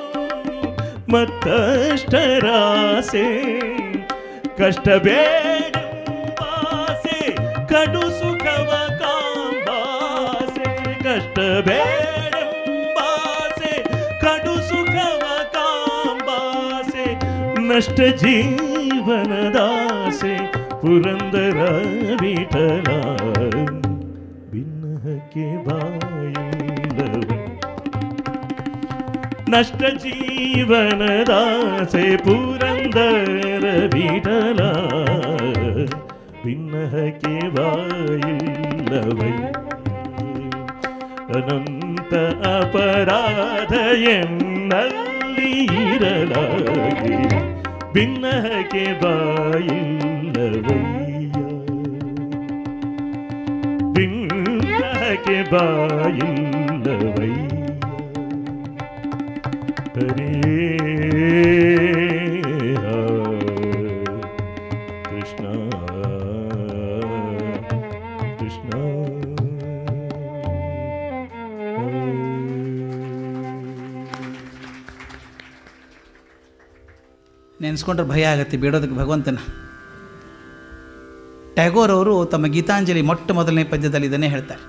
B: ಮತ್ತಷ್ಟರಾಸೆ ಕಷ್ಟ ಬೇಡಂಬಾಸೆ ಕಡು ಸುಖವ ಕಾಂಬಾಸೆ ಕಷ್ಟ ಬೇಡಂಬಾಸೆ ಕಡು ಸುಖವ ಕಾಂಬಾಸೆ ನಷ್ಟ ಜೀವನದಾಸೆ ಪುರಂದರ ವಿಠಲ ಭಿನ್ನಕ್ಕೆ ಬಾಯಿಲ್ಲವೇ ನಷ್ಟ ಜೀವನದಾಸೆ ಪುರಂದರ ವಿಠಲ ಭಿನ್ನಕ್ಕೆ ಬಾಯಿಲ್ಲವೈ ಅನಂತ ಅಪರಾಧ ಎನ್ನಲ್ಲಿ ಇರಲಾಗಿ ಭಿನ್ನಕ್ಕೆ ಬಾಯಿಲ್ಲವಯ್ಯ ಭಿನ್ನಕ್ಕೆ ಬಾಯಿಲ್ಲವಯ್ಯ ಹರೇ ಕೃಷ್ಣ ಕೃಷ್ಣ
A: ನೆನೆಸ್ಕೊಂಡ್ರೆ ಭಯ ಆಗತ್ತೆ ಬೇಡೋದಕ್ಕೆ ಭಗವಂತನ ಟ್ಯಾಗೋರ್ ಅವರು ತಮ್ಮ ಗೀತಾಂಜಲಿ ಮೊಟ್ಟ ಮೊದಲನೇ ಪದ್ಯದಲ್ಲಿ ಇದನ್ನೇ ಹೇಳ್ತಾರೆ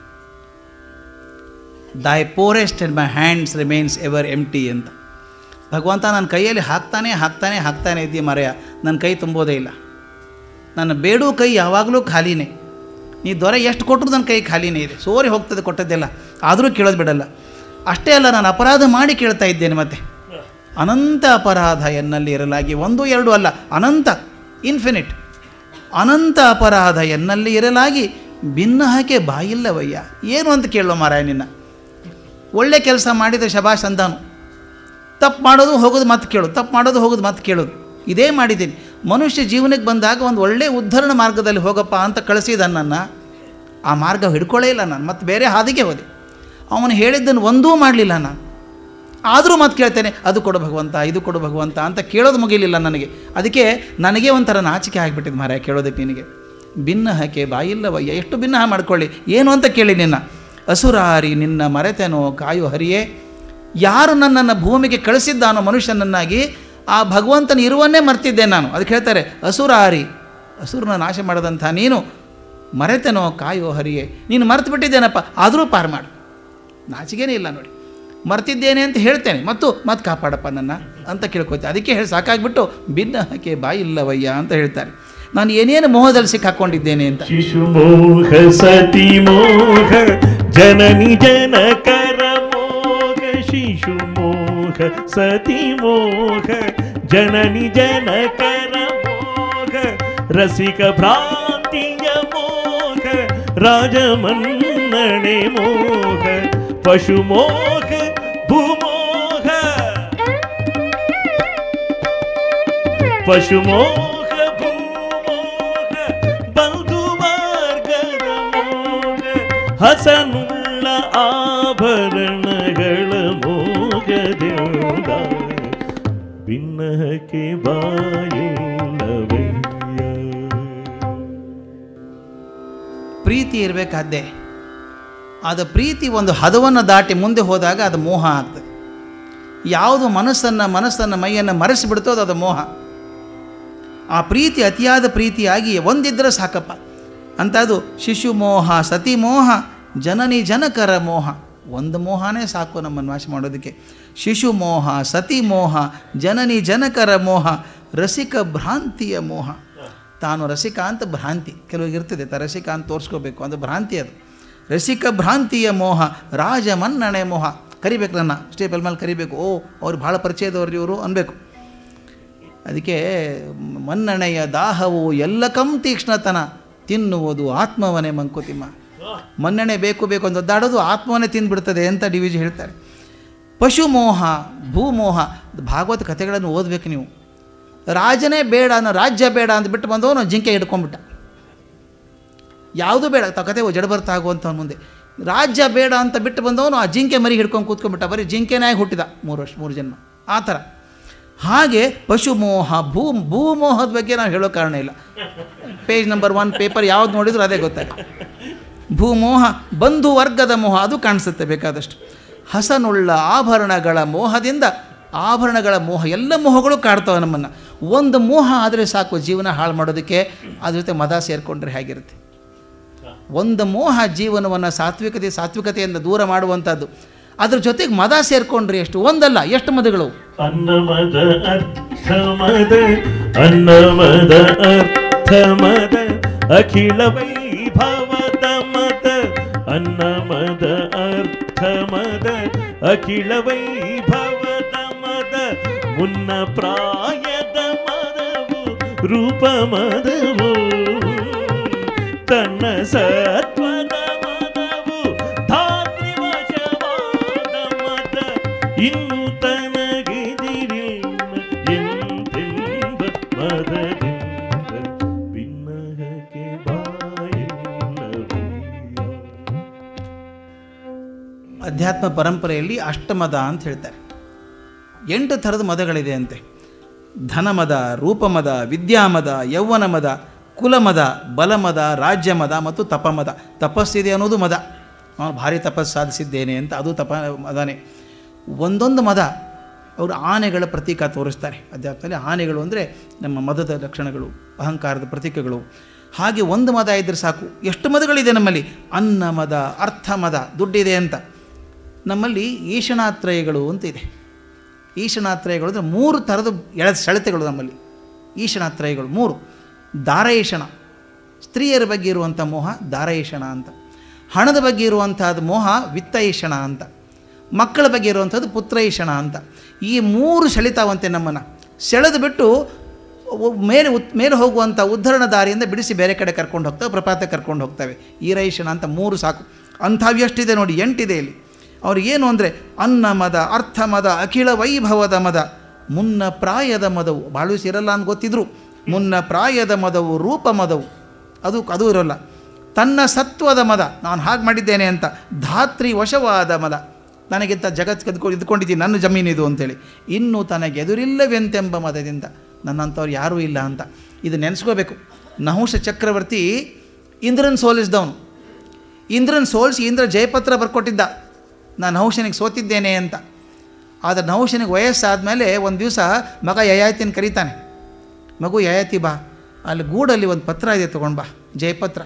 A: thy forest and my hands remains ever empty ಅಂತ ಭಗವಂತ ನನ್ನ ಕೈಯಲ್ಲಿ ಹಾಕ್ತಾನೆ ಹಾಕ್ತಾನೆ ಹಾಕ್ತಾನೆ ಇದೆಯಾ ಮರೆಯ ನನ್ನ ಕೈ ತುಂಬೋದೇ ಇಲ್ಲ ನನ್ನ ಬೇಡೋ ಕೈ ಯಾವಾಗಲೂ ಖಾಲಿನೇ ನೀ ದೊರೆ ಎಷ್ಟು ಕೊಟ್ಟರು ನನ್ನ ಕೈ ಖಾಲಿನೇ ಇದೆ ಸೋರಿ ಹೋಗ್ತದೆ ಕೊಟ್ಟದ್ದೆಲ್ಲ ಆದರೂ ಕೇಳೋದು ಬಿಡಲ್ಲ ಅಷ್ಟೇ ಅಲ್ಲ ನಾನು ಅಪರಾಧ ಮಾಡಿ ಕೇಳ್ತಾ ಇದ್ದೇನೆ ಮತ್ತೆ ಅನಂತ ಅಪರಾಧ ಎನ್ನಲ್ಲಿ ಇರಲಾಗಿ ಒಂದು ಎರಡು ಅಲ್ಲ ಅನಂತ ಇನ್ಫಿನಿಟ್ ಅನಂತ ಅಪರಾಧ ಎನ್ನಲ್ಲಿ ಇರಲಾಗಿ ಭಿನ್ನಹಕ್ಕೆ ಬಾಯಿಲ್ಲವಯ್ಯ ಏನು ಅಂತ ಕೇಳೋ ಮಾರಾಯ ನಿನ್ನ ಒಳ್ಳೆ ಕೆಲಸ ಮಾಡಿದ ಶಬಾಷ್ ಅಂದಾನು ತಪ್ಪು ಮಾಡೋದು ಹೋಗೋದು ಮತ್ತೆ ಕೇಳೋದು ತಪ್ಪು ಮಾಡೋದು ಹೋಗೋದು ಮತ್ತೆ ಕೇಳೋದು ಇದೇ ಮಾಡಿದ್ದೀನಿ ಮನುಷ್ಯ ಜೀವನಕ್ಕೆ ಬಂದಾಗ ಒಂದು ಒಳ್ಳೆ ಉದ್ಧರಣ ಮಾರ್ಗದಲ್ಲಿ ಹೋಗಪ್ಪ ಅಂತ ಕಳಿಸಿದ ನನ್ನ ಆ ಮಾರ್ಗ ಹಿಡ್ಕೊಳ್ಳೇ ಇಲ್ಲ ನಾನು ಮತ್ತೆ ಬೇರೆ ಹಾದಿಗೆ ಹೋದೆ ಅವನು ಹೇಳಿದ್ದನ್ನು ಒಂದೂ ಮಾಡಲಿಲ್ಲ ನಾನು ಆದರೂ ಮತ್ತೆ ಕೇಳ್ತೇನೆ ಅದು ಕೊಡು ಭಗವಂತ ಇದು ಕೊಡು ಭಗವಂತ ಅಂತ ಕೇಳೋದು ಮುಗಿಲಿಲ್ಲ ನನಗೆ ಅದಕ್ಕೆ ನನಗೆ ಒಂಥರ ನಾಚಿಕೆ ಆಗಿಬಿಟ್ಟಿದ್ದು ಮಾರಾಯ ಕೇಳೋದಕ್ಕೆ ನಿನಗೆ ಭಿನ್ನ ಹಾಕೆ ಬಾಯಿಲ್ಲವಯ್ಯ ಎಷ್ಟು ಭಿನ್ನ ಮಾಡ್ಕೊಳ್ಳಿ ಏನು ಅಂತ ಕೇಳಿ ನಿನ್ನ ಅಸುರಾರಿ ನಿನ್ನ ಮರೆತೆನೋ ಕಾಯು ಹರಿಯೇ ಯಾರು ನನ್ನನ್ನು ಭೂಮಿಗೆ ಕಳಿಸಿದ್ದಾನೋ ಮನುಷ್ಯನನ್ನಾಗಿ ಆ ಭಗವಂತನ ಇರುವನ್ನೇ ಮರ್ತಿದ್ದೆ ನಾನು ಅದಕ್ಕೆ ಹೇಳ್ತಾರೆ ಅಸುರಾರಿ ಅಸುರನ ನಾಶ ಮಾಡದಂಥ ನೀನು ಮರೆತೆನೋ ಕಾಯೋ ಹರಿಯೇ ನೀನು ಮರೆತು ಬಿಟ್ಟಿದ್ದೇನಪ್ಪ ಆದರೂ ಪಾರು ಮಾಡು ನಾಚಿಕೆನೇ ಇಲ್ಲ ನೋಡಿ ಮರ್ತಿದ್ದೇನೆ ಅಂತ ಹೇಳ್ತೇನೆ ಮತ್ತು ಮತ್ತೆ ಕಾಪಾಡಪ್ಪ ನನ್ನ ಅಂತ ಕೇಳ್ಕೊತೆ ಅದಕ್ಕೆ ಹೇಳಿ ಸಾಕಾಗ್ಬಿಟ್ಟು ಭಿನ್ನ ಹಾಕಿ ಬಾಯಿ ಇಲ್ಲವಯ್ಯ ಅಂತ ಹೇಳ್ತಾರೆ ನಾನು ಏನೇನು ಮೋಹದಲ್ಲಿ ಸಿಕ್ಕಾಕೊಂಡಿದ್ದೇನೆ ಅಂತ
B: ಶಿಶುಮೋಹ ಸತಿ ಮೋಹ ಜನನಿ ಜನಕರ ಮೋಹ ಶಿಶುಮೋಹ ಸತಿ ಮೋಹ ಜನನಿ ಜನಕರ ಮೋಹ ರಸಿಕ ಭ್ರಾಂತಿಯ ಮೋಹ ರಾಜಮನ್ನಣೆ ಮೋಹ ಪಶುಮೋಹ ಭೂಮೋಹ ಪಶುಮೋಹ ಭೂಮೋಹ ಬಂಧು ಮಾರ್ಗದ ಮೋಹ ಹಸನುಳ್ಳ ಆಭರಣಗಳ ಮೋಗದಿಂದ ಭಿನ್ನಕ್ಕೆ ಬಾಯಿಲ್ಲವಯ್ಯ
A: ಪ್ರೀತಿ ಇರಬೇಕಾದ್ದೆ ಅದು ಪ್ರೀತಿ ಒಂದು ಹದವನ್ನು ದಾಟಿ ಮುಂದೆ ಹೋದಾಗ ಅದು ಮೋಹ ಆಗ್ತದೆ ಯಾವುದು ಮನಸ್ಸನ್ನು ಮನಸ್ಸನ್ನು ಮೈಯನ್ನು ಮರೆಸಿಬಿಡ್ತೋ ಅದು ಮೋಹ ಆ ಪ್ರೀತಿ ಅತಿಯಾದ ಪ್ರೀತಿಯಾಗಿ ಒಂದಿದ್ದರೆ ಸಾಕಪ್ಪ ಅಂಥದ್ದು ಶಿಶು ಮೋಹ ಸತಿ ಮೋಹ ಜನನಿ ಜನಕರ ಮೋಹ ಒಂದು ಮೋಹನೇ ಸಾಕು ನಮ್ಮನ್ನು ನಾಶ ಮಾಡೋದಕ್ಕೆ ಶಿಶು ಮೋಹ ಸತಿ ಮೋಹ ಜನನಿ ಜನಕರ ಮೋಹ ರಸಿಕ ಭ್ರಾಂತಿಯ ಮೋಹ ತಾನು ರಸಿಕ ಅಂತ ಭ್ರಾಂತಿ ಕೆಲವಿಗೆ ಇರ್ತದೆ ತ ರಸಿಕ ಅಂತ ತೋರಿಸ್ಕೋಬೇಕು ಅದು ಭ್ರಾಂತಿ ಅದು ರಸಿಕ ಭ್ರಾಂತಿಯ ಮೋಹ ರಾಜ ಮನ್ನಣೆ ಮೋಹ ಕರಿಬೇಕು ನನ್ನ ಸ್ಟೇಬಲ್ ಮೇಲೆ ಕರಿಬೇಕು ಓ ಅವ್ರು ಭಾಳ ಪರಿಚಯದವ್ರು ಇವರು ಅನ್ಬೇಕು ಅದಕ್ಕೆ ಮನ್ನಣೆಯ ದಾಹವು ಎಲ್ಲ ಕಂ ತೀಕ್ಷ್ಣತನ ತಿನ್ನುವುದು ಆತ್ಮವನೇ ಮಂಕುತಿಮ್ಮ ಮನ್ನಣೆ ಬೇಕು ಬೇಕು ಅಂತ ಒದ್ದಾಡೋದು ಆತ್ಮವನ್ನೇ ತಿಂದ್ಬಿಡ್ತದೆ ಅಂತ ಡಿ ವಿ ಜಿ ಹೇಳ್ತಾರೆ ಪಶುಮೋಹ ಭೂಮೋಹ ಭಾಗವತ ಕಥೆಗಳನ್ನು ಓದಬೇಕು ನೀವು ರಾಜನೇ ಬೇಡ ಅನ್ನೋ ರಾಜ್ಯ ಬೇಡ ಅಂತ ಬಿಟ್ಟು ಬಂದವನು ಜಿಂಕೆ ಹಿಡ್ಕೊಂಡ್ಬಿಟ್ಟ ಯಾವುದೂ ಬೇಡ ತ ಕತೆ ಜಡಬರ್ತ ಆಗುವಂಥವ್ನು ಮುಂದೆ ರಾಜ್ಯ ಬೇಡ ಅಂತ ಬಿಟ್ಟು ಬಂದವನು ಆ ಜಿಂಕೆ ಮರಿ ಹಿಡ್ಕೊಂಡು ಕೂತ್ಕೊಂಡ್ಬಿಟ್ಟ ಬರೀ ಜಿಂಕೆನಾಗಿ ಹುಟ್ಟಿದ ಮೂರು ವರ್ಷ ಮೂರು ಜನ್ಮ ಆ ಥರ ಹಾಗೆ ಪಶುಮೋಹ ಭೂ ಭೂಮೋಹದ ಬಗ್ಗೆ ನಾವು ಹೇಳೋ ಕಾರಣ ಇಲ್ಲ ಪೇಜ್ ನಂಬರ್ ಒನ್ ಪೇಪರ್ ಯಾವ್ದು ನೋಡಿದ್ರು ಅದೇ ಗೊತ್ತಾಯ್ತು ಭೂಮೋಹ ಬಂಧು ವರ್ಗದ ಮೋಹ ಅದು ಕಾಣಿಸುತ್ತೆ ಬೇಕಾದಷ್ಟು ಹಸನುಳ್ಳ ಆಭರಣಗಳ ಮೋಹದಿಂದ ಆಭರಣಗಳ ಮೋಹ ಎಲ್ಲ ಮೋಹಗಳು ಕಾಡ್ತವೆ ನಮ್ಮನ್ನು ಒಂದು ಮೋಹ ಆದರೆ ಸಾಕು ಜೀವನ ಹಾಳು ಮಾಡೋದಕ್ಕೆ ಅದ್ರ ಜೊತೆ ಮದ ಸೇರಿಕೊಂಡ್ರೆ ಹೇಗಿರುತ್ತೆ ಒಂದು ಮೋಹ ಜೀವನವನ್ನು ಸಾತ್ವಿಕತೆ ಸಾತ್ವಿಕತೆಯಿಂದ ದೂರ ಮಾಡುವಂಥದ್ದು ಅದ್ರ ಜೊತೆಗೆ ಮದ ಸೇರಿಕೊಂಡ್ರೆ ಎಷ್ಟು ಒಂದಲ್ಲ ಎಷ್ಟು ಮದಗಳು
B: ಅನ್ನಮದ ಅರ್ಥಮದ ಅನ್ನಮದ ಅರ್ಥಮದ ಅಖಿಲ ವೈಭವದ ಮದ ಅನ್ನಮದ ಅರ್ಥಮದ ಅಖಿಲ ವೈಭವದ ಮದ ಮುನ್ನ ಪ್ರಾಯದ ಮದವು ರೂಪ ಮದವು ತನ್ನ ಸತ್ವದ ಮದವು ಧಾತ್ರಿವಶವಾದ ಮದ ಇನ್ನು ತನಗಿದಿರಿಲ್ಲ ಎಂತೆಂಬ ಮದದಿಂದ ಭಿನ್ನಹಕ್ಕೆ ಬಾಯಿಲ್ಲವಯ್ಯ
A: ಅಧ್ಯಾತ್ಮ ಪರಂಪರೆಯಲ್ಲಿ ಅಷ್ಟಮದ ಅಂತ ಹೇಳ್ತಾರೆ ಎಂಟು ಥರದ ಮದಗಳಿದೆ ಅಂತೆ ಧನಮದ ರೂಪಮದ ವಿದ್ಯಾಮದ ಯೌವನ ಮದ ಕುಲಮದ ಬಲಮದ ರಾಜ್ಯಮದ ಮತ್ತು ತಪಮದ ತಪಸ್ಸಿದೆ ಅನ್ನೋದು ಮದ ನಾನು ಭಾರಿ ತಪಸ್ಸು ಸಾಧಿಸಿದ್ದೇನೆ ಅಂತ ಅದು ತಪ ಮದನೇ ಒಂದೊಂದು ಮದ ಅವರು ಆನೆಗಳ ಪ್ರತೀಕ ತೋರಿಸ್ತಾರೆ ಅಧ್ಯಾತ್ಮದಲ್ಲಿ ಆನೆಗಳು ಅಂದರೆ ನಮ್ಮ ಮದದ ಲಕ್ಷಣಗಳು ಅಹಂಕಾರದ ಪ್ರತೀಕಗಳು ಹಾಗೆ ಒಂದು ಮದ ಇದ್ದರೆ ಸಾಕು ಎಷ್ಟು ಮದಗಳಿದೆ ನಮ್ಮಲ್ಲಿ ಅನ್ನ ಮದ ಅರ್ಥ ಮದ ದುಡ್ಡಿದೆ ಅಂತ ನಮ್ಮಲ್ಲಿ ಈಶನಾತ್ರಯಗಳು ಅಂತ ಇದೆ ಈಶನಾತ್ರಯಗಳು ಅಂದರೆ ಮೂರು ಥರದ ಎಳೆ ಸೆಳೆತಗಳು ನಮ್ಮಲ್ಲಿ ಈಶನಾತ್ರಯಗಳು ಮೂರು ದಾರಯೇಷಣ ಸ್ತ್ರೀಯರ ಬಗ್ಗೆ ಇರುವಂಥ ಮೋಹ ದಾರಯೇಷಣ ಅಂತ ಹಣದ ಬಗ್ಗೆ ಇರುವಂಥದ್ದು ಮೋಹ ವಿತ್ತಯೇಷಣ ಅಂತ ಮಕ್ಕಳ ಬಗ್ಗೆ ಇರುವಂಥದ್ದು ಪುತ್ರಯೇಷಣ ಅಂತ ಈ ಮೂರು ಸೆಳಿತಾವಂತೆ ನಮ್ಮನ್ನು ಸೆಳೆದು ಬಿಟ್ಟು ಒ- ಮೇಲೆ ಉತ್ ಮೇಲೆ ಹೋಗುವಂಥ ಉದ್ಧರಣ ದಾರಿಯಿಂದ ಬಿಡಿಸಿ ಬೇರೆ ಕಡೆ ಕರ್ಕೊಂಡು ಹೋಗ್ತವೆ ಪ್ರಪಾತ ಕರ್ಕೊಂಡು ಹೋಗ್ತವೆ ಈರೈಷಣ ಅಂತ ಮೂರು ಸಾಕು ಅಂಥವು ಎಷ್ಟಿದೆ ನೋಡಿ ಎಂಟಿದೆ ಇಲ್ಲಿ ಅವ್ರು ಏನು ಅಂದರೆ ಅನ್ನ ಮದ ಅರ್ಥ ಮದ ಅಖಿಲ ವೈಭವದ ಮದ ಮುನ್ನ ಪ್ರಾಯದ ಮದವು ಭಾಳ ಇರಲ್ಲ ಅಂತ ಗೊತ್ತಿದ್ರು ಮುನ್ನ ಪ್ರಾಯದ ಮದವು ರೂಪ ಮದವು ಅದು ಅದು ಇರೋಲ್ಲ ತನ್ನ ಸತ್ವದ ಮದ ನಾನು ಹಾಗೆ ಮಾಡಿದ್ದೇನೆ ಅಂತ ಧಾತ್ರಿ ವಶವಾದ ಮದ ನನಗಿಂತ ಜಗತ್ತು ಕದ್ಕೊಂಡು ಇದ್ಕೊಂಡಿದ್ದೀನಿ ನನ್ನ ಜಮೀನಿದು ಅಂತೇಳಿ ಇನ್ನು ತನಗೆ ಎದುರಿಲ್ಲವೆಂತೆಂಬ ಮದದಿಂದ ನನ್ನಂಥವ್ರು ಯಾರೂ ಇಲ್ಲ ಅಂತ ಇದು ನೆನೆಸ್ಕೋಬೇಕು ನಹುಷ ಚಕ್ರವರ್ತಿ ಇಂದ್ರನ್ ಸೋಲಿಸಿದವನು ಇಂದ್ರನ್ ಸೋಲಿಸಿ ಇಂದ್ರ ಜಯಪತ್ರ ಬರ್ಕೊಟ್ಟಿದ್ದ ನಾನು ನಹುಷನಿಗೆ ಸೋತಿದ್ದೇನೆ ಅಂತ ಆದರೆ ನಹುಷನಿಗೆ ವಯಸ್ಸಾದಮೇಲೆ ಒಂದು ದಿವಸ ಮಗ ಯಯಾತಿನ ಕರೀತಾನೆ ಮಗು ಯಯಾತಿ ಬಾ ಅಲ್ಲಿ ಗೂಡಲ್ಲಿ ಒಂದು ಪತ್ರ ಇದೆ ತೊಗೊಂಡು ಬಾ ಜಯಪತ್ರ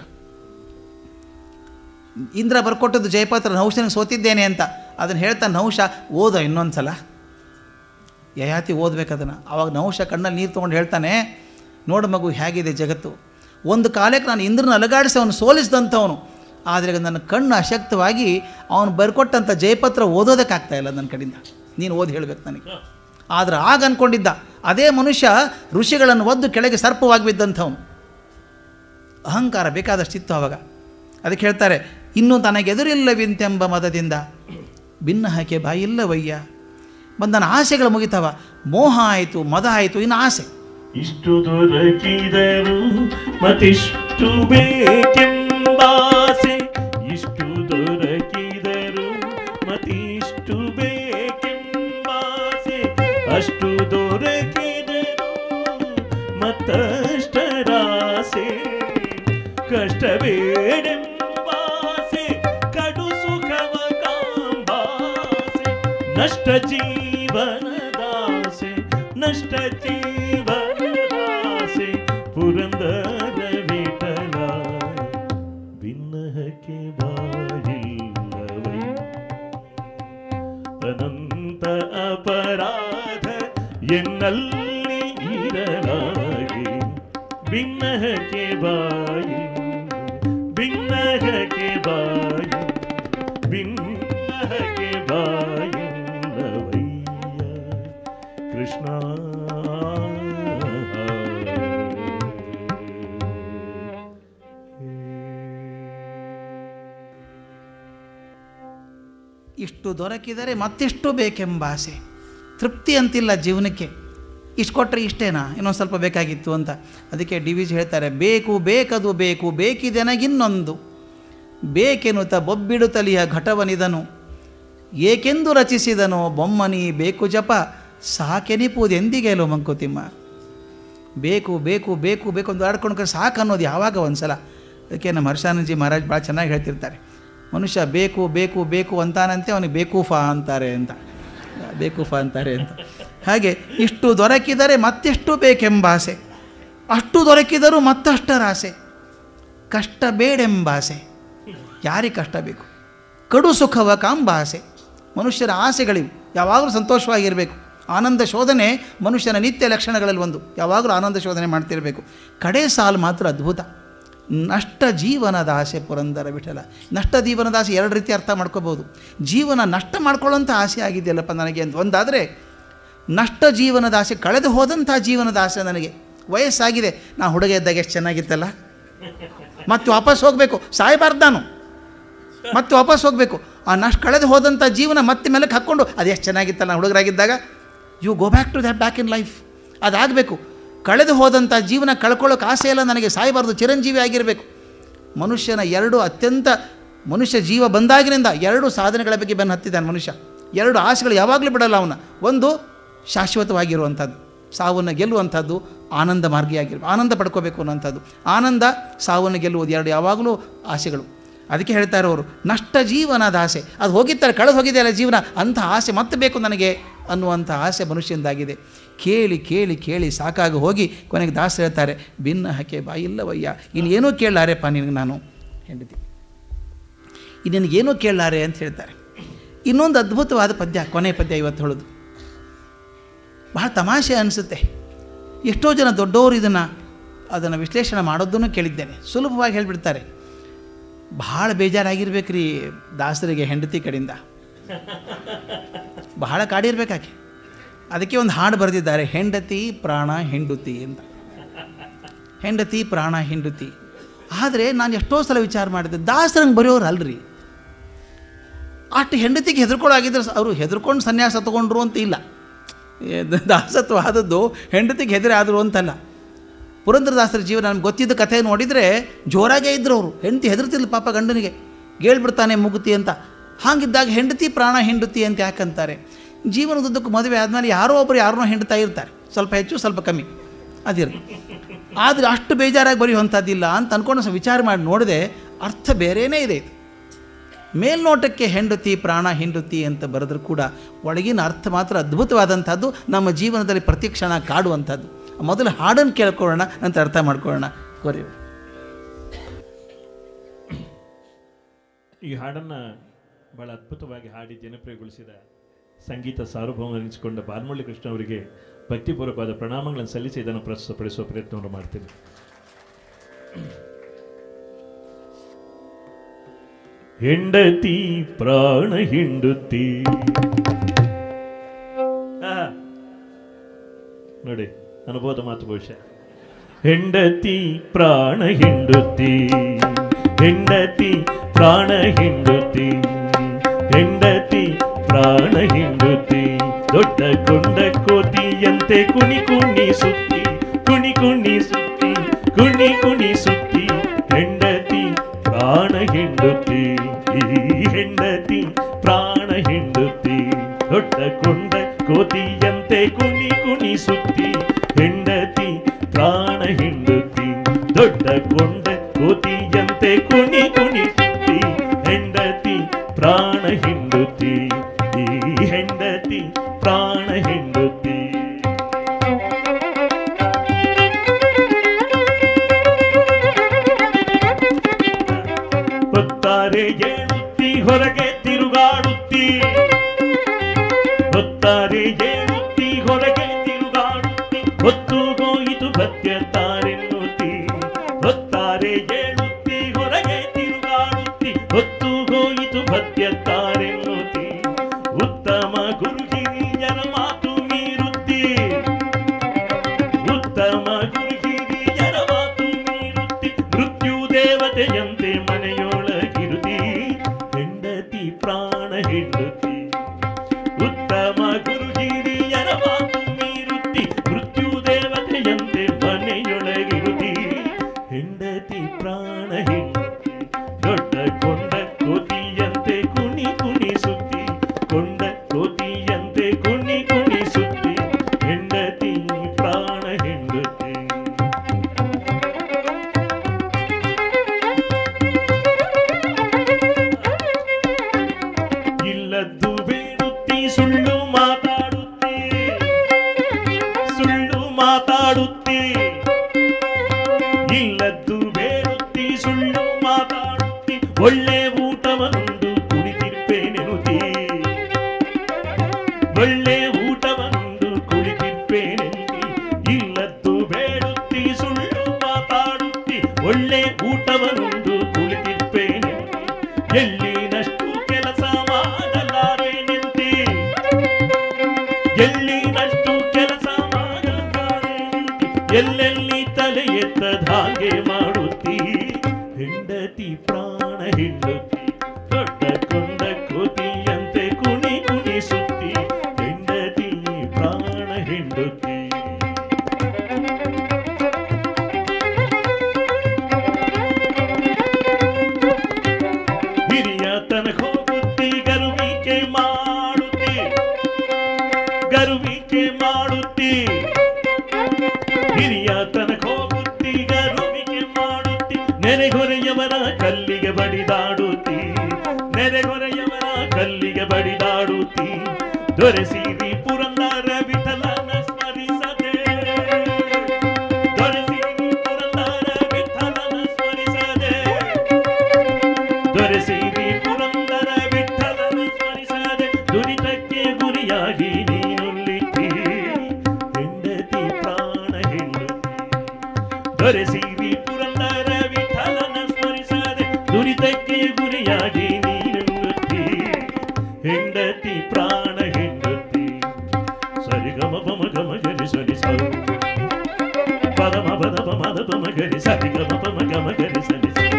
A: ಇಂದ್ರ ಬರ್ಕೊಟ್ಟದ್ದು ಜಯಪತ್ರ ನಹುಷನಿಗೆ ಸೋತಿದ್ದೇನೆ ಅಂತ ಅದನ್ನು ಹೇಳ್ತಾನೆ ನಹುಷ ಓದೋ ಇನ್ನೊಂದು ಸಲ ಯಯಾತಿ ಓದ್ಬೇಕು ಅದನ್ನು ಆವಾಗ ನಹುಷ ಕಣ್ಣಲ್ಲಿ ನೀರು ತೊಗೊಂಡು ಹೇಳ್ತಾನೆ ನೋಡು ಮಗು ಹೇಗಿದೆ ಜಗತ್ತು ಒಂದು ಕಾಲಕ್ಕೆ ನಾನು ಇಂದ್ರನ ಅಲಗಾಡಿಸಿ ಅವನು ಸೋಲಿಸಿದಂಥವನು ಆದರೆ ಈಗ ನನ್ನ ಕಣ್ಣು ಅಶಕ್ತವಾಗಿ ಅವನು ಬರ್ಕೊಟ್ಟಂಥ ಜಯಪತ್ರ ಓದೋದಕ್ಕಾಗ್ತಾ ಇಲ್ಲ ನನ್ನ ಕಡೆಯಿಂದ ನೀನು ಓದಿ ಹೇಳಬೇಕು ನನಗೆ ಆದರೆ ಆಗ ಅಂದ್ಕೊಂಡಿದ್ದ ಅದೇ ಮನುಷ್ಯ ಋಷಿಗಳನ್ನು ಒದ್ದು ಕೆಳಗೆ ಸರ್ಪವಾಗಿ ಬಿದ್ದಂಥವನು ಅಹಂಕಾರ ಬೇಕಾದಷ್ಟಿತ್ತು ಆವಾಗ ಅದಕ್ಕೆ ಹೇಳ್ತಾರೆ ಇನ್ನು ತನಗೆದುರಿಲ್ಲವಿಂತೆಂಬ ಮದದಿಂದ ಭಿನ್ನ ಹಾಕೆ ಬಾಯಿಲ್ಲವಯ್ಯ ಬಂದನ ಆಸೆಗಳು ಮುಗಿತಾವ ಮೋಹ ಆಯಿತು ಮದ ಆಯಿತು ಇನ್ನು ಆಸೆ
B: ಇಷ್ಟು ದೊರಕಿದರು ಮತ್ತಿಷ್ಟು ಬೇಕೆಂಬಾಸೆ ಇಷ್ಟು ದೊರಕಿದರು ಮತ್ತಿಷ್ಟು ಬೇಕೆಂಬಾಸೆ ಅಷ್ಟು ದೊರಕಿದರು ಮತ್ತಷ್ಟರಾಸೆ ಕಷ್ಟಬೇಡೆಂಬಾಸೆ ಕಡು ಸುಖವ ಕಾಂಬಾಸೆ ನಷ್ಟ ಜೀವನದಾಸೆ ನಷ್ಟ ಜೀವನದಾಸೆ ಪುರಂದರ ವಿಠಲ ಭಿನ್ನಹಕ್ಕೆ ಬಾಯಿಲ್ಲವೈ ಅನಂತ ಅಪರಾಧ ಎನ್ನಲ್ಲಿ ಇರಲಾಗಿ ಭಿನ್ನಹಕ್ಕೆ ಬಾಯಿ ಭಿನ್ನಹಕ್ಕೆ ಬಾಯಿ ಭಿನ್ನಹಕ್ಕೆ ಬಾಯಿ
A: ಇಷ್ಟು ದೊರಕಿದರೆ ಮತ್ತೆಷ್ಟು ಬೇಕೆಂಬ ಆಸೆ ತೃಪ್ತಿ ಅಂತಿಲ್ಲ ಜೀವನಕ್ಕೆ ಇಷ್ಟು ಕೊಟ್ಟರೆ ಇಷ್ಟೇನಾ ಇನ್ನೊಂದು ಸ್ವಲ್ಪ ಬೇಕಾಗಿತ್ತು ಅಂತ ಅದಕ್ಕೆ ಡಿ ವಿ ಜಿ ಹೇಳ್ತಾರೆ ಬೇಕು ಬೇಕದು ಬೇಕು ಬೇಕಿದೆನಗಿನ್ನೊಂದು ಬೇಕೆನುತ ಬೊಬ್ಬಿಡುತ್ತಲಿಯ ಘಟವನಿದನು ಏಕೆಂದು ರಚಿಸಿದನೋ ಬೊಮ್ಮನಿ ಬೇಕು ಜಪ ಸಾಕೆನಿಪುವುದೆಂದಿಗೇಲೋ ಮಂಕುತಿಮ್ಮ ಬೇಕು ಬೇಕು ಬೇಕು ಬೇಕು ಅಂತ ಆಡ್ಕೊಂಡು ಸಾಕು ಅನ್ನೋದು ಯಾವಾಗ ಒಂದು ಸಲ ಅದಕ್ಕೆ ನಮ್ಮ ಹರ್ಷಾನಂದಜಿ ಮಹಾರಾಜ್ ಭಾಳ ಚೆನ್ನಾಗಿ ಹೇಳ್ತಿರ್ತಾರೆ ಮನುಷ್ಯ ಬೇಕು ಬೇಕು ಬೇಕು ಅಂತಾನಂತೆ ಅವನಿಗೆ ಬೇಕೂಫಾ ಅಂತಾರೆ ಅಂತ ಬೇಕೂಫಾ ಅಂತಾರೆ ಅಂತ ಹಾಗೆ ಇಷ್ಟು ದೊರಕಿದರೆ ಮತ್ತೆಷ್ಟು ಬೇಕೆಂಬ ಆಸೆ ಅಷ್ಟು ದೊರಕಿದರೂ ಮತ್ತಷ್ಟರ ಆಸೆ ಕಷ್ಟ ಬೇಡೆಂಬ ಆಸೆ ಯಾರಿಗೆ ಕಷ್ಟ ಬೇಕು ಕಡು ಸುಖವ ಕಾಂಬ ಆಸೆ ಮನುಷ್ಯರ ಆಸೆಗಳಿವೆ ಯಾವಾಗಲೂ ಸಂತೋಷವಾಗಿರಬೇಕು ಆನಂದ ಶೋಧನೆ ಮನುಷ್ಯನ ನಿತ್ಯ ಲಕ್ಷಣಗಳಲ್ಲಿ ಒಂದು ಯಾವಾಗಲೂ ಆನಂದ ಶೋಧನೆ ಮಾಡ್ತಿರಬೇಕು ಕಡೆ ಸಾಲು ಮಾತ್ರ ಅದ್ಭುತ ನಷ್ಟ ಜೀವನದ ಆಸೆ ಪುರಂದರ ವಿಠಲ ನಷ್ಟ ಜೀವನದ ಆಸೆ ಎರಡು ರೀತಿ ಅರ್ಥ ಮಾಡ್ಕೋಬೋದು ಜೀವನ ನಷ್ಟ ಮಾಡ್ಕೊಳ್ಳೋಂಥ ಆಸೆ ಆಗಿದೆಯಲ್ಲಪ್ಪ ನನಗೆ ಅಂತ ಒಂದಾದರೆ ನಷ್ಟ ಜೀವನದ ಆಸೆ ಕಳೆದು ಹೋದಂಥ ಜೀವನದ ಆಸೆ ನನಗೆ ವಯಸ್ಸಾಗಿದೆ ನಾ ಹುಡುಗ ಇದ್ದಾಗ ಎಷ್ಟು ಚೆನ್ನಾಗಿತ್ತಲ್ಲ ಮತ್ತೆ ವಾಪಸ್ ಹೋಗಬೇಕು ಸಾಯಬಾರ್ದು ನಾನು ಮತ್ತೆ ವಾಪಸ್ ಹೋಗಬೇಕು ಆ ನಷ್ಟ ಕಳೆದು ಹೋದಂಥ ಜೀವನ ಮತ್ತೆ ಮೇಲಕ್ಕೆ ಹಾಕ್ಕೊಂಡು ಅದು ಎಷ್ಟು ಚೆನ್ನಾಗಿತ್ತಲ್ಲ ನಾನು ಹುಡುಗರಾಗಿದ್ದಾಗ you go back to that back in life ಅದಾಗಬೇಕು ಕಳೆದು ಹೋದಂಥ ಜೀವನ ಕಳ್ಕೊಳ್ಳೋಕೆ ಆಸೆ ಇಲ್ಲ ನನಗೆ ಸಾಯಬಾರ್ದು ಚಿರಂಜೀವಿ ಆಗಿರಬೇಕು ಮನುಷ್ಯನ ಎರಡು ಅತ್ಯಂತ ಮನುಷ್ಯ ಜೀವ ಬಂದಾಗಿನಿಂದ ಎರಡು ಸಾಧನೆಗಳ ಬಗ್ಗೆ ಬೆನ್ನು ಹತ್ತಿದ್ದಾನೆ ಮನುಷ್ಯ ಎರಡು ಆಸೆಗಳು ಯಾವಾಗಲೂ ಬಿಡಲ್ಲ ಅವನ ಒಂದು ಶಾಶ್ವತವಾಗಿರುವಂಥದ್ದು ಸಾವನ್ನು ಗೆಲ್ಲುವಂಥದ್ದು ಆನಂದ ಮಾರ್ಗಿಯಾಗಿರ್ಬೇಕು ಆನಂದ ಪಡ್ಕೋಬೇಕು ಅನ್ನೋಂಥದ್ದು ಆನಂದ ಸಾವನ್ನು ಗೆಲ್ಲುವುದು ಎರಡು ಯಾವಾಗಲೂ ಆಸೆಗಳು ಅದಕ್ಕೆ ಹೇಳ್ತಾರೆ ಅವರು ನಷ್ಟ ಜೀವನದ ಆಸೆ ಅದು ಹೋಗಿತ್ತಾರೆ ಕಳೆದು ಹೋಗಿದೆಯಲ್ಲ ಜೀವನ ಅಂಥ ಆಸೆ ಮತ್ತೆ ಬೇಕು ನನಗೆ ಅನ್ನುವಂಥ ಆಸೆ ಮನುಷ್ಯಂದಾಗಿದೆ ಕೇಳಿ ಕೇಳಿ ಕೇಳಿ ಸಾಕಾಗಿ ಹೋಗಿ ಕೊನೆಗೆ ದಾಸ ಹೇಳ್ತಾರೆ ಭಿನ್ನ ಹಕ್ಕೆ ಬಾ ಇಲ್ಲವಯ್ಯ ಇನ್ನೇನೂ ಕೇಳಲಾರೆಪ್ಪ ನಿನಗೆ ನಾನು ಹೆಂಡತಿ ಇನ್ನೇನೋ ಕೇಳಲಾರೆ ಅಂತ ಹೇಳ್ತಾರೆ ಇನ್ನೊಂದು ಅದ್ಭುತವಾದ ಪದ್ಯ ಕೊನೆ ಪದ್ಯ ಇವತ್ತು ಹೇಳೋದು ಬಹಳ ತಮಾಷೆ ಅನಿಸುತ್ತೆ ಎಷ್ಟೋ ಜನ ದೊಡ್ಡವರು ಇದನ್ನು ಅದನ್ನು ವಿಶ್ಲೇಷಣೆ ಮಾಡೋದನ್ನು ಕೇಳಿದ್ದೇನೆ ಸುಲಭವಾಗಿ ಹೇಳಿಬಿಡ್ತಾರೆ ಭಾಳ ಬೇಜಾರಾಗಿರ್ಬೇಕ್ರಿ ದಾಸರಿಗೆ ಹೆಂಡತಿ ಕಡೆಯಿಂದ ಬಹಳ ಕಾಡಿರ್ಬೇಕಾಕೆ ಅದಕ್ಕೆ ಒಂದು ಹಾಡು ಬರೆದಿದ್ದಾರೆ ಹೆಂಡತಿ ಪ್ರಾಣ ಹೆಂಡುತಿ ಅಂತ ಹೆಂಡತಿ ಪ್ರಾಣ ಹೆಂಡುತಿ ಆದರೆ ನಾನು ಎಷ್ಟೋ ಸಲ ವಿಚಾರ ಮಾಡಿದೆ ದಾಸರಂಗೆ ಬರೆಯೋರು ಅಲ್ರಿ ಅಷ್ಟು ಹೆಂಡತಿಗೆ ಹೆದರ್ಕೊಳ್ಳಾಗಿದ್ರೆ ಅವರು ಹೆದರ್ಕೊಂಡು ಸನ್ಯಾಸ ತಗೊಂಡ್ರು ಅಂತ ಇಲ್ಲ ಏ, ದಾಸತ್ವ ಆದದ್ದು ಹೆಂಡತಿಗೆ ಹೆದರಿ ಆದರು ಅಂತಲ್ಲ ಪುರಂದರದಾಸರ ಜೀವನ ನಮ್ಗೆ ಗೊತ್ತಿದ್ದ ಕಥೆ ನೋಡಿದರೆ ಜೋರಾಗೇ ಇದ್ರು ಅವರು ಹೆಂಡತಿ ಹೆದರ್ತಿಲ್ಲ ಪಾಪ ಗಂಡನಿಗೆ ಗೇಳ್ಬಿಡ್ತಾನೆ ಮುಗುತಿ ಅಂತ ಹಾಗಿದ್ದಾಗ ಹೆಂಡತಿ ಪ್ರಾಣ ಹೆಂಡತಿ ಅಂತ ಯಾಕಂತಾರೆ ಜೀವನದುದ್ದಕ್ಕೂ ಮದುವೆ ಆದಮೇಲೆ ಯಾರೋ ಒಬ್ಬರು ಯಾರನ್ನೋ ಹೆಂಡ್ತಾ ಇರ್ತಾರೆ ಸ್ವಲ್ಪ ಹೆಚ್ಚು ಸ್ವಲ್ಪ ಕಮ್ಮಿ ಅದಿರುತ್ತೆ ಆದರೆ ಅಷ್ಟು ಬೇಜಾರಾಗಿ ಬರೆಯುವಂಥದ್ದಿಲ್ಲ ಅಂತ ಅಂದ್ಕೊಂಡು ಸ್ವಲ್ಪ ವಿಚಾರ ಮಾಡಿ ನೋಡಿದೆ ಅರ್ಥ ಬೇರೆಯೇ ಇದೆ ಇದು ಮೇಲ್ನೋಟಕ್ಕೆ ಹೆಂಡತಿ ಪ್ರಾಣ ಹೆಂಡತಿ ಅಂತ ಬರೆದ್ರೂ ಕೂಡ ಒಳಗಿನ ಅರ್ಥ ಮಾತ್ರ ಅದ್ಭುತವಾದಂಥದ್ದು ನಮ್ಮ ಜೀವನದಲ್ಲಿ ಪ್ರತಿ ಕ್ಷಣ ಕಾಡುವಂಥದ್ದು ಮೊದಲು ಹಾಡನ್ನು ಕೇಳ್ಕೊಳ್ಳೋಣ ನಂತರ ಅರ್ಥ ಮಾಡ್ಕೊಳ್ಳೋಣ ಕೋರಿ
B: ಈ ಹಾಡನ್ನು ಬಹಳ ಅದ್ಭುತವಾಗಿ ಹಾಡಿ ಜನಪ್ರಿಯಗೊಳಿಸಿದ ಸಂಗೀತ ಸಾರ್ವಭೌಮನಿಸಿಕೊಂಡ ಬಾಲ್ಮಳ್ಳಿ ಕೃಷ್ಣ ಅವರಿಗೆ ಭಕ್ತಿಪೂರ್ವಕವಾದ ಪ್ರಣಾಮಗಳನ್ನು ಸಲ್ಲಿಸಿ ಇದನ್ನು ಪ್ರಸ್ತುತಪಡಿಸುವ ಪ್ರಯತ್ನವನ್ನು ಮಾಡ್ತೀನಿ ಹೆಂಡತಿ ಪ್ರಾಣ ಹಿಂಡುತ್ತಿ ಆ, ನೋಡಿ ಅನುಭವದ ಮಾತು ಬಹುಶಃ ಹೆಂಡತಿ ಪ್ರಾಣ ಹಿಂಡುತ್ತಿ ಹೆಂಡತಿ ಪ್ರಾಣ ಹಿಂಡುತ್ತಿ ಹೆಂಡತಿ ಪ್ರಾಣ ಹಿಂಡುತ್ತಿ ದೊಡ್ಡ ಕೊಂಡ ಕೋತಿಯಂತೆ ಕುಣಿ ಕುಣಿ ಸುತ್ತಿ ಕುಣಿ ಕುಣಿ ಸುತ್ತಿ ಕುಣಿ ಕುಣಿ ಸುತ್ತಿ ಹೆಂಡತಿ ಪ್ರಾಣ ಹಿಂಡುತ್ತಿ ಈ ಹೆಂಡತಿ ಪ್ರಾಣ ಹಿಂಡುತ್ತಿ ದೊಡ್ಡ ಕೊಂಡ ಕೋತಿಯಂತೆ ಕುಣಿ ಕುಣಿ ಸುತ್ತಿ ಹೆಂಡತಿ ಪ್ರಾಣ ಹಿಂಡುತ್ತಿ ದೊಡ್ಡ ಕೊಂಡ ಕೋತಿಯಂತೆ ಕುಣಿ ಕುಣಿ ಸುತ್ತಿ ಹೆಂಡತಿ ಪ್ರಾಣ ಹಿಂಡುತ್ತಿ ಈ ಹೆಂಡತಿ ಪ್ರಾಣ ಹಿಂಡುತ್ತಿ ಹೊತ್ತಾರೆ ಏಳುತ್ತಿ ಹೊರಗೆ ತಿರುಗಾಡುತ್ತಿ ಹೊತ್ತಾರೆ ಏಳುತ್ತಿ ಹೊರಗೆ ತಿರುಗಾಡುತ್ತಿ ಹೊತ್ತು ಹೋಯಿತು ಭತ್ಯತಾರೆನ್ನುತ್ತಿ ಹೊತ್ತಾರೆ ಏಳುತ್ತಿ ಹೊರಗೆ ತಿರುಗಾಡುತ್ತಿ ಹೊತ್ತು ಹೋಯಿತು ಭತ್ಯತಾರೆನ್ನುತ್ತಿ ಉತ್ತಮ ಗುರು ಹಿರಿಯರ ಮಾತು ಮೀರುತ್ತಿ ಉತ್ತಮ ಗುರು ಹಿರಿಯರ ಮಾತು ಮೀರುತ್ತಿ ಮೃತ್ಯು ದೇವತೆಯಂತೆ ಮನೆಯೊಳಗಿರುತ್ತಿ ಹೆಂಡತಿ ಪ್ರಾಣ ಹೆಂಡತಿ ಮಾತಾಡುತ್ತಿ ಒಳ್ಳೆ ಊಟವನುಂಡು ಕುಳಿತಿರ್ಪೇನೆನುತಿ ಒಳ್ಳೆ ಊಟವನುಂಡು ಕುಳಿತಿರ್ಪೇನೆಂದಿ ಇಲ್ಲದ್ದು ಬೇಡುತ್ತಿ ಸುಳ್ಳು ಮಾತಾಡುತ್ತಿ ಒಳ್ಳೆ ಊಟವನುಂಡು ಕುಳಿತಿರ್ಪೇನೆಂದಿ ಎಳ್ಳಿನಷ್ಟು ಕೆಲಸ ಮಾಡಲಾರೆ ನಿಂತಿ ಎಳ್ಳಿನಷ್ಟು ಕೆಲಸ ಮಾಡಲಾರೆ ನಿಂತಿ ಎಲ್ಲೆಲ್ಲಿ ತಲೆ ಎತ್ತದ ಹಾಗೆ ಮಾಡುತ್ತಿ ಹೆಂಡತಿ ಪ್ರಾಣ ಹಿಂಡುತ್ತಿ ದೊಡ್ಡ ಕೊಂಡ ಕೋತಿಯಂತೆ ಕುಣಿ ಕುಣಿಸುತ್ತಿ ಹೆಂಡತಿ ಪ್ರಾಣ ಹಿಂಡುತ್ತಿ ಹಿರಿಯ ತನಕ ಹೋಗುತ್ತಿ ಗರುವಿಕೆ ಮಾಡುತ್ತಿ ಗರುವಿಕೆ ಮಾಡುತ್ತಿ ಹಿರಿಯ ತನಕ ಹೋಗುತ್ತಿ ಗರುವಿಕೆ ಮಾಡುತ್ತಿ ನೆರೆಗೊರೆಯವರ ಕಲ್ಲಿಗೆ ಬಡಿದಾಡುತ್ತಿ ನೆರೆಗೊರೆಯವರ ಕಲ್ಲಿಗೆ ಬಡಿದಾಡುತ್ತಿ ದೊರೆಸಿರಿ ಪುರಂದರ ವಿಠಲನ ಸ್ಮರಿಸದೆ ದೊರೆಸಿರಿ ಪುರಂದರ ವಿಠಲನ ಸ್ಮರಿಸದೆ ದೊರೆಸಿರಿ ಪುರಂದರ ವಿಠಲನ ಸ್ಮರಿಸದೆ ದುರಿತಕ್ಕೆ ಗುರಿಯಾಗಿ ನೀನುಲ್ಲಿತ್ತಿ ಹೆಂಡತಿ ಪ್ರಾಣ ಹೆಂಡತಿ ದೊರೆಸಿರಿ ಪುರಂದರ ವಿಠಲನ ಸ್ಮರಿಸದೆ ದುರಿತಕ್ಕೆ ಗುರಿಯಾಗಿ ನೀನುಲ್ಲಿತ್ತಿ ಹೆಂಡತಿ ಪ್ರಾಣ ಹೆಂಡತಿ ಸರಿ ಗಮ ಪಮ ಗಮ ಗರಿ ಸರಿ ಸ ಪದಮ ಪದ ಪಮ ಪಮ ಗರಿ ಸರಿ ಗಮ ಪಮ ಗಮ ಗರಿ ಸರಿ ಸ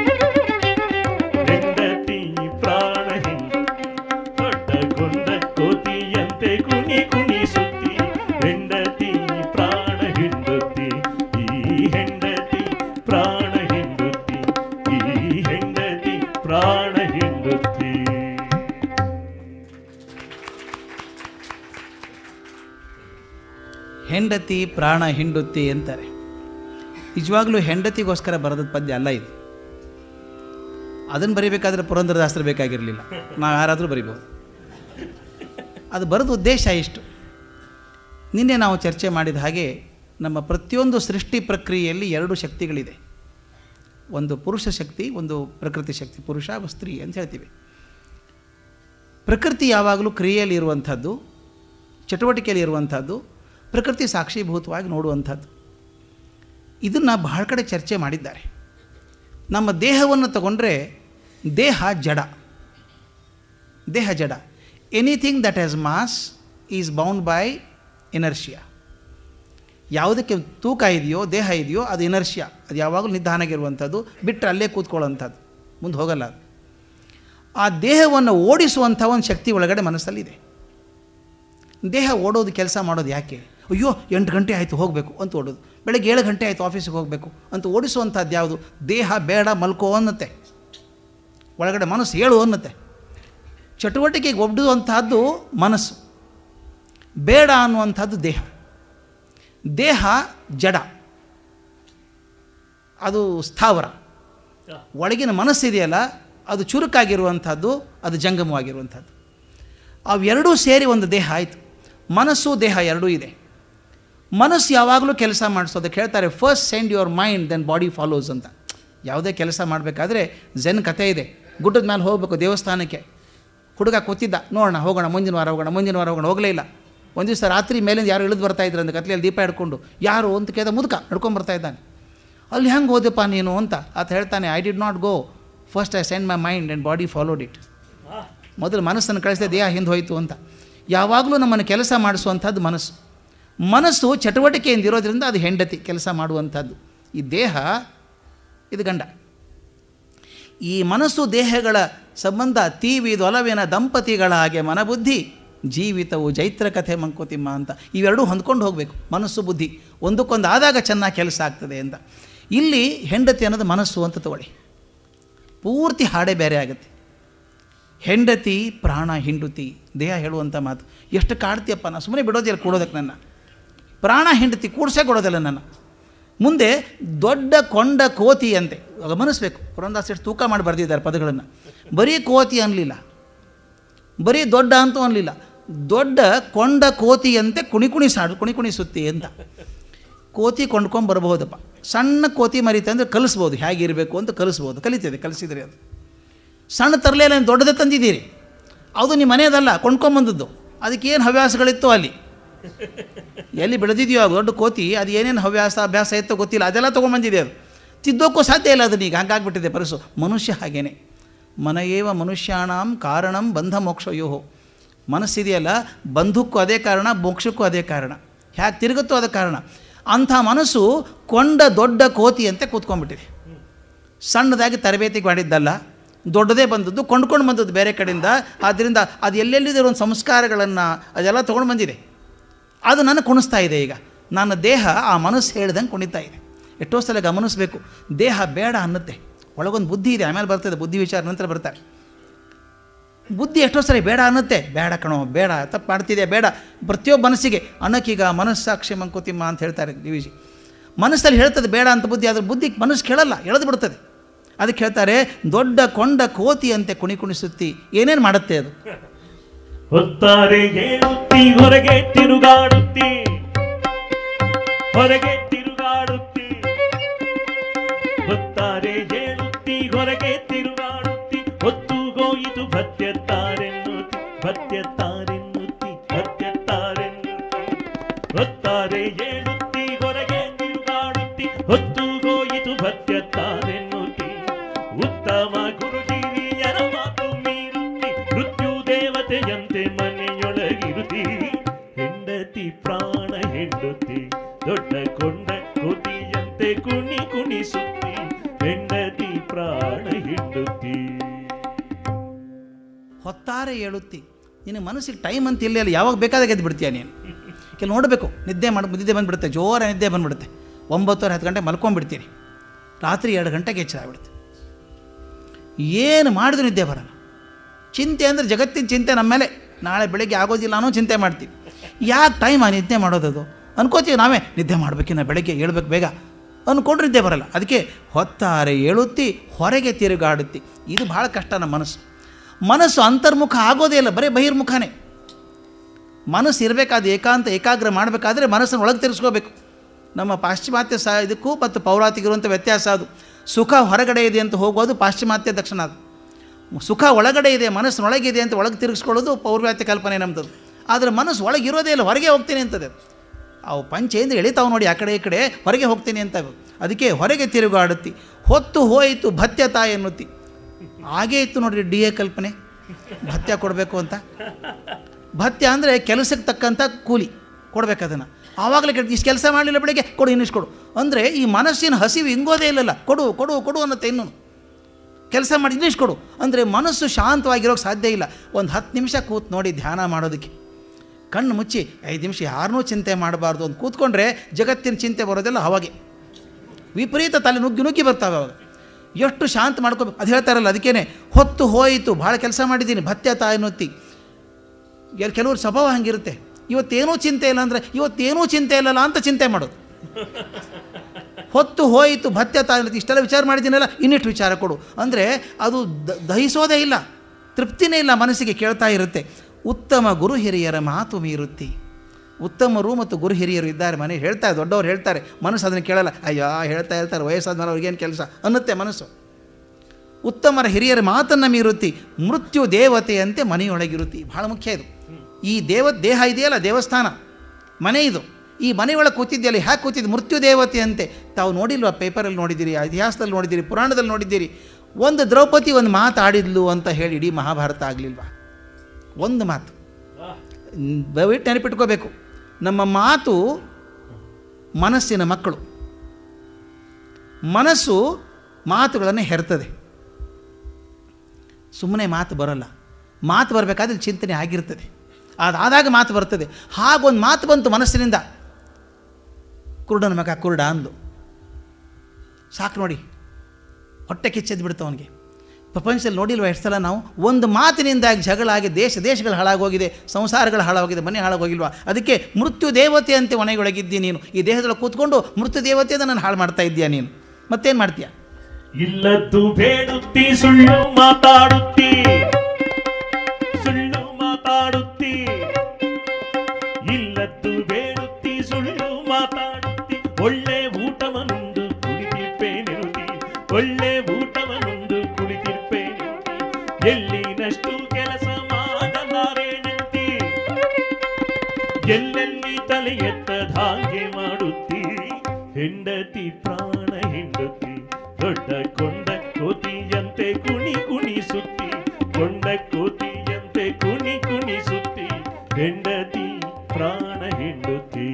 B: ಹೆಂಡತಿ ಪ್ರಾಣ ಹೆಂಡತಿ ದೊಡ್ಡ ಕೊಂಡ ಕೋತಿಯಂತೆ ಕುಣಿ ಕುಣಿಸುತ್ತಿ ಹೆಂಡತಿ ಪ್ರಾಣ ಹೆಂಡತಿ ಈ ಹೆಂಡತಿ ಪ್ರಾಣ ಹೆಂಡತಿ ಈ ಹೆಂಡತಿ ಪ್ರಾಣ ಹೆಂಡತಿ
A: ಹೆಂಡತಿ ಪ್ರಾಣ ಹಿಂಡುತ್ತಿ ಅಂತಾರೆ ನಿಜವಾಗ್ಲೂ ಹೆಂಡತಿಗೋಸ್ಕರ ಬರೆದ ಪದ್ಯ ಅಲ್ಲ ಇದು ಅದನ್ನು ಬರಿಬೇಕಾದ್ರೆ ಪುರಂದರದಾಸರು ಬೇಕಾಗಿರಲಿಲ್ಲ ನಾವು ಯಾರಾದರೂ ಬರಿಬೋದು ಅದು ಬರೆದ ಉದ್ದೇಶ ಇಷ್ಟು ನಿನ್ನೆ ನಾವು ಚರ್ಚೆ ಮಾಡಿದ ಹಾಗೆ ನಮ್ಮ ಪ್ರತಿಯೊಂದು ಸೃಷ್ಟಿ ಪ್ರಕ್ರಿಯೆಯಲ್ಲಿ ಎರಡು ಶಕ್ತಿಗಳಿದೆ ಒಂದು ಪುರುಷ ಶಕ್ತಿ ಒಂದು ಪ್ರಕೃತಿ ಶಕ್ತಿ ಪುರುಷ ಹಾಗೂ ಸ್ತ್ರೀ ಅಂತ ಹೇಳ್ತೀವಿ ಪ್ರಕೃತಿ ಯಾವಾಗಲೂ ಕ್ರಿಯೆಯಲ್ಲಿ ಇರುವಂಥದ್ದು ಚಟುವಟಿಕೆಯಲ್ಲಿ ಇರುವಂಥದ್ದು ಪ್ರಕೃತಿ ಸಾಕ್ಷೀಭೂತವಾಗಿ ನೋಡುವಂಥದ್ದು ಇದನ್ನು ಬಹಳ ಕಡೆ ಚರ್ಚೆ ಮಾಡಿದ್ದಾರೆ ನಮ್ಮ ದೇಹವನ್ನು ತಗೊಂಡ್ರೆ ದೇಹ ಜಡ ದೇಹ ಜಡ anything that has mass is bound by inertia ಯಾವುದಕ್ಕೆ ತೂಕ ಇದೆಯೋ ದೇಹ ಇದೆಯೋ ಅದು ಇನರ್ಷಿಯಾ ಅದು ಯಾವಾಗಲೂ ನಿಧಾನಾಗಿರುವಂಥದ್ದು ಬಿಟ್ಟರೆ ಅಲ್ಲೇ ಕೂತ್ಕೊಳ್ಳೋವಂಥದ್ದು ಮುಂದೆ ಹೋಗಲ್ಲ ಅದು ಆ ದೇಹವನ್ನು ಓಡಿಸುವಂಥ ಒಂದು ಶಕ್ತಿ ಒಳಗಡೆ ಮನಸ್ಸಲ್ಲಿದೆ ದೇಹ ಓಡೋದು ಕೆಲಸ ಮಾಡೋದು ಯಾಕೆ ಅಯ್ಯೋ ಎಂಟು ಗಂಟೆ ಆಯಿತು ಹೋಗಬೇಕು ಅಂತ ಓಡೋದು ಬೆಳಗ್ಗೆ ಏಳು ಗಂಟೆ ಆಯಿತು ಆಫೀಸಿಗೆ ಹೋಗಬೇಕು ಅಂತ ಓಡಿಸುವಂಥದ್ದು ಯಾವುದು ದೇಹ ಬೇಡ ಮಲ್ಕೋ ಅನ್ನತ್ತೆ ಒಳಗಡೆ ಮನಸ್ಸು ಹೇಳು ಅನ್ನತ್ತೆ ಚಟುವಟಿಕೆಗೆ ಒಡ್ಡುವಂತಹದ್ದು ಮನಸ್ಸು ಬೇಡ ಅನ್ನುವಂಥದ್ದು ದೇಹ ದೇಹ ಜಡ ಅದು ಸ್ಥಾವರ ಒಳಗಿನ ಮನಸ್ಸಿದೆಯಲ್ಲ ಅದು ಚುರುಕಾಗಿರುವಂಥದ್ದು ಅದು ಜಂಗಮವಾಗಿರುವಂಥದ್ದು ಅವೆರಡೂ ಸೇರಿ ಒಂದು ದೇಹ ಆಯಿತು ಮನಸ್ಸು ದೇಹ ಎರಡೂ ಇದೆ ಮನಸ್ಸು ಯಾವಾಗಲೂ ಕೆಲಸ ಮಾಡಿಸೋದಕ್ಕೆ ಹೇಳ್ತಾರೆ first send your mind then body follows ಅಂತ ಯಾವುದೇ ಕೆಲಸ ಮಾಡಬೇಕಾದ್ರೆ ಜೆನ್ ಕಥೆ ಇದೆ ಗುಡ್ಡದ ಮೇಲೆ ಹೋಗಬೇಕು ದೇವಸ್ಥಾನಕ್ಕೆ ಹುಡುಗ ಕೂತಿದ್ದ ನೋಡೋಣ ಹೋಗೋಣ ಮುಂದಿನ ವಾರ ಹೋಗೋಣ ಮುಂದಿನ ವಾರ ಹೋಗೋಣ ಹೋಗಲೇ ಇಲ್ಲ ಒಂದು ದಿವಸ ರಾತ್ರಿ ಮೇಲಿಂದ ಯಾರು ಇಳಿದು ಬರ್ತಾ ಇದ್ರು ಅಂತ ಕತ್ಲೆಯಲ್ಲಿ ದೀಪ ಹಿಡ್ಕೊಂಡು ಯಾರು ಅಂತ ಕೇಳಿದ ಮುದುಕ ನಡ್ಕೊಂಡು ಬರ್ತಾ ಇದ್ದಾನೆ ಅಲ್ಲಿ ಹೆಂಗೆ ಹೋದೆಪ್ಪ ನೀನು ಅಂತ ಆತ ಹೇಳ್ತಾನೆ I did not go first I send my mind and body followed it ಮೊದಲು ಮನಸ್ಸನ್ನು ಕಳಿಸಿದೆ ದೇಹ ಹಿಂದೆ ಹೋಯಿತು ಅಂತ ಯಾವಾಗಲೂ ನಮ್ಮನ್ನು ಕೆಲಸ ಮಾಡಿಸುವಂಥದ್ದು ಮನಸ್ಸು ಮನಸ್ಸು ಚಟುವಟಿಕೆಯಿಂದ ಇರೋದ್ರಿಂದ ಅದು ಹೆಂಡತಿ ಕೆಲಸ ಮಾಡುವಂಥದ್ದು ಈ ದೇಹ ಇದು ಗಂಡ ಈ ಮನಸ್ಸು ದೇಹಗಳ ಸಂಬಂಧ ತೀವಿದೊಲವಿನ ದಂಪತಿಗಳ ಹಾಗೆ ಮನಬುದ್ಧಿ ಜೀವಿತವು ಜೈತ್ರ ಕಥೆ ಮಂಕುತಿಮ್ಮ ಅಂತ ಇವೆರಡೂ ಹೊಂದ್ಕೊಂಡು ಹೋಗಬೇಕು ಮನಸ್ಸು ಬುದ್ಧಿ ಒಂದಕ್ಕೊಂದು ಆದಾಗ ಚೆನ್ನಾಗಿ ಕೆಲಸ ಆಗ್ತದೆ ಅಂತ ಇಲ್ಲಿ ಹೆಂಡತಿ ಅನ್ನೋದು ಮನಸ್ಸು ಅಂತ ತಗೊಳ್ಳಿ ಪೂರ್ತಿ ಹಾಡೇ ಬೇರೆ ಆಗುತ್ತೆ ಹೆಂಡತಿ ಪ್ರಾಣ ಹಿಂಡುತಿ ದೇಹ ಹೇಳುವಂಥ ಮಾತು ಎಷ್ಟು ಕಾಡ್ತೀಯಪ್ಪ ನಾನು ಸುಮ್ಮನೆ ಬಿಡೋದಿಲ್ಲ ಕೂಡೋದಕ್ಕೆ ನನ್ನ ಪ್ರಾಣ ಹೆಂಡತಿ ಕೂಡ್ಸೇ ಕೊಡೋದಿಲ್ಲ ನನ್ನ ಮುಂದೆ ದೊಡ್ಡ ಕೊಂಡ ಕೋತಿ ಅಂತೆ ಗಮನಿಸ್ಬೇಕು ಪುರಂದಾಸ್ ಎಷ್ಟು ತೂಕ ಮಾಡಿ ಬರೆದಿದ್ದಾರೆ ಪದಗಳನ್ನು ಬರೀ ಕೋತಿ ಅನ್ನಲಿಲ್ಲ ಬರೀ ದೊಡ್ಡ ಅಂತೂ ಅನ್ನಲಿಲ್ಲ ದೊಡ್ಡ ಕೊಂಡ ಕೋತಿಯಂತೆ ಕುಣಿ ಕುಣಿ ಸಾಡು ಕುಣಿ ಕುಣಿಸುತ್ತಿ ಅಂತ ಕೋತಿ ಕೊಂಡ್ಕೊಂಡು ಬರಬಹುದಪ್ಪ ಸಣ್ಣ ಕೋತಿ ಮರಿತೆ ಅಂದರೆ ಕಲಿಸ್ಬೋದು ಹೇಗಿರಬೇಕು ಅಂತ ಕಲಿಸ್ಬೋದು ಕಲಿತಿದೆ ಕಲಿಸಿದ್ರಿ ಅದು ಸಣ್ಣ ತರಲೇ ಇಲ್ಲ ದೊಡ್ಡದೇ ತಂದಿದ್ದೀರಿ ಅದು ನಿಮ್ಮ ಮನೆಯದಲ್ಲ ಕೊಂಡ್ಕೊಂಬಂದದ್ದು ಅದಕ್ಕೆ ಏನು ಹವ್ಯಾಸಗಳಿತ್ತು ಅಲ್ಲಿ ಎಲ್ಲಿ ಬೆಳೆದಿದೆಯೋ ಅದು ದೊಡ್ಡ ಕೋತಿ ಅದು ಏನೇನು ಹವ್ಯಾಸ ಅಭ್ಯಾಸ ಇತ್ತೋ ಗೊತ್ತಿಲ್ಲ ಅದೆಲ್ಲ ತೊಗೊಂಬಂದಿದೆ ಅದು ತಿದ್ದೋಕ್ಕೂ ಸಾಧ್ಯ ಇಲ್ಲ ಅದನ್ನೀಗ ಹಂಗಾಗ್ಬಿಟ್ಟಿದೆ ಪರಸು ಮನುಷ್ಯ ಹಾಗೇನೆ ಮನಯೇವ ಮನುಷ್ಯಾಣಂ ಕಾರಣಂ ಬಂಧ ಮೋಕ್ಷಯೋ ಮನಸ್ಸಿದೆಯಲ್ಲ ಬಂಧಕ್ಕೂ ಅದೇ ಕಾರಣ ಮೋಕ್ಷಕ್ಕೂ ಅದೇ ಕಾರಣ ಹ್ಯಾಕೆ ತಿರುಗುತ್ತೋ ಅದೇ ಕಾರಣ ಅಂಥ ಮನಸ್ಸು ಕೊಂಡ ದೊಡ್ಡ ಕೋತಿಯಂತೆ ಕೂತ್ಕೊಂಡ್ಬಿಟ್ಟಿದೆ ಸಣ್ಣದಾಗಿ ತರಬೇತಿಗೆ ಮಾಡಿದ್ದಲ್ಲ ದೊಡ್ಡದೇ ಬಂದದ್ದು ಕೊಂಡ್ಕೊಂಡು ಬಂದದ್ದು ಬೇರೆ ಕಡೆಯಿಂದ ಆದ್ದರಿಂದ ಅದು ಎಲ್ಲೆಲ್ಲಿದೆ ಒಂದು ಸಂಸ್ಕಾರಗಳನ್ನು ಅದೆಲ್ಲ ತೊಗೊಂಡು ಬಂದಿದೆ ಅದು ನನ್ನ ಕುಣಿಸ್ತಾ ಇದೆ ಈಗ ನನ್ನ ದೇಹ ಆ ಮನಸ್ಸು ಹೇಳ್ದಂಗೆ ಕುಣಿತಾ ಇದೆ ಎಷ್ಟೋ ಸಲ ಗಮನಿಸಬೇಕು ದೇಹ ಬೇಡ ಅನ್ನುತ್ತೆ ಒಳಗೊಂದು ಬುದ್ಧಿ ಇದೆ ಆಮೇಲೆ ಬರ್ತದೆ ಬುದ್ಧಿ ವಿಚಾರ ನಂತರ ಬರ್ತಾರೆ ಬುದ್ಧಿ ಎಷ್ಟೋ ಸರಿ ಬೇಡ ಅನ್ನುತ್ತೆ ಬೇಡ ಕಣೋ ಬೇಡ ತಪ್ಪು ಮಾಡ್ತಿದೆ ಬೇಡ ಪ್ರತಿಯೊಬ್ಬ ಮನಸ್ಸಿಗೆ ಅನ್ನಕ್ಕೀಗ ಮನಸ್ಸಾಕ್ಷಿ ಮಂಕುತಿಮ್ಮ ಅಂತ ಹೇಳ್ತಾರೆ ಡಿ ವಿ ಜಿ ಮನಸ್ಸಲ್ಲಿ ಹೇಳ್ತದೆ ಬೇಡ ಅಂತ ಬುದ್ಧಿ ಅದ್ರ ಬುದ್ಧಿ ಮನಸ್ಸು ಕೇಳಲ್ಲ ಎಳೆದು ಬಿಡ್ತದೆ ಅದಕ್ಕೆ ಹೇಳ್ತಾರೆ ದೊಡ್ಡ ಕೊಂಡ ಕೋತಿಯಂತೆ ಕುಣಿ ಕುಣಿಸುತ್ತಿ ಏನೇನು ಮಾಡುತ್ತೆ ಅದು
B: ಹೊತ್ತಾರೆ ಹೇಳುತ್ತಿ ಹೊರಗೆ ತಿರುಗಾಡುತ್ತಿ ಹೊರಗೆ ತಿರುಗಾಡುತ್ತಿ ಹೊತ್ತಾರೆ ಹೇಳುತ್ತಿ ಹೊರಗೆ ತಿರುಗಾಡುತ್ತಿ ಹೊತ್ತುಗೋಯಿತು ಭತ್ಯತ್ತಾರೆನ್ನುತ್ತಿ ಭತ್ಯತ್ತಾರೆನ್ನುತ್ತಿ ಭತ್ಯತ್ತಾರೆನ್ನುತ್ತಿ ಹೊತ್ತಾರೆ ಹೇಳುತ್ತಿ ಹೊರಗೆ ತಿರುಗಾಡುತ್ತಿ ಹೊತ್ತುಗೋಯಿತು ಭತ್ಯತ್ತಾರೆನ್ನುತ್ತಿ ಉತ್ತಮ ಗುರು ಹಿರಿಯರ ಮಾತು ಮೀರುತ್ತಿ ಮೃತ್ಯು ದೇವತೆಯಂತೆ ಮನೆಯೊಳಗಿರುತ್ತಿ ಹೆಂಡತಿ ಪ್ರಾಣ ಹೆಂಡುತ್ತಿ ದೊಡ್ಡ ಕೊಂಡ ಕೋತಿಯಂತೆ ಕುಣಿ ಕುಣಿಸುತ್ತಿ ಹೆಂಡತಿ ಪ್ರಾಣ ಹಿಂಡುತ್ತಿ
A: ಹೊತ್ತಾರೆ ಹೇಳುತ್ತಿ ನಿನಗೆ ಮನಸ್ಸಿಗೆ ಟೈಮ್ ಅಂತ ಇಲ್ಲ ಅಲ್ಲ ಯಾವಾಗ ಬೇಕಾದಾಗ ಎದ್ದು ಬಿಡ್ತೀಯ ನೀನು ಕೆಲ ನೋಡಬೇಕು ನಿದ್ದೆ ಮಾಡಿ ನಿದ್ದೆ ಬಂದುಬಿಡುತ್ತೆ ಜೋರ ನಿದ್ದೆ ಬಂದುಬಿಡುತ್ತೆ ಒಂಬತ್ತುವರೆ ಹತ್ತು ಗಂಟೆ ಮಲ್ಕೊಂಡ್ಬಿಡ್ತೀನಿ ರಾತ್ರಿ ಎರಡು ಗಂಟೆಗೆ ಎಚ್ಚರ ಆಗ್ಬಿಡುತ್ತೆ ಏನು ಮಾಡಿದ್ರು ನಿದ್ದೆ ಬರಲ್ಲ ಚಿಂತೆ ಅಂದರೆ ಜಗತ್ತಿನ ಚಿಂತೆ ನಮ್ಮ ಮೇಲೆ ನಾಳೆ ಬೆಳಗ್ಗೆ ಆಗೋದಿಲ್ಲ ಅನ್ನೋ ಚಿಂತೆ ಮಾಡ್ತೀವಿ ಯಾಕೆ ಟೈಮ್ ಆ ನಿದ್ದೆ ಮಾಡೋದದು ಅನ್ಕೋತೀವಿ ನಾವೇ ನಿದ್ದೆ ಮಾಡಬೇಕಿನ್ನ ಬೆಳಗ್ಗೆ ಹೇಳ್ಬೇಕು ಬೇಗ ಅಂದ್ಕೊಂಡ್ರೆ ನಿದ್ದೆ ಬರಲ್ಲ ಅದಕ್ಕೆ ಹೊತ್ತಾರೆ ಏಳುತ್ತಿ ಹೊರಗೆ ತಿರುಗಾಡುತ್ತಿ ಇದು ಭಾಳ ಕಷ್ಟ ನಮ್ಮ ಮನಸ್ಸು ಮನಸ್ಸು ಅಂತರ್ಮುಖ ಆಗೋದೇ ಇಲ್ಲ ಬರೀ ಬಹಿರ್ಮುಖನೇ ಮನಸ್ಸು ಇರಬೇಕಾದ ಏಕಾಂತ ಏಕಾಗ್ರ ಮಾಡಬೇಕಾದ್ರೆ ಮನಸ್ಸನ್ನು ಒಳಗೆ ತಿರ್ಸ್ಕೋಬೇಕು ನಮ್ಮ ಪಾಶ್ಚಿಮಾತ್ಯ ಸಹ ಇದಕ್ಕೂ ಮತ್ತು ಪೌರಾತಿಗಿರುವಂಥ ವ್ಯತ್ಯಾಸ ಅದು ಸುಖ ಹೊರಗಡೆ ಇದೆ ಅಂತ ಹೋಗೋದು ಪಾಶ್ಚಿಮಾತ್ಯ ದಕ್ಷಿಣ ಅದು ಸುಖ ಒಳಗಡೆ ಇದೆ ಮನಸ್ಸಿನೊಳಗಿದೆ ಅಂತ ಒಳಗೆ ತಿರುಗಿಸ್ಕೊಳ್ಳೋದು ಪೌರ್ವಾತ್ಯ ಕಲ್ಪನೆ ನಮ್ಮದು ಆದರೆ ಮನಸ್ಸು ಒಳಗೆ ಇರೋದೇ ಇಲ್ಲ ಹೊರಗೆ ಹೋಗ್ತೀನಿ ಅಂತದೆ ಅವು ಪಂಚೆಯಿಂದ ಎಳಿತಾವೆ ನೋಡಿ ಆ ಕಡೆ ಈ ಕಡೆ ಹೊರಗೆ ಹೋಗ್ತೀನಿ ಅಂತ ಅದಕ್ಕೆ ಹೊರಗೆ ತಿರುಗಾಡುತ್ತಿ ಹೊತ್ತು ಹೋಯಿತು ಭತ್ಯತ ಎನ್ನುತ್ತಿ ಹಾಗೇ ಇತ್ತು ನೋಡ್ರಿ ಡಿ ಎ ಕಲ್ಪನೆ ಭತ್ಯ ಕೊಡಬೇಕು ಅಂತ ಭತ್ಯ ಅಂದರೆ ಕೆಲಸಕ್ಕೆ ತಕ್ಕಂಥ ಕೂಲಿ ಕೊಡ್ಬೇಕು ಅದನ್ನು ಆವಾಗಲೇ ಕೇಳ್ತೀವಿ ಇಷ್ಟು ಕೆಲಸ ಮಾಡಲಿಲ್ಲ ಬೆಳಗ್ಗೆ ಕೊಡು ಇನ್ನಿಷ್ಟು ಕೊಡು ಅಂದರೆ ಈ ಮನಸ್ಸಿನ ಹಸಿವು ಹಿಂಗೋದೇ ಇಲ್ಲಲ್ಲ ಕೊಡು ಕೊಡು ಕೊಡು ಅನ್ನತ್ತೆ ಇನ್ನೂ ಕೆಲಸ ಮಾಡಿ ಇನ್ನಿಷ್ಟು ಕೊಡು ಅಂದರೆ ಮನಸ್ಸು ಶಾಂತವಾಗಿರೋಕ್ಕೆ ಸಾಧ್ಯ ಇಲ್ಲ ಒಂದು ಹತ್ತು ನಿಮಿಷ ಕೂತು ನೋಡಿ ಧ್ಯಾನ ಮಾಡೋದಕ್ಕೆ ಕಣ್ಣು ಮುಚ್ಚಿ ಐದು ನಿಮಿಷ ಯಾರನ್ನೂ ಚಿಂತೆ ಮಾಡಬಾರ್ದು ಅಂತ ಕೂತ್ಕೊಂಡ್ರೆ ಜಗತ್ತಿನ ಚಿಂತೆ ಬರೋದೆಲ್ಲ ಅವಾಗೆ ವಿಪರೀತ ತಲೆ ನುಗ್ಗಿ ನುಗ್ಗಿ ಬರ್ತಾವೆ ಅವಾಗ ಎಷ್ಟು ಶಾಂತ ಮಾಡ್ಕೋಬೇಕು ಅದು ಹೇಳ್ತಾರಲ್ಲ ಅದಕ್ಕೇನೆ ಹೊತ್ತು ಹೋಯಿತು ಭಾಳ ಕೆಲಸ ಮಾಡಿದ್ದೀನಿ ಭತ್ಯ ತಾಯಿನೊತ್ತಿ ಎಲ್ ಕೆಲವ್ರ ಸ್ವಭಾವ ಹಂಗಿರುತ್ತೆ ಇವತ್ತೇನೂ ಚಿಂತೆ ಇಲ್ಲ ಅಂದರೆ ಇವತ್ತೇನೂ ಚಿಂತೆ ಇಲ್ಲಲ್ಲ ಅಂತ ಚಿಂತೆ ಮಾಡೋದು ಹೊತ್ತು ಹೋಯಿತು ಭತ್ಯ ತಾಯಿನೊತ್ತಿ ಇಷ್ಟೆಲ್ಲ ವಿಚಾರ ಮಾಡಿದ್ದೀನಲ್ಲ ಇನ್ನಿಷ್ಟು ವಿಚಾರ ಕೊಡು ಅಂದರೆ ಅದು ದ- ದಹಿಸೋದೇ ಇಲ್ಲ ತೃಪ್ತಿನೇ ಇಲ್ಲ ಮನಸ್ಸಿಗೆ ಕೇಳ್ತಾ ಇರುತ್ತೆ ಉತ್ತಮ ಗುರು ಹಿರಿಯರ ಮಾತು ಮೀರುತ್ತಿ ಉತ್ತಮರು ಮತ್ತು ಗುರು ಹಿರಿಯರು ಇದ್ದಾರೆ ಮನೆ ಹೇಳ್ತಾರೆ ದೊಡ್ಡವರು ಹೇಳ್ತಾರೆ ಮನಸ್ಸು ಅದನ್ನು ಕೇಳಲ್ಲ ಅಯ್ಯೋ ಹೇಳ್ತಾ ಇರ್ತಾರೆ ವಯಸ್ಸಾದ್ಮೇಲೆ ಅವ್ರಿಗೇನು ಕೆಲಸ ಅನ್ನುತ್ತೆ ಮನಸ್ಸು ಉತ್ತಮರ ಹಿರಿಯರ ಮಾತನ್ನು ಮೀರುತ್ತಿ ಮೃತ್ಯು ದೇವತೆಯಂತೆ ಮನೆಯೊಳಗಿರುತ್ತಿ ಭಾಳ ಮುಖ್ಯ ಇದು ಈ ದೇವ ದೇಹ ಇದೆಯಲ್ಲ ದೇವಸ್ಥಾನ ಮನೆ ಇದು ಈ ಮನೆಯೊಳಗೆ ಕೂತಿದ್ದೆಯಲ್ಲಿ ಹ್ಯಾಕೆ ಕೂತಿದ್ದು ಮೃತ್ಯು ದೇವತೆಯಂತೆ ತಾವು ನೋಡಿಲ್ವಾ ಪೇಪರಲ್ಲಿ ನೋಡಿದ್ದೀರಿ ಇತಿಹಾಸದಲ್ಲಿ ನೋಡಿದ್ದೀರಿ ಪುರಾಣದಲ್ಲಿ ನೋಡಿದ್ದೀರಿ ಒಂದು ದ್ರೌಪದಿ ಒಂದು ಮಾತು ಆಡಿದ್ಲು ಅಂತ ಹೇಳಿ ಇಡೀ ಮಹಾಭಾರತ ಆಗಲಿಲ್ವಾ ಒಂದು ಮಾತು ಮ್, ದಯವಿಟ್ಟು ನೆನಪಿಟ್ಕೋಬೇಕು ನಮ್ಮ ಮಾತು ಮನಸ್ಸಿನ ಮಕ್ಕಳು ಮನಸ್ಸು ಮಾತುಗಳನ್ನು ಹೆರ್ತದೆ ಸುಮ್ಮನೆ ಮಾತು ಬರೋಲ್ಲ ಮಾತು ಬರಬೇಕಾದ್ರೆ ಚಿಂತನೆ ಆಗಿರ್ತದೆ ಅದಾದಾಗ ಮಾತು ಬರ್ತದೆ ಹಾಗೊಂದು ಮಾತು ಬಂತು ಮನಸ್ಸಿನಿಂದ ಕುರುಡನ ಮಗ ಕುರುಡ ಅಂದು ಸಾಕು ನೋಡಿ ಹೊಟ್ಟೆ ಕಿಚ್ಚೆದ್ದು ಬಿಡ್ತು ಅವನಿಗೆ ಪ್ರಪಂಚದಲ್ಲಿ ನೋಡಿಲ್ವ ಎಷ್ಟು ಸಲ ನಾವು ಒಂದು ಮಾತಿನಿಂದಾಗಿ ಜಗಳ ಆಗಿ ದೇಶ ದೇಶಗಳು ಹಾಳಾಗೋಗಿದೆ ಸಂಸಾರಗಳು ಹಾಳಾಗೋಗಿದೆ ಮನೆ ಹಾಳಾಗೋಗಿಲ್ವಾ ಅದಕ್ಕೆ ಮೃತ್ಯು ದೇವತೆ ಅಂತ ಮನೆಯೊಳಗಿದ್ದೀಯ ನೀನು ಈ ದೇಹದೊಳಗೆ ಕೂತ್ಕೊಂಡು ಮೃತ್ಯು ದೇವತೆ ನಾನು ಹಾಳು ಮಾಡ್ತಾ ಇದ್ದೀಯ ನೀನು ಮತ್ತೇನು ಮಾಡ್ತೀಯ
B: ಇಲ್ಲದ್ದು ಬೇಡುತ್ತಿ ಸುಳ್ಳು ಮಾತಾಡುತ್ತಿ ಸುಳ್ಳು ಮಾತಾಡುತ್ತಿ ಇಲ್ಲದ್ದು ಬೇಡುತ್ತಿ ಸುಳ್ಳು ಮಾತಾಡುತ್ತಿ ಒಳ್ಳೆ ಎಳ್ಳಿನಷ್ಟು ಕೆಲಸ ಮಾಡಲಾರೇನಂತಿ ಎಲ್ಲೆಲ್ಲಿ ತಲೆ ಎತ್ತದ ಹಾಗೆ ಮಾಡುತ್ತಿ ಹೆಂಡತಿ ಪ್ರಾಣ ಹೆಂಡತಿ ದೊಡ್ಡ ಕೊಂಡ ಕೋತಿಯಂತೆ ಕುಣಿ ಕುಣಿಸುತ್ತಿ ಕೊಂಡ ಕೋತಿಯಂತೆ ಕುಣಿ ಕುಣಿಸುತ್ತಿ ಹೆಂಡತಿ ಪ್ರಾಣ ಹೆಂಡತಿ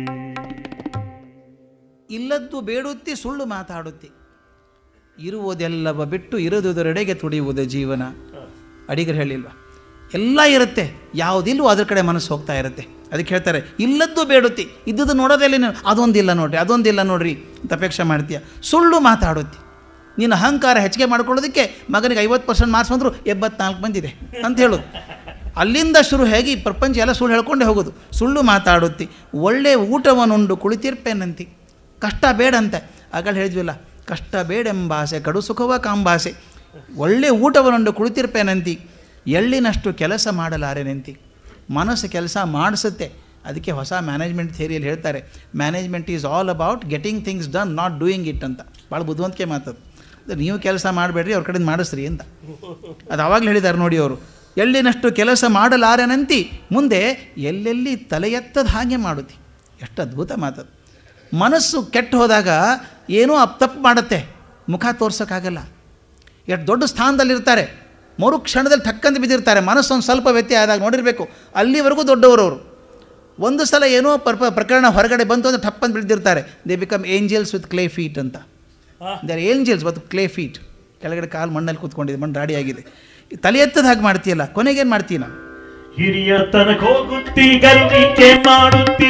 A: ಇಲ್ಲದ್ದು ಬೇಡುತ್ತಿ ಸುಳ್ಳು ಮಾತಾಡುತ್ತಿ ಇರುವುದೆಲ್ಲವ ಬಿಟ್ಟು ಇರದುದರೆಡೆಗೆ ತುಡಿಯುವುದು ಜೀವನ ಅಡಿಗರು ಹೇಳಿಲ್ವ ಎಲ್ಲ ಇರುತ್ತೆ ಯಾವುದಿಲ್ವೋ ಅದ್ರ ಕಡೆ ಮನಸ್ಸು ಹೋಗ್ತಾ ಇರುತ್ತೆ ಅದಕ್ಕೆ ಹೇಳ್ತಾರೆ ಇಲ್ಲದ್ದು ಬೇಡುತ್ತಿ ಇದ್ದದ್ದು ನೋಡೋದೆಲ್ಲಿ ನೀವು ಅದೊಂದಿಲ್ಲ ನೋಡ್ರಿ ಅದೊಂದಿಲ್ಲ ನೋಡ್ರಿ ಅಂತ ಅಪೇಕ್ಷೆ ಮಾಡ್ತೀಯ ಸುಳ್ಳು ಮಾತಾಡುತ್ತಿ ನೀನು ಅಹಂಕಾರ ಹೆಚ್ಚಿಗೆ ಮಾಡ್ಕೊಳ್ಳೋದಕ್ಕೆ ಮಗನಿಗೆ ಐವತ್ತು ಪರ್ಸೆಂಟ್ ಮಾರ್ಕ್ಸ್ ಬಂದರು ಎಂಬತ್ನಾಲ್ಕು ಬಂದಿದೆ ಅಂತ ಹೇಳೋದು ಅಲ್ಲಿಂದ ಶುರು ಹೇಗೆ ಈ ಪ್ರಪಂಚ ಎಲ್ಲ ಸುಳ್ಳು ಹೇಳ್ಕೊಂಡೇ ಹೋಗೋದು ಸುಳ್ಳು ಮಾತಾಡುತ್ತಿ ಒಳ್ಳೆ ಊಟವನ್ನುಂಡು ಕುಳಿತಿರ್ಪೇನಂತಿ ಕಷ್ಟ ಬೇಡಂತೆ ಆಗಲೇ ಹೇಳಿದ್ವಿಲ್ಲ ಕಷ್ಟ ಬೇಡೆಂಬಾಸೆ ಕಡು ಸುಖವ ಕಾಂಬಾಸೆ ಒಳ್ಳೆ ಊಟವನ್ನುಂಡು ಕುಳಿತಿರ್ಪೇನಂತಿ ಎಳ್ಳಿನಷ್ಟು ಕೆಲಸ ಮಾಡಲಾರೆನಂತಿ ಮನಸ್ಸು ಕೆಲಸ ಮಾಡಿಸುತ್ತೆ ಅದಕ್ಕೆ ಹೊಸ ಮ್ಯಾನೇಜ್ಮೆಂಟ್ ಥಿಯರಿಯಲ್ಲಿ ಹೇಳ್ತಾರೆ management is all about getting things done not doing it ಅಂತ ಭಾಳ ಬುದ್ಧಿವಂತಿಕೆ ಮಾತದು ಅದು ನೀವು ಕೆಲಸ ಮಾಡಬೇಡ್ರಿ ಅವ್ರ ಕಡೆಯಿಂದ ಮಾಡಿಸ್ರಿ ಅಂತ ಅದು ಆವಾಗಲೇ ಹೇಳಿದ್ದಾರೆ ನೋಡಿ ಅವರು ಎಳ್ಳಿನಷ್ಟು ಕೆಲಸ ಮಾಡಲಾರೆನಂತಿ ಮುಂದೆ ಎಲ್ಲೆಲ್ಲಿ ತಲೆ ಎತ್ತದ ಹಾಗೆ ಮಾಡುತ್ತಿ ಎಷ್ಟು ಅದ್ಭುತ ಮಾತದು ಮನಸ್ಸು ಕೆಟ್ಟು ಹೋದಾಗ ಏನೋ ಅಪ್ ತಪ್ಪು ಮಾಡುತ್ತೆ ಮುಖ ತೋರ್ಸೋಕ್ಕಾಗಲ್ಲ ಎಷ್ಟು ದೊಡ್ಡ ಸ್ಥಾನದಲ್ಲಿರ್ತಾರೆ ಮರು ಕ್ಷಣದಲ್ಲಿ ಟಕ್ಕಂತ ಬಿದ್ದಿರ್ತಾರೆ ಮನಸ್ಸು ಒಂದು ಸ್ವಲ್ಪ ವ್ಯತ್ಯಯ ಆದಾಗ ನೋಡಿರಬೇಕು ಅಲ್ಲಿವರೆಗೂ ದೊಡ್ಡವರು ಅವರು ಒಂದು ಸಲ ಏನೋ ಪರ್ಪ ಪ್ರಕರಣ ಹೊರಗಡೆ ಬಂತು ಅಂದರೆ ಟಪ್ಪಂತ ಬಿದ್ದಿರ್ತಾರೆ they become angels with clay feet ಅಂತ ದರ್ ಏಂಜಲ್ಸ್ ಮತ್ತು ಕ್ಲೇ ಫೀಟ್ ಕೆಳಗಡೆ ಕಾಲು ಮಣ್ಣಲ್ಲಿ ಕೂತ್ಕೊಂಡಿದೆ ಮಣ್ಣು ರಾಡಿ ಆಗಿದೆ ಈ ತಲೆ ಎತ್ತದ ಹಾಗೆ ಮಾಡ್ತೀಯಲ್ಲ ಕೊನೆಗೇನು ಮಾಡ್ತೀಯ ನಾವು
B: ಹಿರಿಯ ತನಕ ಹೋಗುತ್ತಿ ಗರ್ವಿಕೆ ಮಾಡುತ್ತಿ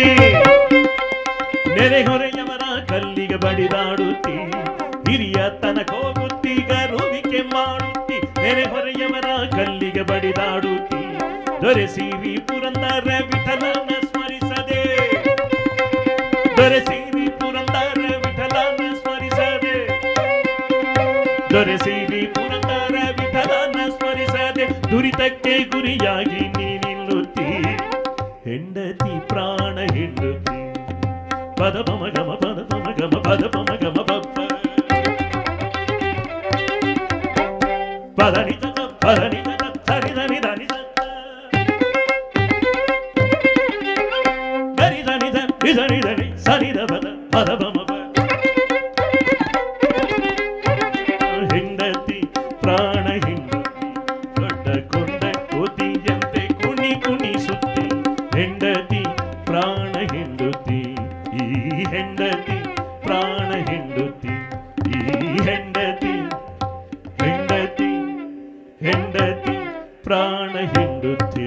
B: ನೆರೆಹೊರೆಯವರ ಕಲ್ಲಿಗೆ ಬಡಿದಾಡುತ್ತಿ ಹಿರಿಯ ತನಕ ಹೋಗುತ್ತಿ ಗರುವಿಕೆ ಮಾಡುತ್ತಿ ನೆರೆಹೊರೆಯವರ ಕಲ್ಲಿಗೆ ಬಡಿದಾಡುತ್ತಿ ದೊರೆಸಿರಿ ಪುರಂದರ ವಿಠಲನ ಸ್ಮರಿಸದೆ ದೊರೆಸಿರಿ ಪುರಂದರ ವಿಠಲನ ಸ್ಮರಿಸದೆ ದೊರೆಸಿರಿ ಪುರಂದರ ವಿಠಲನ ಸ್ಮರಿಸದೆ ದುರಿತಕ್ಕೆ ಗುರಿಯಾಗಿ ನೀನಿಲ್ಲುತ್ತಿ ಹೆಂಡತಿ ಪ್ರಾಣ ಹೆಂಡತಿ ಪದ ಪಮ ಗಮ ಪದ ಪಮ ಗಮ ಪದ ಪಮ ಗಮ ಪಪ್ಪ ಪದ ನಿಜ ಪದ ನಿಜ ಸರಿ ಧನಿ ಧನಿ ಗರಿ ಧನಿ ಧನಿ ಧನಿ ಧನಿ ಸರಿ ದ ಪದ ಪದ ಪಮ ಪ ಹೆಂಡತಿ ಪ್ರಾಣ ಹೆಂಡತಿ ದೊಡ್ಡ ಕೊಂಡ ಕೋತಿಯಂತೆ ಕುಣಿ ಕುಣಿಸುತ್ತಿ ಹೆಂಡತಿ ಪ್ರಾಣ ಹೆಂಡತಿ ಈ ಹೆಂಡತಿ ಪ್ರಾಣ ಹೆಂಡತಿ ಈ ಹೆಂಡತಿ ಹೆಂಡತಿ ಹೆಂಡತಿ ಪ್ರಾಣ ಹೆಂಡತಿ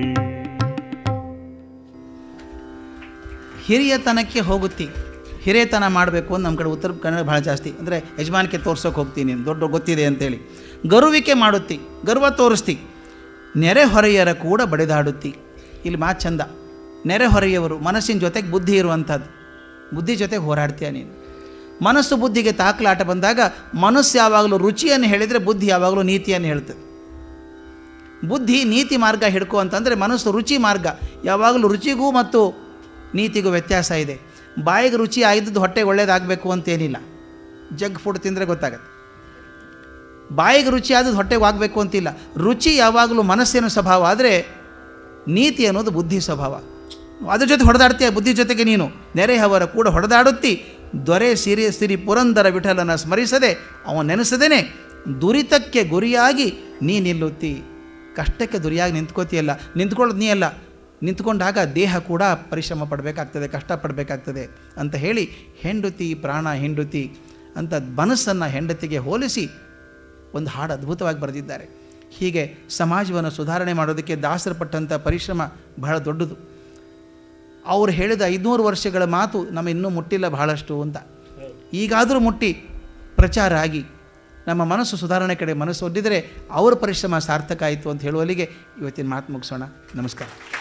A: ಹಿರಿಯತನಕ್ಕೆ ಹೋಗುತ್ತಿ ಹಿರಿಯತನ ಮಾಡಬೇಕು ಅಂತ ನಮ್ಮ ಕಡೆ ಉತ್ತರ ಕನ್ನಡ ಭಾಳ ಜಾಸ್ತಿ ಅಂದರೆ ಯಜಮಾನಿಕೆ ತೋರ್ಸೋಕೆ ಹೋಗ್ತೀನಿ ದೊಡ್ಡ ಗೊತ್ತಿದೆ ಅಂತೇಳಿ ಗರುವಿಕೆ ಮಾಡುತ್ತಿ ಗರ್ವ ತೋರಿಸ್ತಿ ನೆರೆಹೊರೆಯರ ಕೂಡ ಬಡಿದಾಡುತ್ತಿ ಇಲ್ಲಿ ಮಾತು ಚಂದ ನೆರೆಹೊರೆಯವರು ಮನಸ್ಸಿನ ಜೊತೆಗೆ ಬುದ್ಧಿ ಇರುವಂಥದ್ದು ಬುದ್ಧಿ ಜೊತೆಗೆ ಹೋರಾಡ್ತೀಯ ನೀನು ಮನಸ್ಸು ಬುದ್ಧಿಗೆ ತಾಕಲಾಟ ಬಂದಾಗ ಮನಸ್ಸು ಯಾವಾಗಲೂ ರುಚಿಯನ್ನು ಹೇಳಿದರೆ ಬುದ್ಧಿ ಯಾವಾಗಲೂ ನೀತಿಯನ್ನು ಹೇಳ್ತದೆ ಬುದ್ಧಿ ನೀತಿ ಮಾರ್ಗ ಹಿಡ್ಕೊ ಅಂತಂದರೆ ಮನಸ್ಸು ರುಚಿ ಮಾರ್ಗ ಯಾವಾಗಲೂ ರುಚಿಗೂ ಮತ್ತು ನೀತಿಗೂ ವ್ಯತ್ಯಾಸ ಇದೆ ಬಾಯಿಗೆ ರುಚಿ ಆಗಿದ್ದು ಹೊಟ್ಟೆಗೆ ಒಳ್ಳೇದಾಗಬೇಕು ಅಂತೇನಿಲ್ಲ ಜಗ್ ಫುಡ್ ತಿಂದರೆ ಗೊತ್ತಾಗತ್ತೆ ಬಾಯಿಗೆ ರುಚಿ ಆದದ್ದು ಹೊಟ್ಟೆಗೆ ಆಗಬೇಕು ಅಂತಿಲ್ಲ ರುಚಿ ಯಾವಾಗಲೂ ಮನಸ್ಸಿನ ಸ್ವಭಾವ ಆದರೆ ನೀತಿ ಅನ್ನೋದು ಬುದ್ಧಿ ಸ್ವಭಾವ ಅದ್ರ ಜೊತೆ ಹೊಡೆದಾಡ್ತೀಯ ಬುದ್ಧಿ ಜೊತೆಗೆ ನೀನು ನೆರೆಹವರ ಕೂಡ ಹೊಡೆದಾಡುತ್ತಿ ದೊರೆ ಸಿರಿ ಸಿರಿ ಪುರಂದರ ವಿಠಲನ ಸ್ಮರಿಸದೆ ಅವನು ನೆನೆಸದೇನೆ ದುರಿತಕ್ಕೆ ಗುರಿಯಾಗಿ ನೀ ನಿಲ್ಲುತ್ತಿ ಕಷ್ಟಕ್ಕೆ ದುರಿಯಾಗಿ ನಿಂತ್ಕೋತಿಯಲ್ಲ ನಿಂತ್ಕೊಳ್ಳೋದು ನೀ ಅಲ್ಲ ನಿಂತ್ಕೊಂಡಾಗ ದೇಹ ಕೂಡ ಪರಿಶ್ರಮ ಪಡಬೇಕಾಗ್ತದೆ ಕಷ್ಟಪಡಬೇಕಾಗ್ತದೆ ಅಂತ ಹೇಳಿ ಹೆಂಡತಿ ಪ್ರಾಣ ಹೆಂಡತಿ ಅಂತ ಮನಸ್ಸನ್ನು ಹೆಂಡತಿಗೆ ಹೋಲಿಸಿ ಒಂದು ಹಾಡು ಅದ್ಭುತವಾಗಿ ಬರೆದಿದ್ದಾರೆ ಹೀಗೆ ಸಮಾಜವನ್ನು ಸುಧಾರಣೆ ಮಾಡೋದಕ್ಕೆ ದಾಸರಪಟ್ಟಂಥ ಪರಿಶ್ರಮ ಬಹಳ ದೊಡ್ಡದು ಅವ್ರು ಹೇಳಿದ ಐದುನೂರು ವರ್ಷಗಳ ಮಾತು ನಮ್ಮ ಇನ್ನೂ ಮುಟ್ಟಿಲ್ಲ ಬಹಳಷ್ಟು ಅಂತ ಈಗಾದರೂ ಮುಟ್ಟಿ ಪ್ರಚಾರ ಆಗಿ ನಮ್ಮ ಮನಸ್ಸು ಸುಧಾರಣೆ ಕಡೆ ಮನಸ್ಸು ಒಡ್ಡಿದರೆ ಅವರ ಪರಿಶ್ರಮ ಸಾರ್ಥಕ ಆಯಿತು ಅಂತ ಹೇಳುವಲ್ಲಿಗೆ ಇವತ್ತಿನ ಮಾತು ಮುಗಿಸೋಣ ನಮಸ್ಕಾರ